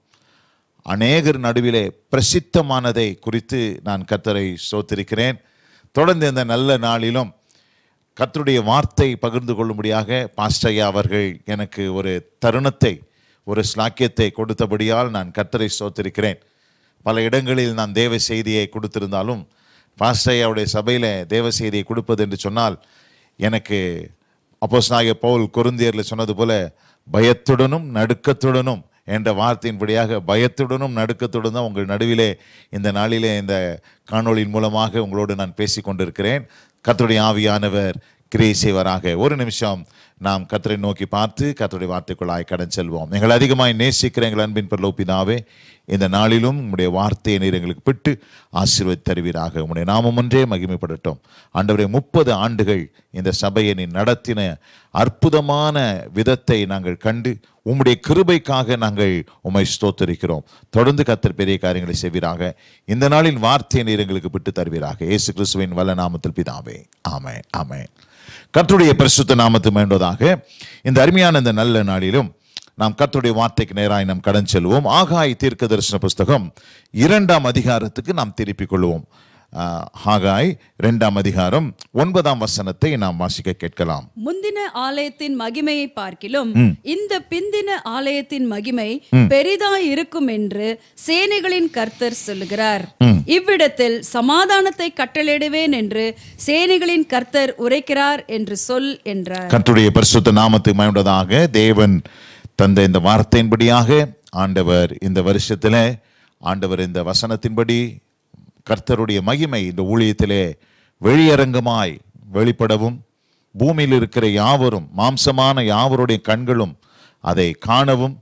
அநேகர் நடுவிலே பிரசித்தமானதை குறித்து நான் கர்த்தரை சோத்திருக்கிறேன் தொடர்ந்து இந்த நல்ல நாளிலும் கர்த்தருடைய வார்த்தை பகிர்ந்து கொள்ளும்படியாக பாஸ்டையா அவர்கள் எனக்கு ஒரு தருணத்தை ஒரு ஸ்லாக்கியத்தை கொடுத்தபடியால் நான் கர்த்தரை சோத்திருக்கிறேன் பல இடங்களில் நான் தேவ செய்தியை கொடுத்திருந்தாலும் பாஸ்டையாவுடைய சபையில் தேவ செய்தியை கொடுப்பது என்று சொன்னால் எனக்கு அப்போஸ் நாய பவுல் கொருந்தியரில் சொன்னது போல பயத்துடனும் நடுக்கத்துடனும் என்ற வார்த்தையின்படியாக பயத்துடனும் நடுக்கத்துடன் தான் உங்கள் நடுவிலே இந்த நாளிலே இந்த காணொளியின் மூலமாக உங்களோடு நான் பேசி கொண்டிருக்கிறேன் கர்த்தருடைய ஆவியானவர் கிரியை செய்வராக ஒரு நிமிஷம் நாம் கத்தரை நோக்கி பார்த்து கத்தருடைய வார்த்தைக்குள்ளாய் கடன் செல்வோம் எங்கள் அதிகமாய் நேசிக்கிற எங்கள் அன்பின் பரலோப்பினாவே இந்த நாளிலும் உம்முடைய வார்த்தையை நீர் எங்களுக்கு பிட்டு ஆசீர்வதி தருவீராக உம்முடைய நாமம் ஒன்றே மகிமைப்படட்டும் ஆண்டவரே முப்பது ஆண்டுகள் இந்த சபையை நீ நடத்தின அற்புதமான விதத்தை நாங்கள் கண்டு உம்முடைய கிருபைக்காக நாங்கள் உம்மை ஸ்தோத்தரிக்கிறோம் தொடர்ந்து கத்தர் பெரிய காரியங்களை செய்வீராக இந்த நாளின் வார்த்தையை நீர் எங்களுக்கு விட்டு தருவீராக இயேசு கிறிஸ்துவின் வல்ல நாமத்தில் பிதாவே ஆமென் ஆமென் கர்த்தருடைய பரிசுத்த நாமத்து மேண்டதாக இந்த அருமையான இந்த நல்ல நாளிலும் நாம் கர்த்தருடைய வார்த்தைக்கு நேராய் நாம் கடன் செல்வோம் ஆகாய் தீர்க்க தரிசன புஸ்தகம் இரண்டாம் அதிகாரத்துக்கு நாம் திருப்பிக் கொள்வோம் ஆஹ், ஆகாய் இரண்டாம் அதிகாரம் ஒன்பதாம் வசனத்தை நாம் வாசிக்க கேட்கலாம் முந்தின ஆலயத்தின் மகிமையை பார்க்கிலும் ம். இந்த பிந்தின ஆலயத்தின் மகிமை ம். பெரிதாய் இருக்கும் என்று சேனைகளின் கர்த்தர் சொல்லுகிறார் ம். இவ்விடத்தில் சமாதானத்தை கட்டளையிடுவேன் என்று சேனைகளின் கர்த்தர் உரைக்கிறார் என்று சொல் என்றார் கர்த்தருடைய பரிசுத்த நாமத்துக்கு மயமுள்ளதாக தேவன் தந்த இந்த வார்த்தையின்படியாக ஆண்டவர் இந்த வருஷத்தில் ஆண்டவர் இந்த வசனத்தின்படி கர்த்தருடைய மகிமை இந்த ஊழியத்திலே வெளியரங்கமாய் வெளிப்படவும் பூமியில் இருக்கிற யாவரும் மாம்சமான யாவருடைய கண்களும் அதை காணவும்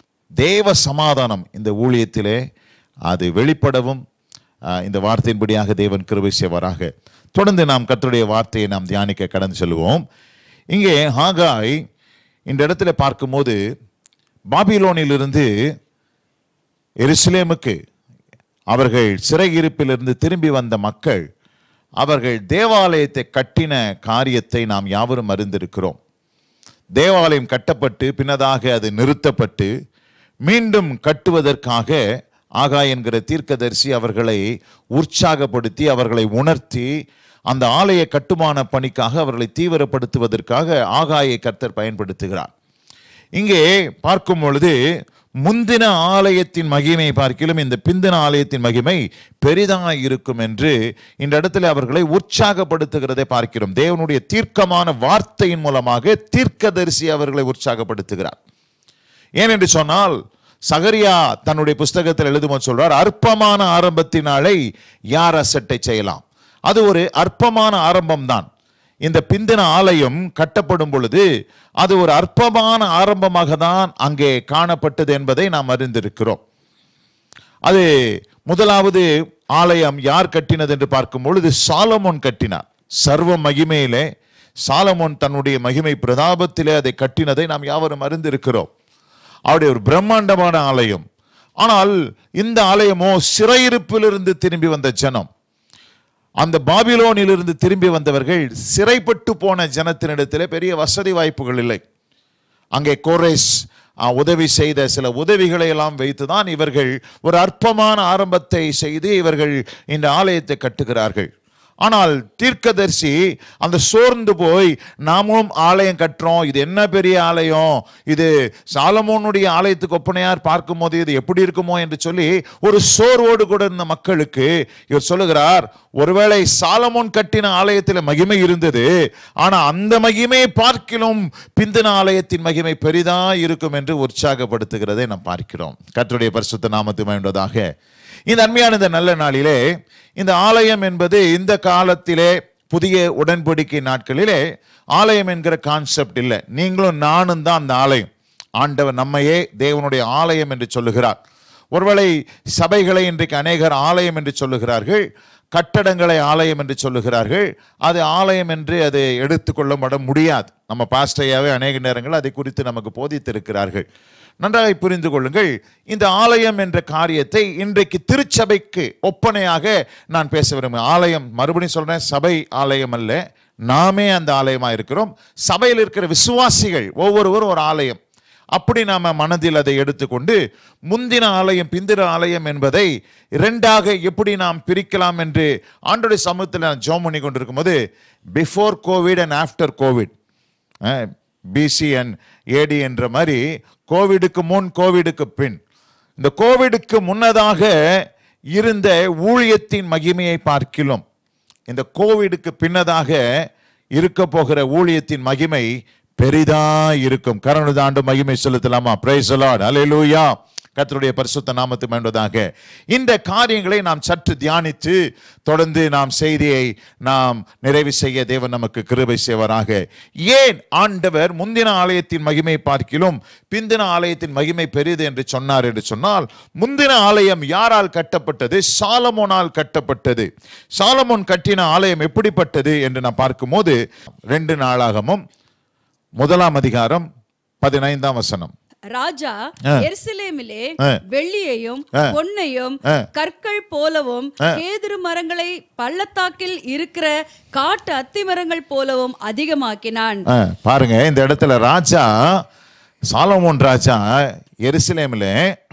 தேவ சமாதானம் இந்த ஊழியத்திலே அது வெளிப்படவும் ஆஹ், இந்த வார்த்தையின்படியாக தேவன் கிருபை செய்வாராக தொடர்ந்து நாம் கர்த்தருடைய வார்த்தையை நாம் தியானிக்க கடந்து செல்வோம் இங்கே ஹாகாய் இந்த இடத்துல பார்க்கும்போது பாபிலோனிலிருந்து எருசலேமுக்கு அவர்கள் சிறையிருப்பிலிருந்து திரும்பி வந்த மக்கள் அவர்கள் தேவாலயத்தை கட்டின காரியத்தை நாம் யாவரும் அறிந்திருக்கிறோம் தேவாலயம் கட்டப்பட்டு பின்னதாக அது நிறுத்தப்பட்டு மீண்டும் கட்டுவதற்காக ஆகாய் என்கிற தீர்க்கதரிசி அவர்களை உற்சாகப்படுத்தி அவர்களை உணர்த்தி அந்த ஆலய கட்டுமான பணிக்காக அவர்களை தீவிரப்படுத்துவதற்காக ஆகாயை கர்த்தர் பயன்படுத்துகிறார் இங்கே பார்க்கும் பொழுது முந்தின ஆலயத்தின் மகிமை பார்க்கிலும் இந்த பிந்தின ஆலயத்தின் மகிமை பெரிதாய் இருக்கும் என்று இந்த இடத்துல அவர்களை உற்சாகப்படுத்துகிறதை பார்க்கிறோம் தேவனுடைய தீர்க்கமான வார்த்தையின் மூலமாக தீர்க்கதரிசி அவர்களை உற்சாகப்படுத்துகிறார் ஏனென்று சொன்னால் சகரியா தன்னுடைய புஸ்தகத்தில் எழுதும்போது சொல்றார் அற்பமான ஆரம்பத்தினாலே யார் அசட்டை செய்யலாம் அது ஒரு அற்பமான ஆரம்பம்தான் இந்த பிந்தின ஆலயம் கட்டப்படும் பொழுது அது ஒரு அற்பமான ஆரம்பமாக தான் அங்கே காணப்பட்டது என்பதை நாம் அறிந்திருக்கிறோம் அது முதலாவது ஆலயம் யார் கட்டினது என்று பார்க்கும் பொழுது சாலமோன் கட்டினார் சர்வ மகிமையிலே சாலமோன் தன்னுடைய மகிமை பிரதாபத்திலே அதை கட்டினதை நாம் யாவரும் அறிந்திருக்கிறோம் அவருடைய ஒரு பிரம்மாண்டமான ஆலயம் ஆனால் இந்த ஆலயமோ சிறையிருப்பிலிருந்து திரும்பி வந்த ஜனம் அந்த பாபிலோனிலிருந்து திரும்பி வந்தவர்கள் சிறைப்பட்டு போன ஜனத்தினிடத்தில் பெரிய வசதி வாய்ப்புகள் இல்லை அங்கே கோரேஸ் ஆ, உதவி செய்த சில உதவிகளை எல்லாம் வைத்துதான் இவர்கள் ஒரு அற்பமான ஆரம்பத்தை செய்து இவர்கள் இந்த ஆலயத்தை கட்டுகிறார்கள் ஆனால் தீர்க்கதரிசி அந்த சோர்ந்து போய் நாமும் ஆலயம் கட்டுறோம் இது என்ன பெரிய ஆலயம் இது சாலமோனுடைய ஆலயத்துக்கு ஒப்பனையார் பார்க்கும்போது இது எப்படி இருக்குமோ என்று சொல்லி ஒரு சோர்வோடு கூட இருந்த மக்களுக்கு இவர் சொல்லுகிறார் ஒருவேளை சாலமோன் கட்டின ஆலயத்தில் மகிமை இருந்தது ஆனா அந்த மகிமையை பார்க்கிலும் பிந்தின ஆலயத்தின் மகிமை பெரிதா இருக்கும் என்று உற்சாகப்படுத்துகிறதை நாம் பார்க்கிறோம் கர்த்தருடைய பரிசுத்த நாமத்து மகிழ்ந்ததாக இந்த அண்மையான இந்த நல்ல நாளிலே இந்த ஆலயம் என்பது இந்த காலத்திலே புதிய உடன்படிக்கை நாட்களிலே ஆலயம் என்கிற கான்செப்ட் இல்லை நீங்களும் நானும் தான் அந்த ஆலயம் ஆண்டவர் நம்மையே தேவனுடைய ஆலயம் என்று சொல்லுகிறார் ஒருவேளை சபைகளை இன்றைக்கு அநேகர் ஆலயம் என்று சொல்லுகிறார்கள் கட்டடங்களை ஆலயம் என்று சொல்லுகிறார்கள் அது ஆலயம் என்று அதை எடுத்துக்கொள்ளப்பட முடியாது நம்ம பாஸ்டையாவே அநேக நேரங்கள் அதை குறித்து நமக்கு போதித்திருக்கிறார்கள் நன்றாக புரிந்து கொள்ளுங்கள் இந்த ஆலயம் என்ற காரியத்தை இன்றைக்கு திருச்சபைக்கு ஒப்பனையாக நான் பேச விரும்புகிறேன் ஆலயம் மறுபடியும் சொல்றேன் சபை ஆலயம் அல்ல நாமே அந்த ஆலயமா இருக்கிறோம் சபையில் இருக்கிற விசுவாசிகள் ஒவ்வொருவரும் ஒரு ஆலயம் அப்படி நாம மனதில் அதை எடுத்துக்கொண்டு முந்தின ஆலயம் பிந்தின ஆலயம் என்பதை இரண்டாக எப்படி நாம் பிரிக்கலாம் என்று ஆண்டோடைய சமூகத்தில் நான் ஜோம் பண்ணி கொண்டிருக்கும் போது before Covid and after Covid BC and AD என்ற மாதிரி கோவிடுக்கு முன் கோவிடுக்கு பின் இந்த கோவிடுக்கு முன்னதாக இருந்த ஊழியத்தின் மகிமையை பார்க்கிலும் இந்த கோவிடுக்கு பின்னதாக இருக்க போகிற ஊழியத்தின் மகிமை பெரிதா இருக்கும் கருணுதாண்டு மகிமை செலுத்தலாமா பிரைஸ் அலையலூயா கர்த்தருடைய பரிசுத்த நாமத்து வேண்டதாக இந்த காரியங்களை நாம் சற்று தியானித்து தொடர்ந்து நாம் செய்தியை நாம் நிறைவு செய்ய தேவன் நமக்கு கிருபை செய்வராக ஏன் ஆண்டவர் முந்தின ஆலயத்தின் மகிமை பார்க்கிலும் பிந்தின ஆலயத்தின் மகிமை பெரியது என்று சொன்னார் என்று சொன்னால் முந்தின ஆலயம் யாரால் கட்டப்பட்டது சாலமோனால் கட்டப்பட்டது சாலமோன் கட்டின ஆலயம் எப்படிப்பட்டது என்று நாம் பார்க்கும்போது ரெண்டு நாளாகமும் முதலாம் அதிகாரம் பதினைந்தாம் வசனம் ராஜா ஆ. எருசலேமிலே ஆ. வெள்ளியையும் ஆ. பொன்னையும் ஆ. கற்கள் போலவும் ஆ. கேதுரு மரங்களை பள்ளத்தாக்கில் இருக்கிற காட்டு அத்தி மரங்கள் போலவும் அதிகமாக்கினான் ஆ, பாருங்க இந்த இடத்துல ராஜா சாலமோன் ராஜா எருசலேமில்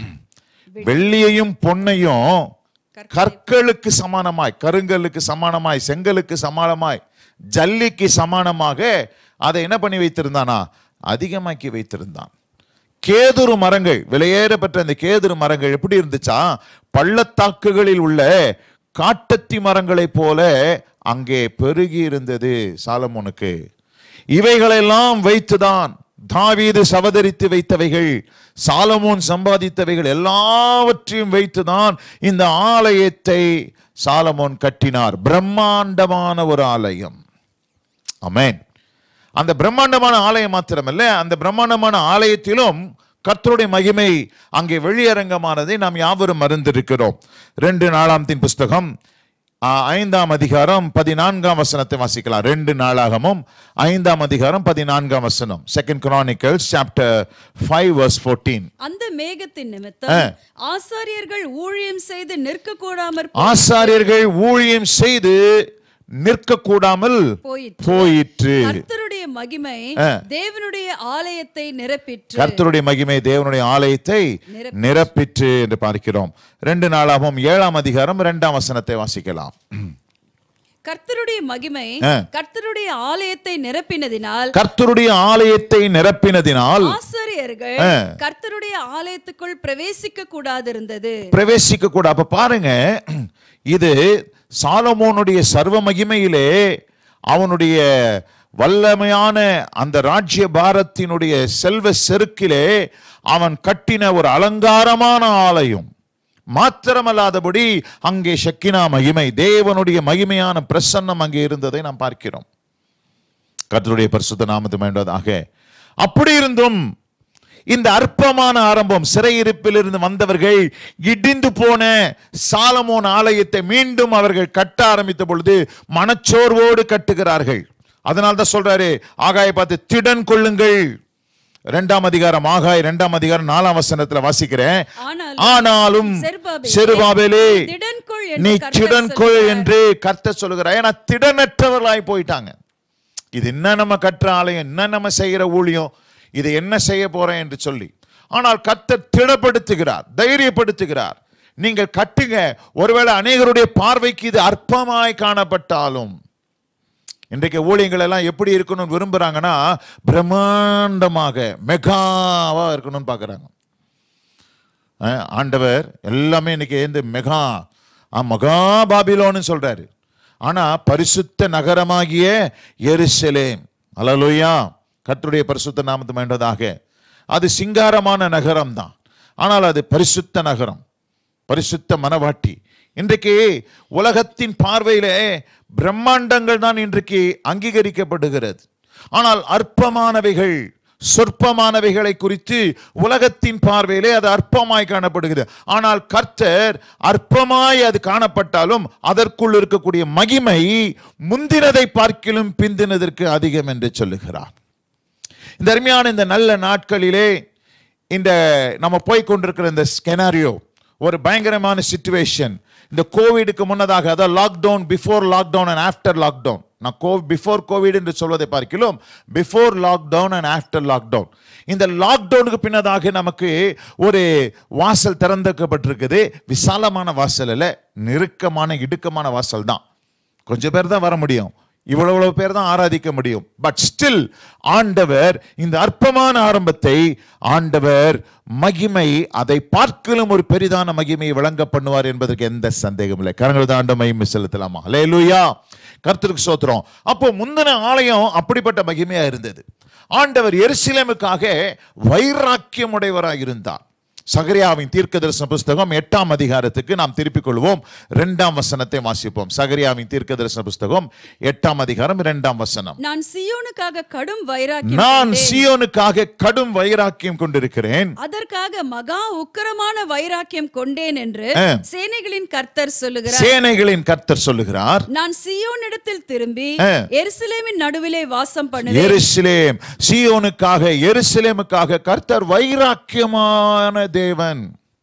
வெள்ளியையும் பொன்னையும் கற்களுக்கு சமானமாய் கருங்கல்லுக்கு சமானமாய் செங்கலுக்கு சமானமாய் ஜல்லிக்கு சமானமாக அதை என்ன பண்ணி வைத்திருந்தானா அதிகமாக்கி வைத்திருந்தான் கேதுரு மரங்கள் விலையேறப்பட்ட அந்த கேதுரு மரங்கள் எப்படி இருந்துச்சா பள்ளத்தாக்குகளில் உள்ள காட்டத்தி மரங்களைப் போல அங்கே பெருகி இருந்தது சாலமோனுக்கு இவைகளெல்லாம் வைத்துதான் தாவீது சவதரித்து வைத்தவைகள் சாலமோன் சம்பாதித்தவைகள் எல்லாவற்றையும் வைத்துதான் இந்த ஆலயத்தை சாலமோன் கட்டினார் பிரம்மாண்டமான ஒரு ஆலயம் அமேன் அந்த பிரம்மாண்டமான ஆலயம் மாத்திரமல்ல அந்த பிரம்மாண்டமான ஆலயத்திலும் கர்த்தருடைய மகிமை அங்கே வெளியரங்கமானதை நாம் யாவரும் மறந்திருக்கிறோம் ரெண்டு நாளாம்தின் புஸ்தகம் ஆ, ஐந்தாம் அதிகாரம் பதினான்காம் வசனத்தை வாசிக்கலாம் ரெண்டு நாளாகமும் ஐந்தாம் அதிகாரம் பதினான்காம் வசனம் second Chronicles chapter five verse fourteen அந்த மேகத்தின் ஆ. நிமித்தம் ஆசாரியர்கள் ஊழியம் செய்து நிற்க கூடாமற் ஆசாரியர்கள் ஊழியம் செய்து நிற்க கூடாமல் போயிற்று. போயிற்று கர்த்தருடைய மகிமை ஆ. தேவனுடைய ஆலயத்தை நிரப்பிற்று கர்த்தருடைய மகிமை தேவனுடைய ஆலயத்தை நிரப்பிற்று. நிரப்பிற்று என்று பார்க்கிறோம் ரெண்டு நாளாகவும் ஏழாம் அதிகாரம் இரண்டாம் வசனத்தை வாசிக்கலாம் கர்த்தருடைய மகிமை ஆ. கர்த்தருடைய ஆலயத்தை நிரப்பினதினால் கர்த்தருடைய ஆலயத்தை நிரப்பினதினால் ஆசாரியர்கள் ஆ. கர்த்தருடைய ஆலயத்துக்குள் பிரவேசிக்க கூடாதிருந்தது பிரவேசிக்க கூட அப்ப பாருங்க இது சாலமோனுடைய சர்வ மகிமையிலே அவனுடைய வல்லமையான அந்த ராஜ்ய பாரத்தினுடைய செல்வ செருக்கிலே அவன் கட்டின ஒரு அலங்காரமான ஆலயம் மாத்திரமல்லாதபடி அங்கே ஷக்கினா மகிமை தேவனுடைய மகிமையான பிரசன்னம் அங்கே இருந்ததை நாம் பார்க்கிறோம் கர்த்தருடைய பரிசுத்த நாமத்து வேண்டதாக அப்படி இருந்தும் இந்த அற்பமான ஆரம்பம் சிறையிருப்பிலிருந்து வந்தவர்கள் இடிந்து போன சாலமோன் ஆலயத்தை மீண்டும் அவர்கள் கட்ட ஆரம்பித்த பொழுது மனச்சோர்வோடு கட்டுகிறார்கள் அதனால தான் சொல்றாரு ஆகாய பார்த்து திடன் கொள்ளுங்கள் இரண்டாம் அதிகாரம் ஆகாய் இரண்டாம் அதிகாரம் நாலாம் வசனத்துல வாசிக்கிறேன் ஆனாலும் செருபாபேலே, செருபாபேலே திடன்கொள் என்று நீ கர்த்தர் திடன்கொள் சொல்கிறார். என்று கர்த்தர் சொல்லுகிறார் ஏன்னா திடனற்றவர்களாய் போயிட்டாங்க இது என்ன நம்ம கட்டுற ஆலயம் என்ன நம்ம செய்கிற ஊழியம் இது என்ன செய்ய போறேன் என்று சொல்லி ஆனால் கர்த்தர் திடப்படுத்துகிறார் தைரியப்படுத்துகிறார் நீங்கள் கட்டுங்க ஒருவேளை அநேகருடைய பார்வைக்கு இது அற்பமாய் காணப்பட்டாலும் இன்றைக்கு ஊழியங்கள் எல்லாம் எப்படி இருக்கணும்னு விரும்புறாங்கன்னா பிரம்மாண்டமாக மெகாவா இருக்கணும்னு பார்க்குறாங்க அஹ், ஆண்டவர் எல்லாமே இன்னைக்கு இந்த மெகா ஆ, மகா பாபிலோன்னு சொல்றாரு ஆனா பரிசுத்த நகரமாகிய எருசலேம் அலலுயா கர்த்தருடைய பரிசுத்த நாமத்து வேண்டதாக அது சிங்காரமான நகரம் தான் ஆனால் அது பரிசுத்த நகரம் பரிசுத்த மனவாட்டி இன்றைக்கு உலகத்தின் பார்வையிலே பிரம்மாண்டங்கள் தான் இன்றைக்கு அங்கீகரிக்கப்படுகிறது ஆனால் அற்பமானவைகள் சொற்பமானவைகளை குறித்து உலகத்தின் பார்வையிலே அது அற்பமாய் காணப்படுகிறது ஆனால் கர்த்தர் அற்பமாய் அது காணப்பட்டாலும் அதற்குள் இருக்கக்கூடிய மகிமை முந்தினதை பார்க்கிலும் பிந்தினதற்கு அதிகம் என்று சொல்லுகிறார் இந்த அருமையான இந்த நல்ல நாட்களிலே இந்த நம்ம போய் கொண்டிருக்கிற இந்த ஸ்கெனாரியோ ஒரு பயங்கரமான சுச்சுவேஷன் இந்த கோவிடுக்கு முன்னதாக அதாவது lockdown before lockdown and after lockdown நான் கோ பிஃபோர் கோவிட் என்று சொல்வதை பார்க்கலாம் before lockdown and after lockdown இந்த லாக்டவுனுக்கு பின்னதாக நமக்கு ஒரு வாசல் திறந்துக்கப்பட்டிருக்குது விசாலமான வாசல் அல்ல நெருக்கமான இடுக்கமான வாசல் தான் கொஞ்சம் பேர் தான் வர முடியும் இவ்வளவு இவ்வளவு பேர் தான் ஆராதிக்க முடியும் பட் ஸ்டில் ஆண்டவர் இந்த அற்பமான ஆரம்பத்தை ஆண்டவர் மகிமை அதை பார்க்கலும் ஒரு பெரிதான மகிமையை வழங்க பண்ணுவார் என்பதற்கு எந்த சந்தேகம் இல்லை கரங்கள் தான் ஆண்ட மகிமை செலுத்தலாமா லேலூயா கர்த்தருக்கு சோத்திரம் அப்போ முந்தின ஆலயம் அப்படிப்பட்ட மகிமையா இருந்தது ஆண்டவர் எருசலேமுக்காக வைராக்கியம் உடையவராக இருந்தார் சகரியாவின் தீர்க்க தரிசன புஸ்தகம் எட்டாம் அதிகாரத்துக்கு நாம் திருப்பிக் கொள்வோம் இரண்டாம் வசனத்தை வாசிப்போம் சகரியாவின் தீர்க்க தரிசன புஸ்தகம் எட்டாம் அதிகாரம் இரண்டாம் வசனம் நான் சியோனுக்காக கடும் வைராக்கியம் நான் கொண்டேன். சியோனுக்காக கடும் வைராக்கியம் கொண்டிருக்கிறேன் அதற்காக மகா உக்கிரமான வைராக்கியம் கொண்டேன் என்று ஆ. சேனைகளின் கர்த்தர் சொல்லுகிறார் சேனைகளின் கர்த்தர் சொல்லுகிறார் நான் சியோனிடத்தில் திரும்பி ஆ. எருசலேமின் நடுவிலே வாசம் பண்ணுவேன் எருசலேம் சியோனுக்காக எருசலேமுக்காக கர்த்தர் வைராக்கியமான தேவன்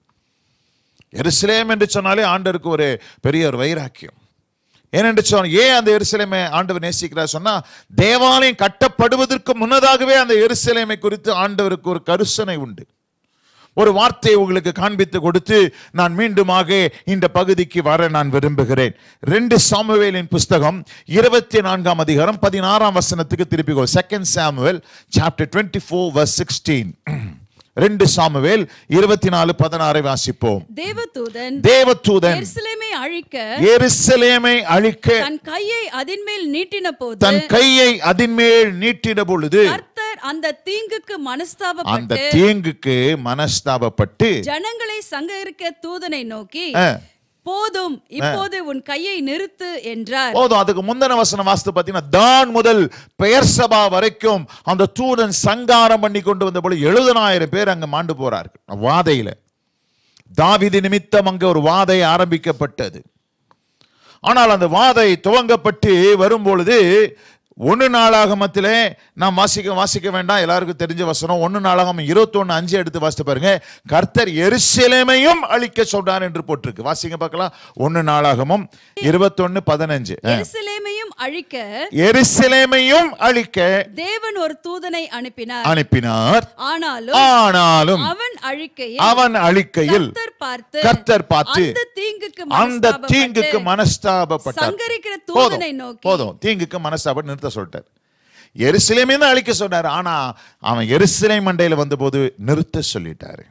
எருசலேம் என்று சொன்னாலே ஆண்டருக்கு ஒரு பெரிய ஒரு வைராக்கியம் ஏனென்று சொன்ன ஏன் அந்த எருசலேமை ஆண்டவர் நேசிக்கிறார் சொன்னா தேவாலயம் கட்டப்படுவதற்கு முன்னதாகவே அந்த எருசலேமை குறித்து ஆண்டவருக்கு ஒரு கருசனை உண்டு ஒரு வார்த்தையை உங்களுக்கு காண்பித்து கொடுத்து நான் மீண்டுமாக இந்த பகுதிக்கு வர நான் விரும்புகிறேன் ரெண்டு சாமுவேலின் புஸ்தகம் இருபத்தி நான்காம் அதிகாரம் பதினாறாம் வசனத்துக்கு திருப்பி second Samuel chapter twenty four verse sixteen ரெண்டு சாமுவேல் இருபத்தி நாலு பதினாறை வாசிப்போம் தேவதூதன் தேவதூதன் எருசலேமை அழிக்க எருசலேமை அழிக்க தன் கையை அதின்மேல் நீட்டின போது தன் கையை அதின்மேல் நீட்டின பொழுது கர்த்தர் அந்த தீங்குக்கு அந்த மனஸ்தாபப்பட்டு தீங்குக்கு மனஸ்தாபப்பட்டு ஜனங்களை சங்கரிக்க தூதனை நோக்கி ஆ. போதும் இப்போது உன் கையை நிறுத்து என்றார் போதும் அதுக்கு முந்தின வசனம் வாஸ்து பார்த்தீங்கன்னா தான் முதல் பெயர் சபா வரைக்கும் அந்த தூதன் சங்காரம் பண்ணி கொண்டு வந்த பொழுது எழுபதனாயிரம் பேர் அங்க மாண்டு போறார்கள் வாதையில தாவிதி நிமித்தம் அங்க ஒரு வாதை ஆரம்பிக்கப்பட்டது ஆனால் அந்த வாதை துவங்கப்பட்டு வரும்பொழுது ஒன்று நாளாகமத்திலே நாம் வாசிக்க வாசிக்க வேண்டாம் எல்லாருக்கும் தெரிஞ்ச வசனம் ஒன்று நாளாகம் இருபத்தொன்னு அஞ்சு எடுத்து வாசித்து பாருங்க கர்த்தர் எருசலேமையும் அழிக்க சொல்றார் என்று போட்டிருக்கு வாசிங்க பார்க்கலாம் ஒன்று நாளாகமும் இருபத்தொன்னு பதினஞ்சு ஆ. எருசலேமையும் அழிக்க எருசலேமையும் அழிக்க தேவன் ஒரு தூதனை அனுப்பினார் அனுப்பினார் ஆனாலும் ஆனாலும் அவன் அழிக்கையில் அவன் அழிக்கையில் கர்த்தர் பார்த்து கர்த்தர் பார்த்து அந்த தீங்குக்கு அந்த தீங்குக்கு மனஸ்தாபப்பட்டார் சங்கரிக்கிற தூதனை போதும் நோக்கி போதும் தீங்குக்கு மனஸ்தாபம் நிறுத்த சொல்லிட்டார் எருசலேமே தான் அழிக்க சொன்னார் ஆனா அவன் எருசலேம் மண்டையில வந்தபோது நிறுத்த சொல்லிட்டாரு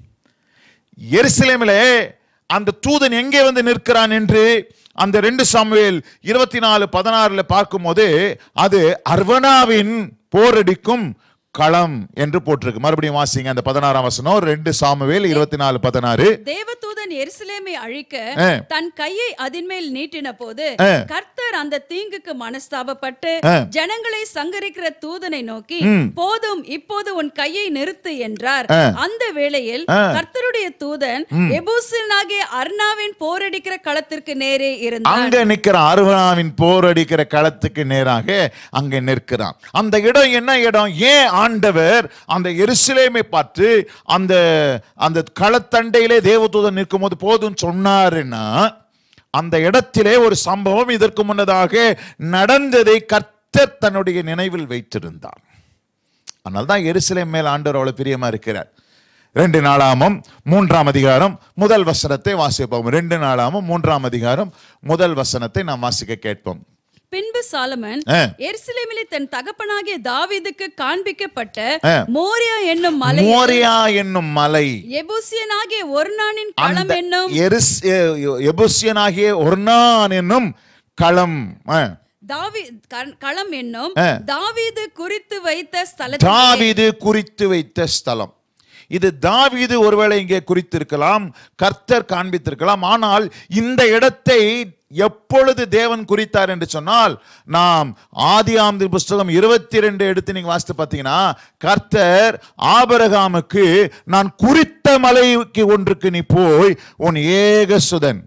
எருசலேமிலே அந்த தூதன் எங்கே வந்து நிற்கிறான் என்று அந்த ரெண்டு சாமுவேல் இருபத்தி நாலு பதினாறுல பார்க்கும்போது அது அர்வனாவின் போரடிக்கும் களம் என்று போட்டிருக்கு மறுபடியும் வாசிங்க அந்த பதினாறாம் வசனம் ரெண்டு சாமுவேல் இருபத்தி நாலு பதினாறு தேவதூதன் எருசலேமை அழிக்க ஆ. தன் கையை அதின்மேல் நீட்டின போது ஆ. கர்த்தர் அந்த தீங்குக்கு மனஸ்தாபப்பட்டு ஆ. ஜனங்களை சங்கரிக்கிற தூதனை நோக்கி ம். போதும் இப்போது உன் கையை நிறுத்து என்றார் ஆ. அந்த வேளையில் ஆ. கர்த்தருடைய தூதன் ம். எபூசினாகிய அர்னாவின் போரடிக்கிற களத்திற்கு நேரே இருந்தார் அங்க நிக்கிற அருவனாவின் போர் அடிக்கிற களத்துக்கு நேராக அங்க நிற்கிறான் அந்த இடம் என்ன இடம் ஏன் ஆண்டவர் அந்த எருசலேமை பார்த்து அந்த அந்த களத்தண்டையிலே தேவதூதன் நிற்கும் போது போதும் சொன்னாருன்னா அந்த இடத்திலே ஒரு சம்பவம் இதற்கு முன்னதாக நடந்ததை கர்த்தர் தன்னுடைய நினைவில் வைத்திருந்தார் அதனால தான் எருசலேம் மேல் ஆண்டவர் அவ்வளவு பிரியமா இருக்கிறார் ரெண்டு நாளாமம் மூன்றாம் அதிகாரம் முதல் வசனத்தை வாசிப்போம் ரெண்டு நாளாமம் மூன்றாம் அதிகாரம் முதல் வசனத்தை நாம் வாசிக்க கேட்போம் பின்பு சாலமன் ஆ. எருசலேமிலே தன் தகப்பனாகிய தாவீதுக்கு காண்பிக்கப்பட்ட ஆ. மோரியா என்னும் மலை மோரியா என்னும் மலை எபூசியனாகிய ஒருநானின் களம் அந்த என்னும் எருஸ் எ- எபூசியனாகிய ஒர்னான் என்னும் களம் ஆ. தாவி க- களம் என்னும் ஆ. தாவீது குறித்து வைத்த ஸ்தலத்தில் தாவீது குறித்து வைத்த ஸ்தலம் இது தாவீது ஒருவேளை இங்கே குறித்திருக்கலாம் கர்த்தர் காண்பித்திருக்கலாம் ஆனால் இந்த இடத்தை எப்பொழுது தேவன் குறித்தார் என்று சொன்னால் நாம் ஆதியாமதி புஸ்தகம் இருபத்தி ரெண்டு எடுத்து நீங்க வாசித்து பார்த்தீங்கன்னா கர்த்தர் ஆபரகாமுக்கு நான் குறித்த மலைக்கு ஒன்றுக்கு நீ போய் உன் ஏகசுதன்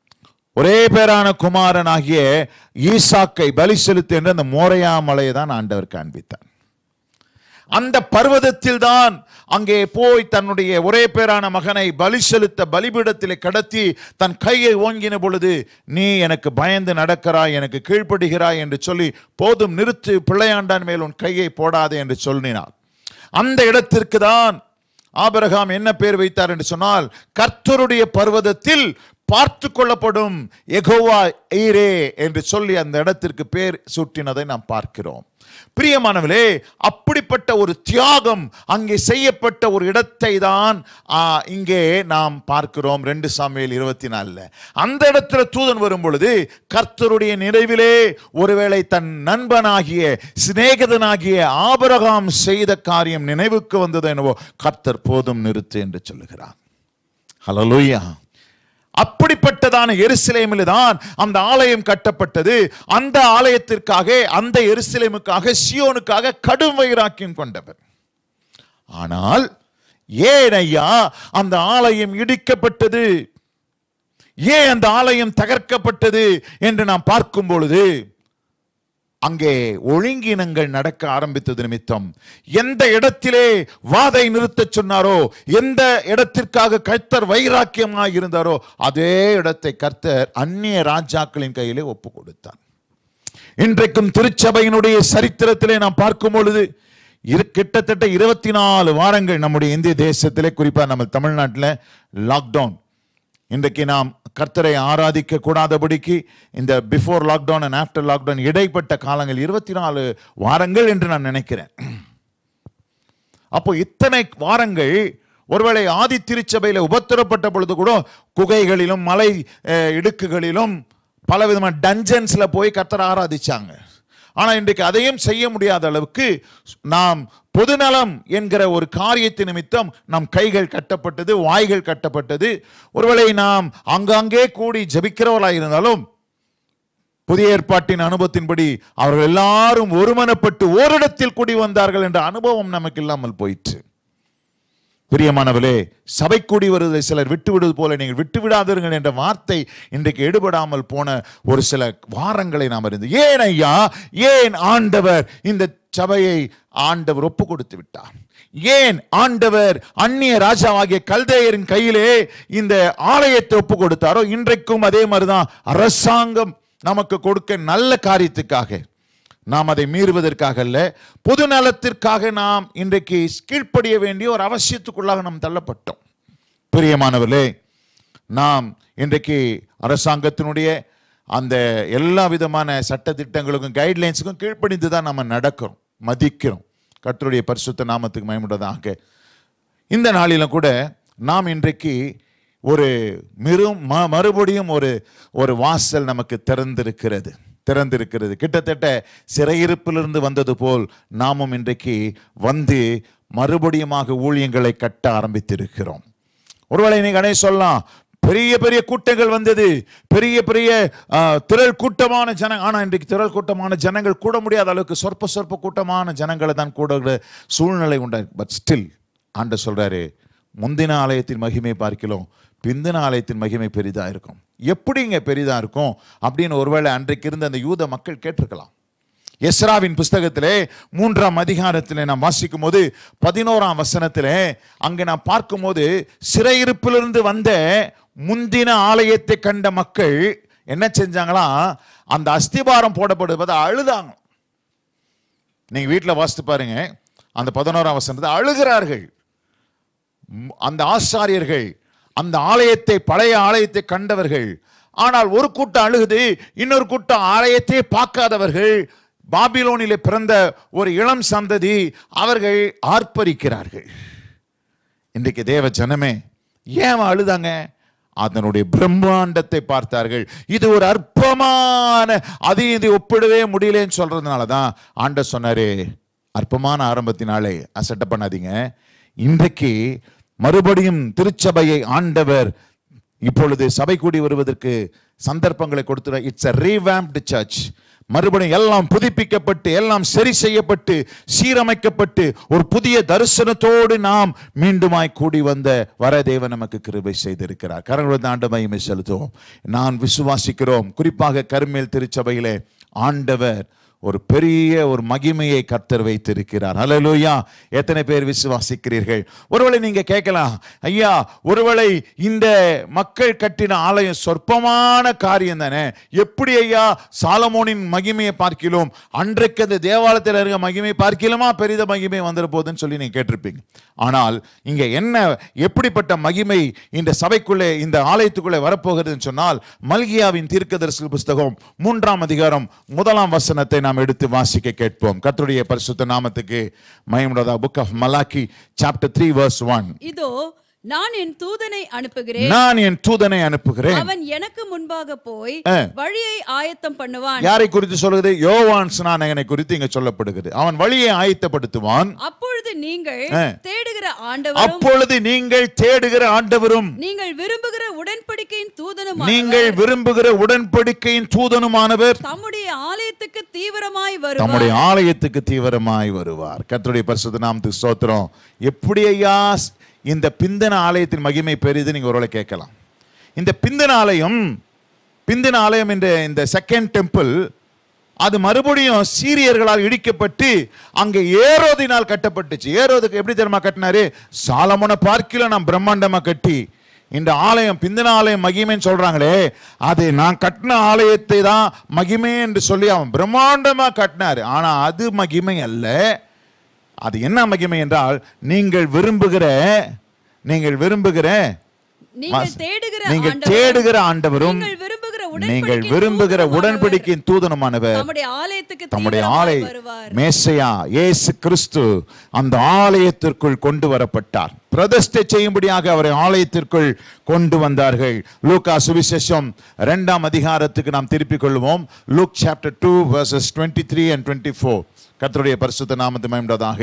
ஒரே பேரான குமாரனாகிய ஈசாக்கை பலி செலுத்து என்று அந்த மோரையா மலையை தான் ஆண்டவர் காண்பித்தார் அந்த பர்வதத்தில் தான் அங்கே போய் தன்னுடைய ஒரே பேரான மகனை பலி செலுத்த பலிபீடத்திலே கடத்தி தன் கையை ஓங்கின பொழுது நீ எனக்கு பயந்து நடக்கிறாய் எனக்கு கீழ்ப்படுகிறாய் என்று சொல்லி போதும் நிறுத்து பிள்ளையாண்டான் மேல் உன் கையை போடாதே என்று சொல்லினார் அந்த இடத்திற்கு தான் ஆபிரகாம் என்ன பேர் வைத்தார் என்று சொன்னால் கர்த்தருடைய பர்வதத்தில் பார்த்து கொள்ளப்படும் எகோவா ஈரே என்று சொல்லி அந்த இடத்திற்கு பேர் சூட்டினதை நாம் பார்க்கிறோம் பிரியமானவர்களே அப்படிப்பட்ட ஒரு தியாகம் அங்கே செய்யப்பட்ட ஒரு இடத்தை தான் ஆ, இங்கே நாம் பார்க்கிறோம் ரெண்டு சாமியில் இருபத்தி நாலுல அந்த இடத்துல தூதன் வரும் பொழுது கர்த்தருடைய நிறைவிலே ஒருவேளை தன் நண்பனாகிய சிநேகிதனாகிய ஆபரகாம் செய்த காரியம் நினைவுக்கு வந்தது என்னவோ கர்த்தர் போதும் நிறுத்து என்று சொல்லுகிறார் ஹலலூயா அப்படிப்பட்டதான எருசலேமில் தான் அந்த ஆலயம் கட்டப்பட்டது அந்த ஆலயத்திற்காக அந்த எருசலேமுக்காக சியோனுக்காக கடும் வைராக்கியம் கொண்டவர் ஆனால் ஏன் ஐயா அந்த ஆலயம் இடிக்கப்பட்டது ஏன் அந்த ஆலயம் தகர்க்கப்பட்டது என்று நாம் பார்க்கும் பொழுது அங்கே ஒழுங்கினங்கள் நடக்க ஆரம்பித்தது நிமித்தம் எந்த இடத்திலே வாதை நிறுத்தச் சொன்னாரோ எந்த இடத்திற்காக கர்த்தர் வைராக்கியமாய் இருந்தாரோ அதே இடத்தை கர்த்தர் அந்நிய ராஜாக்களின் கையிலே ஒப்பு கொடுத்தார் இன்றைக்கும் திருச்சபையினுடைய சரித்திரத்திலே நாம் பார்க்கும் பொழுது இரு கிட்டத்தட்ட இருபத்தி நாலு வாரங்கள் நம்முடைய இந்திய தேசத்திலே குறிப்பாக நம்ம தமிழ்நாட்டில் லாக்டவுன் இன்றைக்கு நாம் கர்த்தரை ஆராதிக்க கூடாதபடிக்கு இந்த before lockdown and after lockdown இடைப்பட்ட காலங்கள் இருபத்தி நாலு வாரங்கள் என்று நான் நினைக்கிறேன் அப்போ இத்தனை வாரங்கள் ஒருவேளை ஆதி திருச்சபையில் உபத்திரப்பட்ட பொழுது கூட குகைகளிலும் மலை அஹ், இடுக்குகளிலும் பலவிதமான டஞ்சன்ஸ்ல போய் கர்த்தரை ஆராதிச்சாங்க ஆனா இன்றைக்கு அதையும் செய்ய முடியாத அளவுக்கு நாம் பொதுநலம் என்கிற ஒரு காரியத்தை நிமித்தம் நம் கைகள் கட்டப்பட்டது வாய்கள் கட்டப்பட்டது ஒருவேளை நாம் அங்கங்கே கூடி ஜபிக்கிறவர்களாக இருந்தாலும் புதிய ஏற்பாட்டின் அனுபவத்தின்படி அவர்கள் எல்லாரும் ஒருமனப்பட்டு ஓரிடத்தில் கூடி வந்தார்கள் என்ற அனுபவம் நமக்கு இல்லாமல் போயிற்று பிரியமானவர்களே சபை கூடி வருவதை சிலர் விட்டு விடுவது போல நீங்கள் விட்டு விடாதீர்கள் என்ற வார்த்தை இன்றைக்கு எடுபடாமல் போன ஒரு சில வாரங்களை நாம் அறிந்து ஏன் ஐயா ஏன் ஆண்டவர் இந்த சபையை ஆண்டவர் ஒப்பு கொடுத்து விட்டார் ஏன் ஆண்டவர் அந்நிய ராஜாவாகிய கல்தேயரின் கையிலே இந்த ஆலயத்தை ஒப்பு கொடுத்தாரோ இன்றைக்கும் அதே மாதிரிதான் அரசாங்கம் நமக்கு கொடுக்க நல்ல காரியத்துக்காக நாம் அதை மீறுவதற்காக அல்ல பொது நலத்திற்காக நாம் இன்றைக்கு கீழ்ப்படிய வேண்டிய ஒரு அவசியத்துக்குள்ளாக நாம் தள்ளப்பட்டோம் பிரியமானவர்களே நாம் இன்றைக்கு அரசாங்கத்தினுடைய அந்த எல்லா விதமான சட்ட திட்டங்களுக்கும் கைட்லைன்ஸுக்கும் கீழ்ப்படிந்து தான் நம்ம நடக்கிறோம் மதிக்கிறோம் கர்த்தருடைய பரிசுத்த நாமத்துக்கு மயமுடதாக இந்த நாளிலும் கூட நாம் இன்றைக்கு ஒரு மிரும் ம- மறுபடியும் ஒரு ஒரு வாசல் நமக்கு திறந்திருக்கிறது திறந்திருக்கிறது கிட்டத்தட்ட சிறையிருப்பிலிருந்து வந்தது போல் நாமும் இன்றைக்கு வந்து மறுபடியுமாக ஊழியங்களை கட்ட ஆரம்பித்திருக்கிறோம் ஒருவேளை நீங்க அடைய சொல்லலாம் பெரிய பெரிய கூட்டங்கள் வந்தது பெரிய பெரிய ஆ, திரள் கூட்டமான ஜன ஆனா இன்றைக்கு திரள் கூட்டமான ஜனங்கள் கூட முடியாத அளவுக்கு சொற்ப சொற்ப கூட்டமான ஜனங்களை தான் கூட சூழ்நிலை உண்டாயிருக்கு பட் ஸ்டில் ஆண்ட சொல்றாரு முந்தின ஆலயத்தின் மகிமை பார்க்கலாம் பிந்தின ஆலயத்தின் மகிமை பெரிதா இருக்கும் எப்படிங்க பெரிதா இருக்கும் அப்படின்னு ஒருவேளை அன்றைக்கு இருந்த அந்த யூத மக்கள் கேட்டிருக்கலாம் எஸ்ராவின் புஸ்தகத்திலே மூன்றாம் அதிகாரத்திலே நாம் வாசிக்கும் போது பதினோராம் வசனத்திலே அங்கே நாம் பார்க்கும்போது சிறையிருப்பிலிருந்து வந்த முந்தின ஆலயத்தை கண்ட மக்கள் என்ன செஞ்சாங்களாம் அந்த அஸ்திபாரம் போடப்படுவதை அழுதாங்க நீங்க வீட்டில் வாசித்து பாருங்க அந்த பதினோராம் வசனத்தை அழுகிறார்கள் ம், அந்த ஆசாரியர்கள் அந்த ஆலயத்தை பழைய ஆலயத்தை கண்டவர்கள் ஆனால் ஒரு கூட்டம் அழுகுது இன்னொரு கூட்டம் ஆலயத்தை பார்க்காதவர்கள் பாபிலோனிலே பிறந்த ஒரு இளம் சந்ததி அவர்கள் ஆர்ப்பரிக்கிறார்கள் இன்றைக்கு தேவ ஜனமே ஏன் அவன் அழுதாங்க அதனுடைய பிரம்மாண்டத்தை பார்த்தார்கள் இது ஒரு அற்பமான அது இது ஒப்பிடவே முடியலன்னு சொல்றதுனால தான் ஆண்ட சொன்னாரு அற்பமான ஆரம்பத்தினாலே அசட்ட பண்ணாதீங்க இன்றைக்கு மறுபடியும் திருச்சபையை ஆண்டவர் இப்பொழுது சபை கூடி வருவதற்கு சந்தர்ப்பங்களை கொடுத்துற இட்ஸ் அ ரீவேம்ப்டு சர்ச் மறுபடியும் எல்லாம் புதுப்பிக்கப்பட்டு எல்லாம் சரி செய்யப்பட்டு சீரமைக்கப்பட்டு ஒரு புதிய தரிசனத்தோடு நாம் மீண்டுமாய் கூடி வந்த வர தேவன் நமக்கு கிருபை செய்திருக்கிறார் கரங்கள் ஆண்டு மகிமை செலுத்துவோம் நான் விசுவாசிக்கிறோம் குறிப்பாக கருமேல் திருச்சபையிலே ஆண்டவர் ஒரு பெரிய ஒரு மகிமையை கர்த்தர் வைத்திருக்கிறார் ஹalleluya எத்தனை பேர் விசுவாசிக்கிறீர்கள் ஒருவேளை நீங்க கேட்கலாம் ஐயா ஒருவேளை இந்த மக்கள் கட்டின ஆலயம் சொற்பமான காரியம் தானே எப்படி ஐயா சாலமோனின் மகிமையை பார்க்கிலும் அன்றைக்கு அந்த தேவாலயத்தில் இருக்க மகிமை பார்க்கலுமா பெரித மகிமை வந்துட போகுதுன்னு சொல்லி நீங்க கேட்டிருப்பீங்க ஆனால் இங்க என்ன எப்படிப்பட்ட மகிமை இந்த சபைக்குள்ளே இந்த ஆலயத்துக்குள்ளே வரப்போகிறதுன்னு சொன்னால் மல்கியாவின் தீர்க்கதரிசன புஸ்தகம் மூன்றாம் அதிகாரம் முதலாம் வசனத்தை நாம் எடுத்து வாசிக்க கேட்போம் கர்த்தருடைய பரிசுத்த நாமத்துக்கு மயமுடதா book of Malachi chapter three verse one இதோ நான் என் தூதனை அனுப்புகிறேன் நான் என் தூதனை அனுப்புகிறேன் அவன் எனக்கு முன்பாக போய் ஆ. வழியை ஆயத்தம் பண்ணுவான் யாரை குறித்து சொல்லுகிறது யோவான் ஸ்நானகனை குறித்து இங்க சொல்லப்படுகிறது அவன் வழியை ஆயத்தப்படுத்துவான் அப்பொழுது நீங்கள் ஆ. தேடுகிற ஆண்டவரும் அப்பொழுது நீங்கள் தேடுகிற ஆண்டவரும் நீங்கள் விரும்புகிற உடன்படிக்கையின் தூதனும் நீங்கள் விரும்புகிற உடன்படிக்கையின் தூதனுமானவர் தம்முடைய ஆலயத்துக்கு தீவிரமாய் தம்முடைய வருவார் ஆலயத்துக்கு தீவிரமாய் வருவார் கர்த்தருடைய பரிசுத்த நாமத்துக்கு ஸ்தோத்திரம் எப்படி ஐயா இந்த பிந்தன ஆலயத்தின் மகிமை பெரிது நீங்க ஒருவேளை கேட்கலாம் இந்த பிந்தன ஆலயம் பிந்தன ஆலயம் என்ற இந்த செகண்ட் டெம்பிள் அது மறுபடியும் சீரியர்களால் இடிக்கப்பட்டு அங்கே ஏரோதினால் கட்டப்பட்டுச்சு ஏரோதுக்கு எப்படி தெரியுமா கட்டினாரு சாலமோனை பார்க்கல நான் பிரம்மாண்டமா கட்டி இந்த ஆலயம் பிந்தின ஆலயம் மகிமைன்னு சொல்றாங்களே அது நான் கட்டின ஆலயத்தை தான் மகிமை என்று சொல்லி அவன் பிரம்மாண்டமா கட்டினாரு ஆனா அது மகிமை அல்ல அது என்ன மகிமை என்றால் நீங்கள் விரும்புகிற நீங்கள் விரும்புகிற நீங்கள் தேடுகிற நீங்கள் ஆண்டவரும், தேடுகிற ஆண்டவரும் நீங்கள் விரும்புகிற நீங்கள் விரும்புகிற உடன்படிக்கையின் தூதனுமானவர் தம்முடைய ஆலயத்துக்கு தம்முடைய தீவிரமாய் ஆலை வருவார் மேசையா இயேசு கிறிஸ்து அந்த ஆலயத்திற்குள் கொண்டு வரப்பட்டார் பிரதிஷ்டை செய்யும்படியாக அவரை ஆலயத்திற்குள் கொண்டு வந்தார்கள் லூக்கா சுவிசேஷம் இரண்டாம் அதிகாரத்துக்கு நாம் திருப்பிக் கொள்வோம் Luke chapter two verses twenty three and twenty four கர்த்தருடைய பரிசுத்த நாமத்தை மயம்பதாக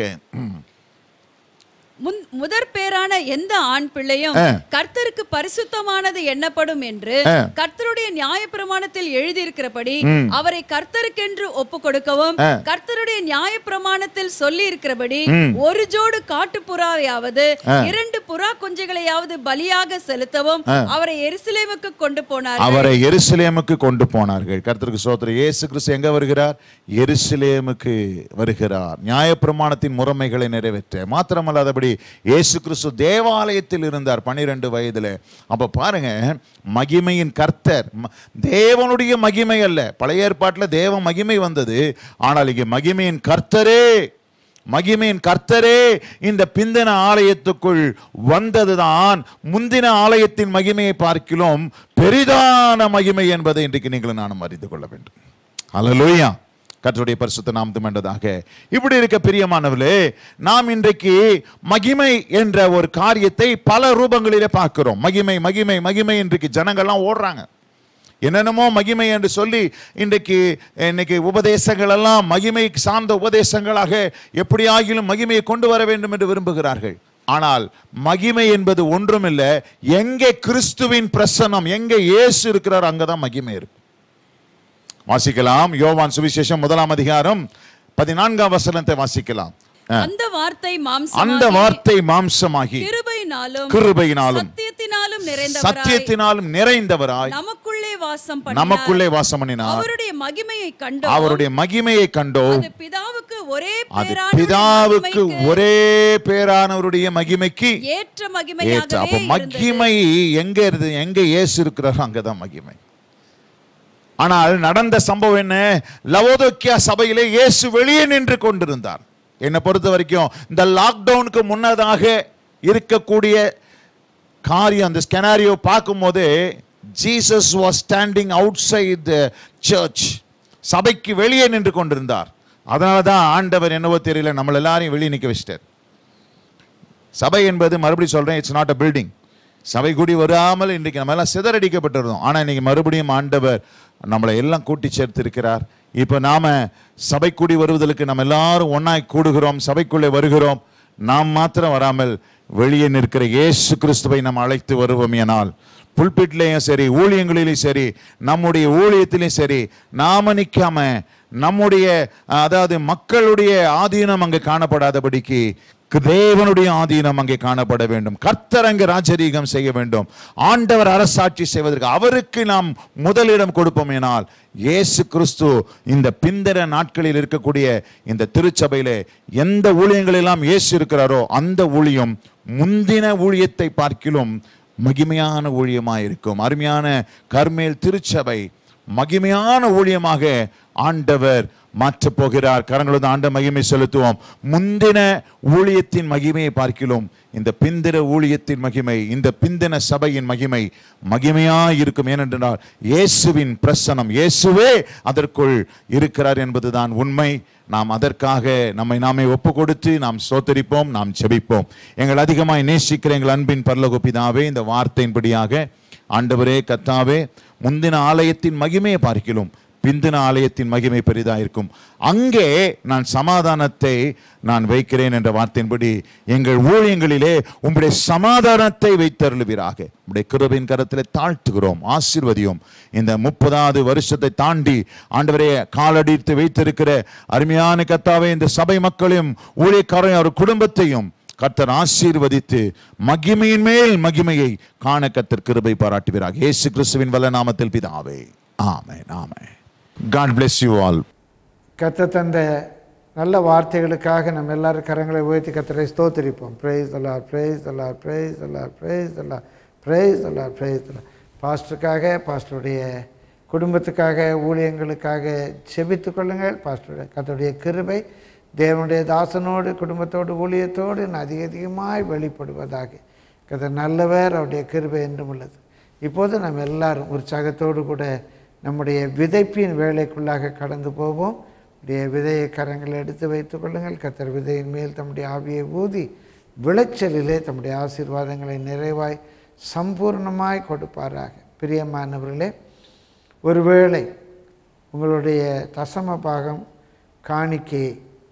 முன் முதற் பேரான எந்த ஆண் பிள்ளையும் ஆ. கர்த்தருக்கு பரிசுத்தமானது எண்ணப்படும் என்று ஆ. கர்த்தருடைய நியாயப்பிரமாணத்தில் எழுதியிருக்கிறபடி ம். அவரை கர்த்தருக்கென்று ஒப்பு கொடுக்கவும் ஆ. கர்த்தருடைய நியாயப்பிரமாணத்தில் சொல்லி இருக்கிறபடி ம். ஒரு ஜோடு காட்டுப்புறாவையாவது ஆ. இரண்டு புறா குஞ்சுகளையாவது பலியாக செலுத்தவும் ஆ. அவரை எருசலேமுக்கு கொண்டு போனார் அவரை எருசலேமுக்கு கொண்டு போனார்கள் கர்த்தருக்கு சோத்திரம் இயேசு கிறிஸ்து எங்க வருகிறார் எருசலேமுக்கு வருகிறார் நியாயப்பிரமாணத்தின் முறைமைகளை நிறைவேற்ற மாத்திரமல்லாதபடி இயேசு கிறிஸ்து தேவாலயத்தில் இருந்தார் பன்னிரெண்டு வயதுல அப்ப பாருங்க மகிமையின் கர்த்தர் ம- தேவனுடைய மகிமை அல்ல பழைய ஏற்பாட்டில் தேவ மகிமை வந்தது ஆனால் இங்கே மகிமையின் கர்த்தரே மகிமையின் கர்த்தரே இந்த பிந்தின ஆலயத்துக்குள் வந்ததுதான் முந்தின ஆலயத்தின் மகிமையை பார்க்கிலும் பெரிதான மகிமை என்பதை இன்றைக்கு நீங்களும் நானும் அறிந்து கொள்ள வேண்டும் அல்லேலூயா கர்த்தருடைய பரிசுத்த நாமத்தும் என்றதாக இப்படி இருக்க பிரியமானவர்களே நாம் இன்றைக்கு மகிமை என்ற ஒரு காரியத்தை பல ரூபங்களிலே பார்க்கிறோம் மகிமை மகிமை மகிமை இன்றைக்கு ஜனங்கள்லாம் ஓடுறாங்க என்னென்னமோ மகிமை என்று சொல்லி இன்றைக்கு இன்னைக்கு உபதேசங்கள் எல்லாம் மகிமை சார்ந்த உபதேசங்களாக எப்படியாகிலும் மகிமையை கொண்டு வர வேண்டும் என்று விரும்புகிறார்கள் ஆனால் மகிமை என்பது ஒன்றுமில்லை எங்கே கிறிஸ்துவின் பிரசன்னம் எங்கே இயேசு இருக்கிறார் அங்கதான் மகிமை இருக்கு வாசிக்கலாம் யோவான் சுவிசேஷம் முதலாம் அதிகாரம் பதினான்காம் வசனத்தை வாசிக்கலாம் ஆ. அந்த வார்த்தை அந்த மாம்சமாகி வார்த்தை மாம்சமாகி கிருபையினாலும் கிருபையினாலும் சத்தியத்தினாலும் நிறைந்தவராய் சத்தியத்தினாலும் நிறைந்தவராய் நமக்குள்ளே வாசம் பண்ணினார். நமக்குள்ளே வாசம் பண்ணினார் அவருடைய மகிமையை கண்டோம் அவருடைய மகிமையை கண்டோம் அது பிதாவுக்கு ஒரே அது பேரான பிதாவுக்கு ஒரே பேரானவருடைய மகிமைக்கு ஏற்ற ஏற்ற மகிமையாகவே அப்ப இருந்தது. மகிமை எங்க இருந்து எங்க இயேசு இருக்கிறாரோ அங்கதான் மகிமை ஆனால் நடந்த சம்பவம் என்ன லவோதோக்கியா சபையிலே இயேசு வெளியே நின்று கொண்டிருந்தார் என்னை பொறுத்த வரைக்கும் இந்த லாக்டவுனுக்கு முன்னதாக இருக்கக்கூடிய காரியம் அந்த ஸ்கெனாரியோ பார்க்கும்போது Jesus was standing outside the church சபைக்கு வெளியே நின்று கொண்டிருந்தார் அதனால தான் ஆண்டவர் என்னவோ தெரியல நம்மள எல்லாரையும் வெளியே நிற்க வச்சிட்டார் சபை என்பது மறுபடியும் சொல்றேன் இட்ஸ் நாட் அ பில்டிங் சபை கூடி வராமல் இன்றைக்கு நம்ம எல்லாம் சிதறடிக்கப்பட்டிருந்தோம் ஆனால் இன்னைக்கு மறுபடியும் ஆண்டவர் நம்மளை எல்லாம் கூட்டி சேர்த்திருக்கிறார் இப்போ நாம சபை கூடி வருவதற்கு நம்ம எல்லாரும் ஒன்னாய் கூடுகிறோம் சபைக்குள்ளே வருகிறோம் நாம் மாத்திரம் வராமல் வெளியே நிற்கிற இயேசு கிறிஸ்துவை நாம் அழைத்து வருவோம் எனால் புல்பிட்லேயும் சரி ஊழியங்களிலும் சரி நம்முடைய ஊழியத்திலையும் சரி நாம நிற்காம நம்முடைய அதாவது மக்களுடைய ஆதீனம் அங்கே காணப்படாதபடிக்கு தேவனுடைய ஆதீனம் அங்கே காணப்பட வேண்டும் கர்த்தர் அங்கே ராஜரீகம் செய்ய வேண்டும் ஆண்டவர் அரசாட்சி செய்வதற்கு அவருக்கு நாம் முதலிடம் கொடுப்போம் எனால் இயேசு கிறிஸ்து இந்த பிந்தர நாட்களில் இருக்கக்கூடிய இந்த திருச்சபையிலே எந்த ஊழியங்களெல்லாம் இயேசு இருக்கிறாரோ அந்த ஊழியம் முந்தின ஊழியத்தை பார்க்கிலும் மகிமையான ஊழியமாக இருக்கும் அருமையான கர்மேல் திருச்சபை மகிமையான ஊழியமாக ஆண்டவர் மாற்றப் போகிறார் கரங்களது ஆண்ட மகிமை செலுத்துவோம் முந்தின ஊழியத்தின் மகிமையை பார்க்கிலும் இந்த பிந்திர ஊழியத்தின் மகிமை இந்த பிந்தின சபையின் மகிமை மகிமையாய் இருக்கும் ஏனென்றால் இயேசுவின் பிரசனம் இயேசுவே அதற்குள் இருக்கிறார் என்பதுதான் உண்மை நாம் அதற்காக நம்மை நாமே ஒப்பு கொடுத்து நாம் சோத்தரிப்போம் நாம் செபிப்போம் எங்கள் அதிகமாய் நேசிக்கிற எங்கள் அன்பின் பரலோக பிதாவே இந்த வார்த்தையின்படியாக ஆண்டவரே கத்தாவே முந்தின ஆலயத்தின் மகிமையை பார்க்கிலும் பிந்தின ஆலயத்தின் மகிமை பெரிதாக இருக்கும் அங்கே நான் சமாதானத்தை நான் வைக்கிறேன் என்ற வார்த்தையின்படி எங்கள் ஊழியங்களிலே உம்முடைய சமாதானத்தை வைத்தருளுவீராக உம்முடைய கிருபின் கரத்தில் தாழ்த்துகிறோம் ஆசீர்வதியும் இந்த முப்பதாவது வருஷத்தை தாண்டி ஆண்டவரே காலடித்து வைத்திருக்கிற அருமையான கத்தாவே இந்த சபை மக்களையும் ஊழியக்காரையும் அவர் குடும்பத்தையும் கர்த்தர் ஆசீர்வதித்து மகிமையின் மேல் மகிமையை காண கர்த்தர் கிருபை பாராட்டுவீராக இயேசு கிறிஸ்துவின் வல்ல நாமத்தில் பிதாவே ஆமென் ஆமென் காட் bless யூ ஆல் கத்த தந்த நல்ல வார்த்தைகளுக்காக நம்ம எல்லாரும் கரங்களை உயர்த்தி கத்தரை ஸ்தோத்திரிப்போம் ப்ரைஸ் அல்லா ப்ரைஸ் அல்லா ப்ரைஸ் அல்லா ப்ரைஸ் அல்லா ப்ரைஸ் அல்லா ப்ரைஸ் அல்லா பாஸ்டருக்காக பாஸ்டருடைய குடும்பத்துக்காக ஊழியங்களுக்காக செபித்து கொள்ளுங்கள் பாஸ்டருடைய கத்தருடைய கிருபை தேவனுடைய தாசனோடு குடும்பத்தோடு ஊழியத்தோடு இன்னும் அதிக அதிகமாய் வெளிப்படுவதாக கதை நல்லவர் அவருடைய கிருபை என்றும் உள்ளது இப்போது நம்ம எல்லாரும் உற்சாகத்தோடு கூட நம்முடைய விதைப்பின் வேலைக்குள்ளாக கடந்து போவோம் உடைய விதையை கரங்களை எடுத்து வைத்துக் கொள்ளுங்கள் கத்தர் விதையின் மேல் தம்முடைய ஆவியை ஊதி விளைச்சலிலே தம்முடைய ஆசீர்வாதங்களை நிறைவாய் சம்பூர்ணமாய் கொடுப்பாராக பிரியமானவர்களே ஒருவேளை உங்களுடைய தசம பாகம் காணிக்கையை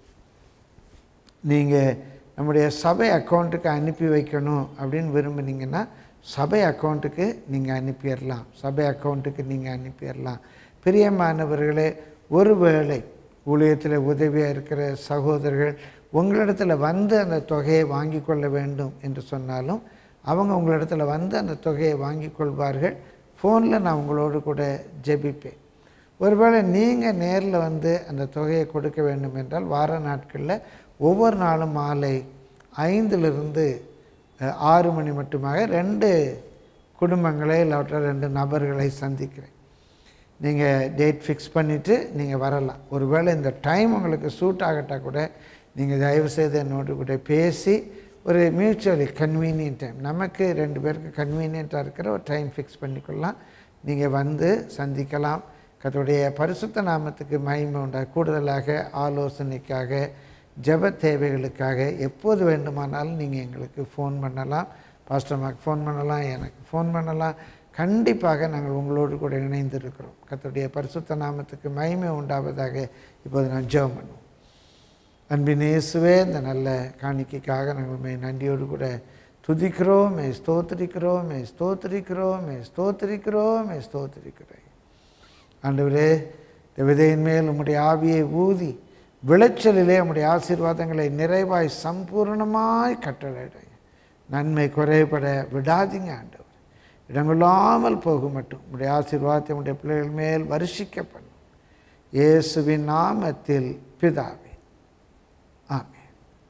நீங்கள் நம்முடைய சபை அக்கௌண்ட்டுக்கு அனுப்பி வைக்கணும் அப்படின்னு விரும்புனீங்கன்னா சபை அக்கௌண்ட்டுக்கு நீங்கள் அனுப்பிடலாம் சபை அக்கௌண்ட்டுக்கு நீங்கள் அனுப்பிடலாம் பிரியமானவர்களே ஒருவேளை ஊழியத்தில் உதவியாக இருக்கிற சகோதரர்கள் உங்களிடத்தில் வந்து அந்த தொகையை வாங்கி கொள்ள வேண்டும் என்று சொன்னாலும் அவங்க உங்களிடத்தில் வந்து அந்த தொகையை வாங்கி கொள்வார்கள் ஃபோனில் நான் உங்களோடு கூட ஜெபிப்பேன் ஒருவேளை நீங்கள் நேரில் வந்து அந்த தொகையை கொடுக்க வேண்டும் என்றால் வார நாட்களில் ஒவ்வொரு நாளும் மாலை ஐந்திலிருந்து அஹ், ஆறு மணி மட்டுமாக ரெண்டு குடும்பங்களை இல்லாவிட்ட ரெண்டு நபர்களை சந்திக்கிறேன் நீங்கள் டேட் ஃபிக்ஸ் பண்ணிவிட்டு நீங்கள் வரலாம் ஒருவேளை இந்த டைம் உங்களுக்கு சூட் ஆகட்டா கூட நீங்கள் தயவுசெய்து என்னோடு கூட பேசி ஒரு மியூச்சுவலி கன்வீனியன்ட் டைம் நமக்கு ரெண்டு பேருக்கு கன்வீனியண்ட்டாக இருக்கிற ஒரு டைம் ஃபிக்ஸ் பண்ணிக்கொள்ளலாம் நீங்கள் வந்து சந்திக்கலாம் கர்த்தருடைய பரிசுத்த நாமத்துக்கு மகிமை உண்டா கூடுதலாக ஆலோசனைக்காக ஜெப தேவைகளுக்காக எப்போது வேண்டுமானாலும் நீங்கள் எங்களுக்கு ஃபோன் பண்ணலாம் பாஸ்டர் அம்மாக்கு ஃபோன் பண்ணலாம் எனக்கு ஃபோன் பண்ணலாம் கண்டிப்பாக நாங்கள் உங்களோடு கூட இணைந்திருக்கிறோம் கர்த்தருடைய பரிசுத்த நாமத்துக்கு மகிமை உண்டாவதாக இப்போது நான் ஜெபம் பண்ணுவோம் அன்பின் இயேசுவே இந்த நல்ல காணிக்கைக்காக நாங்கள் உண்மை நன்றியோடு கூட துதிக்கிறோம் மே ஸ்தோத்திரிக்கிறோம் மே ஸ்தோத்திரிக்கிறோம் மே ஸ்தோத்திரிக்கிறோம் மே ஸ்தோத்திரிக்கிறோம் ஆண்டவரே இந்த விதையின் மேல் உம்முடைய ஆவியை ஊதி விளைச்சலிலே உம்முடைய ஆசீர்வாதங்களை நிறைவாய் சம்பூர்ணமாய் கட்டளையிட நன்மை குறைபட விடாதீங்க ஆண்டவர் இடங்கொள்ளாமல் போக மட்டும் உம்முடைய ஆசீர்வாதத்தை உம்முடைய பிள்ளைகள் மேல் வருஷிக்க பண்ணும் இயேசுவின் நாமத்தில் பிதாவே ஆமென்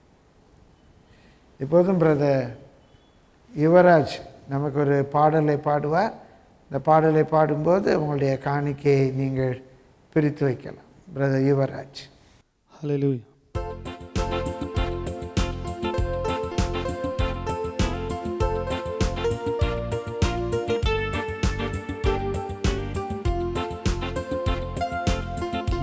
இப்போதும் பிரதர் யுவராஜ் நமக்கு ஒரு பாடலை பாடுவார் இந்த பாடலை பாடும்போது உங்களுடைய காணிக்கையை நீங்கள் பிரித்து வைக்கலாம் பிரதர் யுவராஜ் Hallelujah.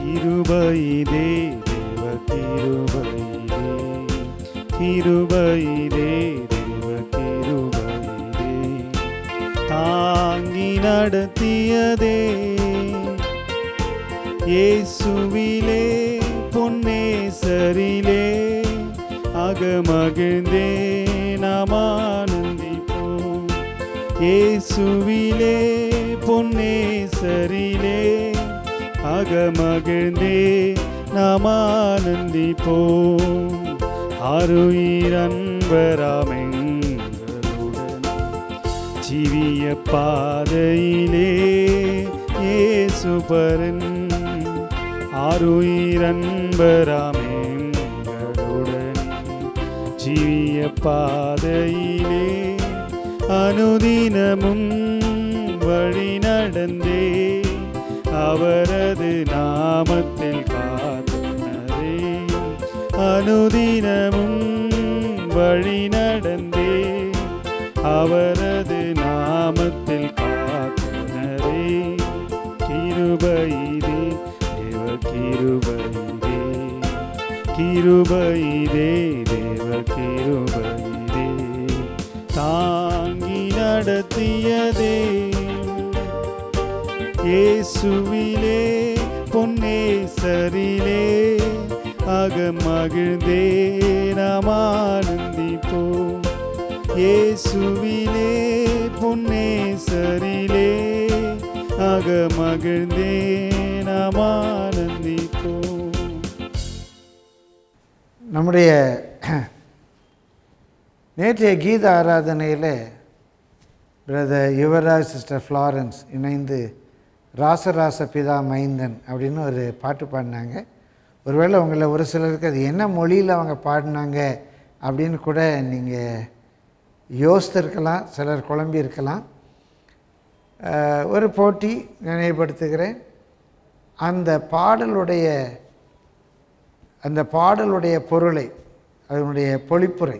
கிருபையிலே தேவ கிருபையிலே கிருபையிலே தேவ கிருபையிலே தாங்கி நடத்தியதே இயேசுவிலே பொன்னேசரிலே அகமகிழ்ந்தே நாம் ஆனந்திப்போம் இயேசுவிலே பொன்னேசரிலே அகமகிழ்ந்தே நாம் ஆனந்திப்போம் அருயிரன்பராமெங்களுடன் ஜீவிய பாதையிலே இயேசுபரன் ஆருயிரன்பராமெங்களுடன் ஜீவிய பாதையிலே அனுதினமும் வழி நடந்தே அவரது நாமத்தில் காத்துனரே அனுதினமும் வழி நடந்தே அவரது நாமத்தில் காத்துனரே கிருபையிலே தேவ கிருபையிலே கிருபையிலே தேவ கிருபையிலே தாங்கி நடத்தியதே இயேசுவிலே பொன்னேசரிலே அகமகிழ்ந்தே நாம் ஆனந்திப்போம் இயேசுவிலே பொன்னேசரிலே அகமகிழ்ந்தே நாம் ஆனந்திப்போம் நம்முடைய நேற்றைய கீத ஆராதனையில் பிரதர் யுவராஜ் சிஸ்டர் ஃப்ளாரன்ஸ் இணைந்து ராசராச பிதா மைந்தன் அப்படின்னு ஒரு பாட்டு பாடினாங்க ஒருவேளை உங்களை ஒரு சிலருக்கு அது என்ன மொழியில் அவங்க பாடினாங்க அப்படின்னு கூட நீங்கள் யோசித்திருக்கலாம் சிலர் குழம்பி இருக்கலாம் அஹ், ஒரு போட்டி நினைவுபடுத்துகிறேன் அந்த பாடலுடைய அந்த பாடலுடைய பொருளை அதனுடைய பொழிப்புரை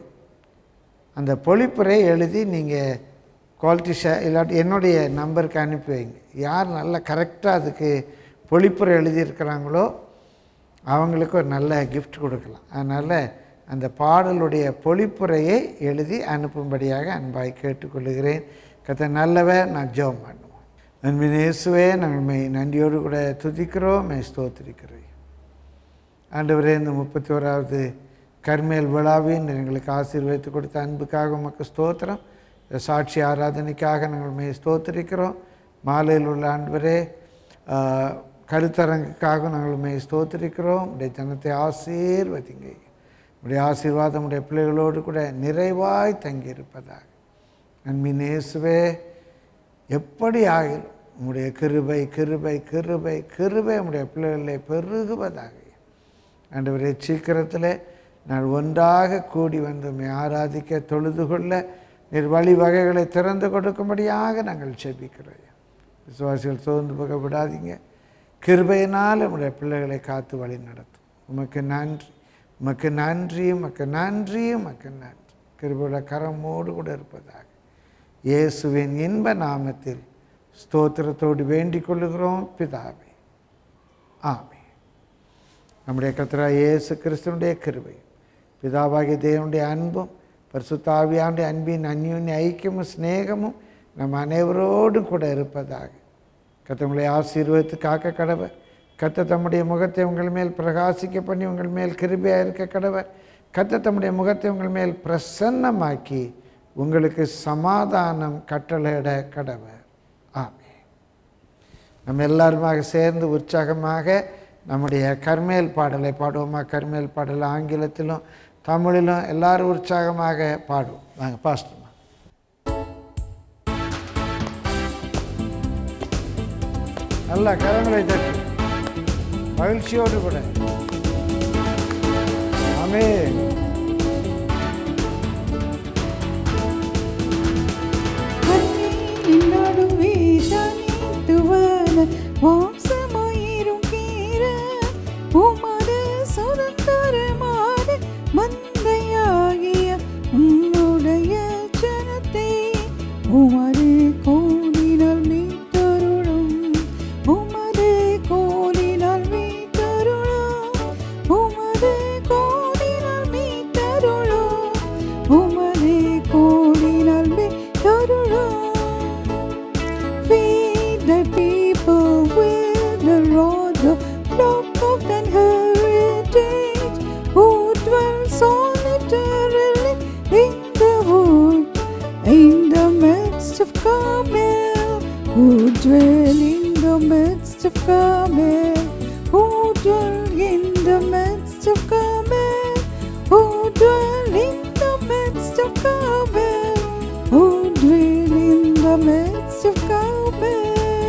அந்த பொழிப்புரை எழுதி நீங்கள் குவாலிட்டி ஷே இல்லாட்டி என்னுடைய நம்பருக்கு அனுப்பி வைங்க யார் நல்லா கரெக்டாக அதுக்கு பொழிப்புரை எழுதியிருக்கிறாங்களோ அவங்களுக்கு ஒரு நல்ல gift கொடுக்கலாம் அதனால் அந்த பாடலுடைய பொழிப்புரையை எழுதி அனுப்பும்படியாக அன்பாய் கேட்டுக்கொள்கிறேன் கத்த நல்லவர் நான் ஜெபம் பண்ணுவோம் அன்பின் இயேசுவே நாங்கள் மெய் நன்றியோடு கூட துதிக்கிறோம் மெய் ஸ்தோத்திரிக்கிறோம் ஆண்டவரே இந்த முப்பத்தி ஓராவது கர்மேல் விழாவின் எங்களுக்கு ஆசீர்வதித்து கொடுத்த அன்புக்காக உமக்கு ஸ்தோத்திரம் இந்த சாட்சி ஆராதனைக்காக நாங்கள் மே ஸ்தோத்திரிக்கிறோம் மாலையில் உள்ள ஆண்டவரே ஆஹ், கருத்தரங்குக்காக நாங்கள் மே ஸ்தோத்திரிக்கிறோம் உடைய ஜனத்தை ஆசீர்வதிங்க உடைய ஆசீர்வாதம் உடைய பிள்ளைகளோடு கூட நிறைவாய் தங்கியிருப்பதாக அன்பின் இயேசுவே எப்படி ஆகிலும் உம்முடைய கிருபை கிருபை கிருபை கிருபை உம்முடைய பிள்ளைகளை பெருகுவதாக ஆண்டவரே சீக்கிரத்தில் நான் ஒன்றாக கூடி வந்து உம்மை ஆராதிக்க தொழுது கொள்ள நீர் வழி வகைகளை திறந்து கொடுக்கும்படியாக நாங்கள் செபிக்கிறோம் விசுவாசிகள் சோர்ந்து போக விடாதீங்க கிருபையினால் உம்முடைய பிள்ளைகளை காத்து வழி நடத்தும் உமக்கு நன்றி உமக்கு நன்றி உமக்கு நன்றி உமக்கு நன்றி கிருபையுள்ள கரமோடு கூட இருப்பதாக இயேசுவின் இன்ப நாமத்தில் ஸ்தோத்திரத்தோடு வேண்டிக் கொள்ளுகிறோம் பிதாவே ஆமே நம்முடைய கர்த்தராகிய இயேசு கிறிஸ்துவனுடைய கிருபை பிதாவாகிய தேவனுடைய அன்பும் பரிசுத்தாவியானுடைய அன்பின் அந்யோன்ய ஐக்கியமும் சிநேகமும் நம் அனைவரோடும் கூட இருப்பதாக கத்தவங்களை ஆசீர்வதித்து காக்க கடவர் கத்த தம்முடைய முகத்தை உங்கள் மேல் பிரகாசிக்க பண்ணி உங்கள் மேல் கிருபையாக இருக்க கடவர் கத்த தம்முடைய முகத்தை உங்கள் மேல் பிரசன்னமாக்கி உங்களுக்கு சமாதானம் கட்டளையிட கடவர் ஆமே நம்ம எல்லாருமாக சேர்ந்து உற்சாகமாக நம்முடைய கர்மேல் பாடலை பாடுவோமா கர்மேல் பாடல் ஆங்கிலத்திலும் தமிழிலும் எல்லாரும் உற்சாகமாக பாடுவோம் வாங்க பாஸ்டர்மா நல்லா கரங்களை தட்டி மகிழ்ச்சியோடு கூட ஆமே நடுவே தனித்துவன வாசமாயிரும் கீர உமது சுதந்திரமான மந்தையாகிய உம்முடைய ஜனத்தை உமது கோலினால் மீட்டருளும் உமது கோலினால் மீட்டருளும் Carmel, who dwell in the midst of Carmel, who dwell in the midst of Carmel, who dwell in the midst of Carmel, who dwell in the midst of Carmel.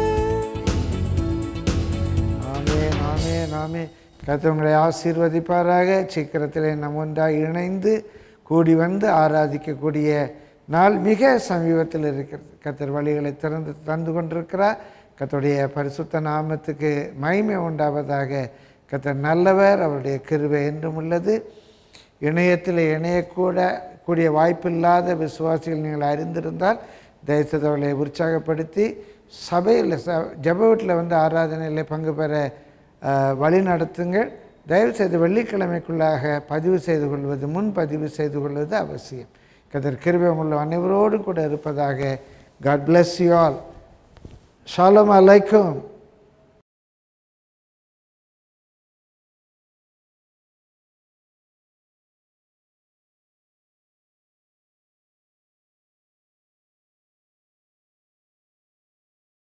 ஆமென் ஆமென் ஆமென் கர்த்தர் உங்களை ஆசீர்வதிப்பாராக சீக்கிரத்திலே நம் ஒன்றாய் இணைந்து கூடி வந்து ஆராதிக்கக்கூடிய நாள் மிக சமீபத்தில் இருக்கிறது கர்த்தர் வழிகளை திறந்து தந்து கொண்டிருக்கிறார் கர்த்தருடைய பரிசுத்த நாமத்துக்கு மகிமை உண்டாவதாக கர்த்தர் நல்லவர் அவருடைய கிருபை என்றும் உள்ளது இணையத்தில் இணையக்கூட கூடிய வாய்ப்பில்லாத விசுவாசிகள் நீங்கள் அறிந்திருந்தால் தயவுசெய்து அவர்களை உற்சாகப்படுத்தி சபையில் ச ஜப வீட்டில் வந்து ஆராதனையில் பங்கு பெற அஹ், வழி நடத்துங்கள் தயவுசெய்து வெள்ளிக்கிழமைக்குள்ளாக பதிவு செய்து கொள்வது முன் பதிவு செய்து கொள்வது அவசியம் கதர் கிருபை உள்ள அனைவரோடும் கூட இருப்பதாக காட் bless you all ஷாலம் அலைக்கும்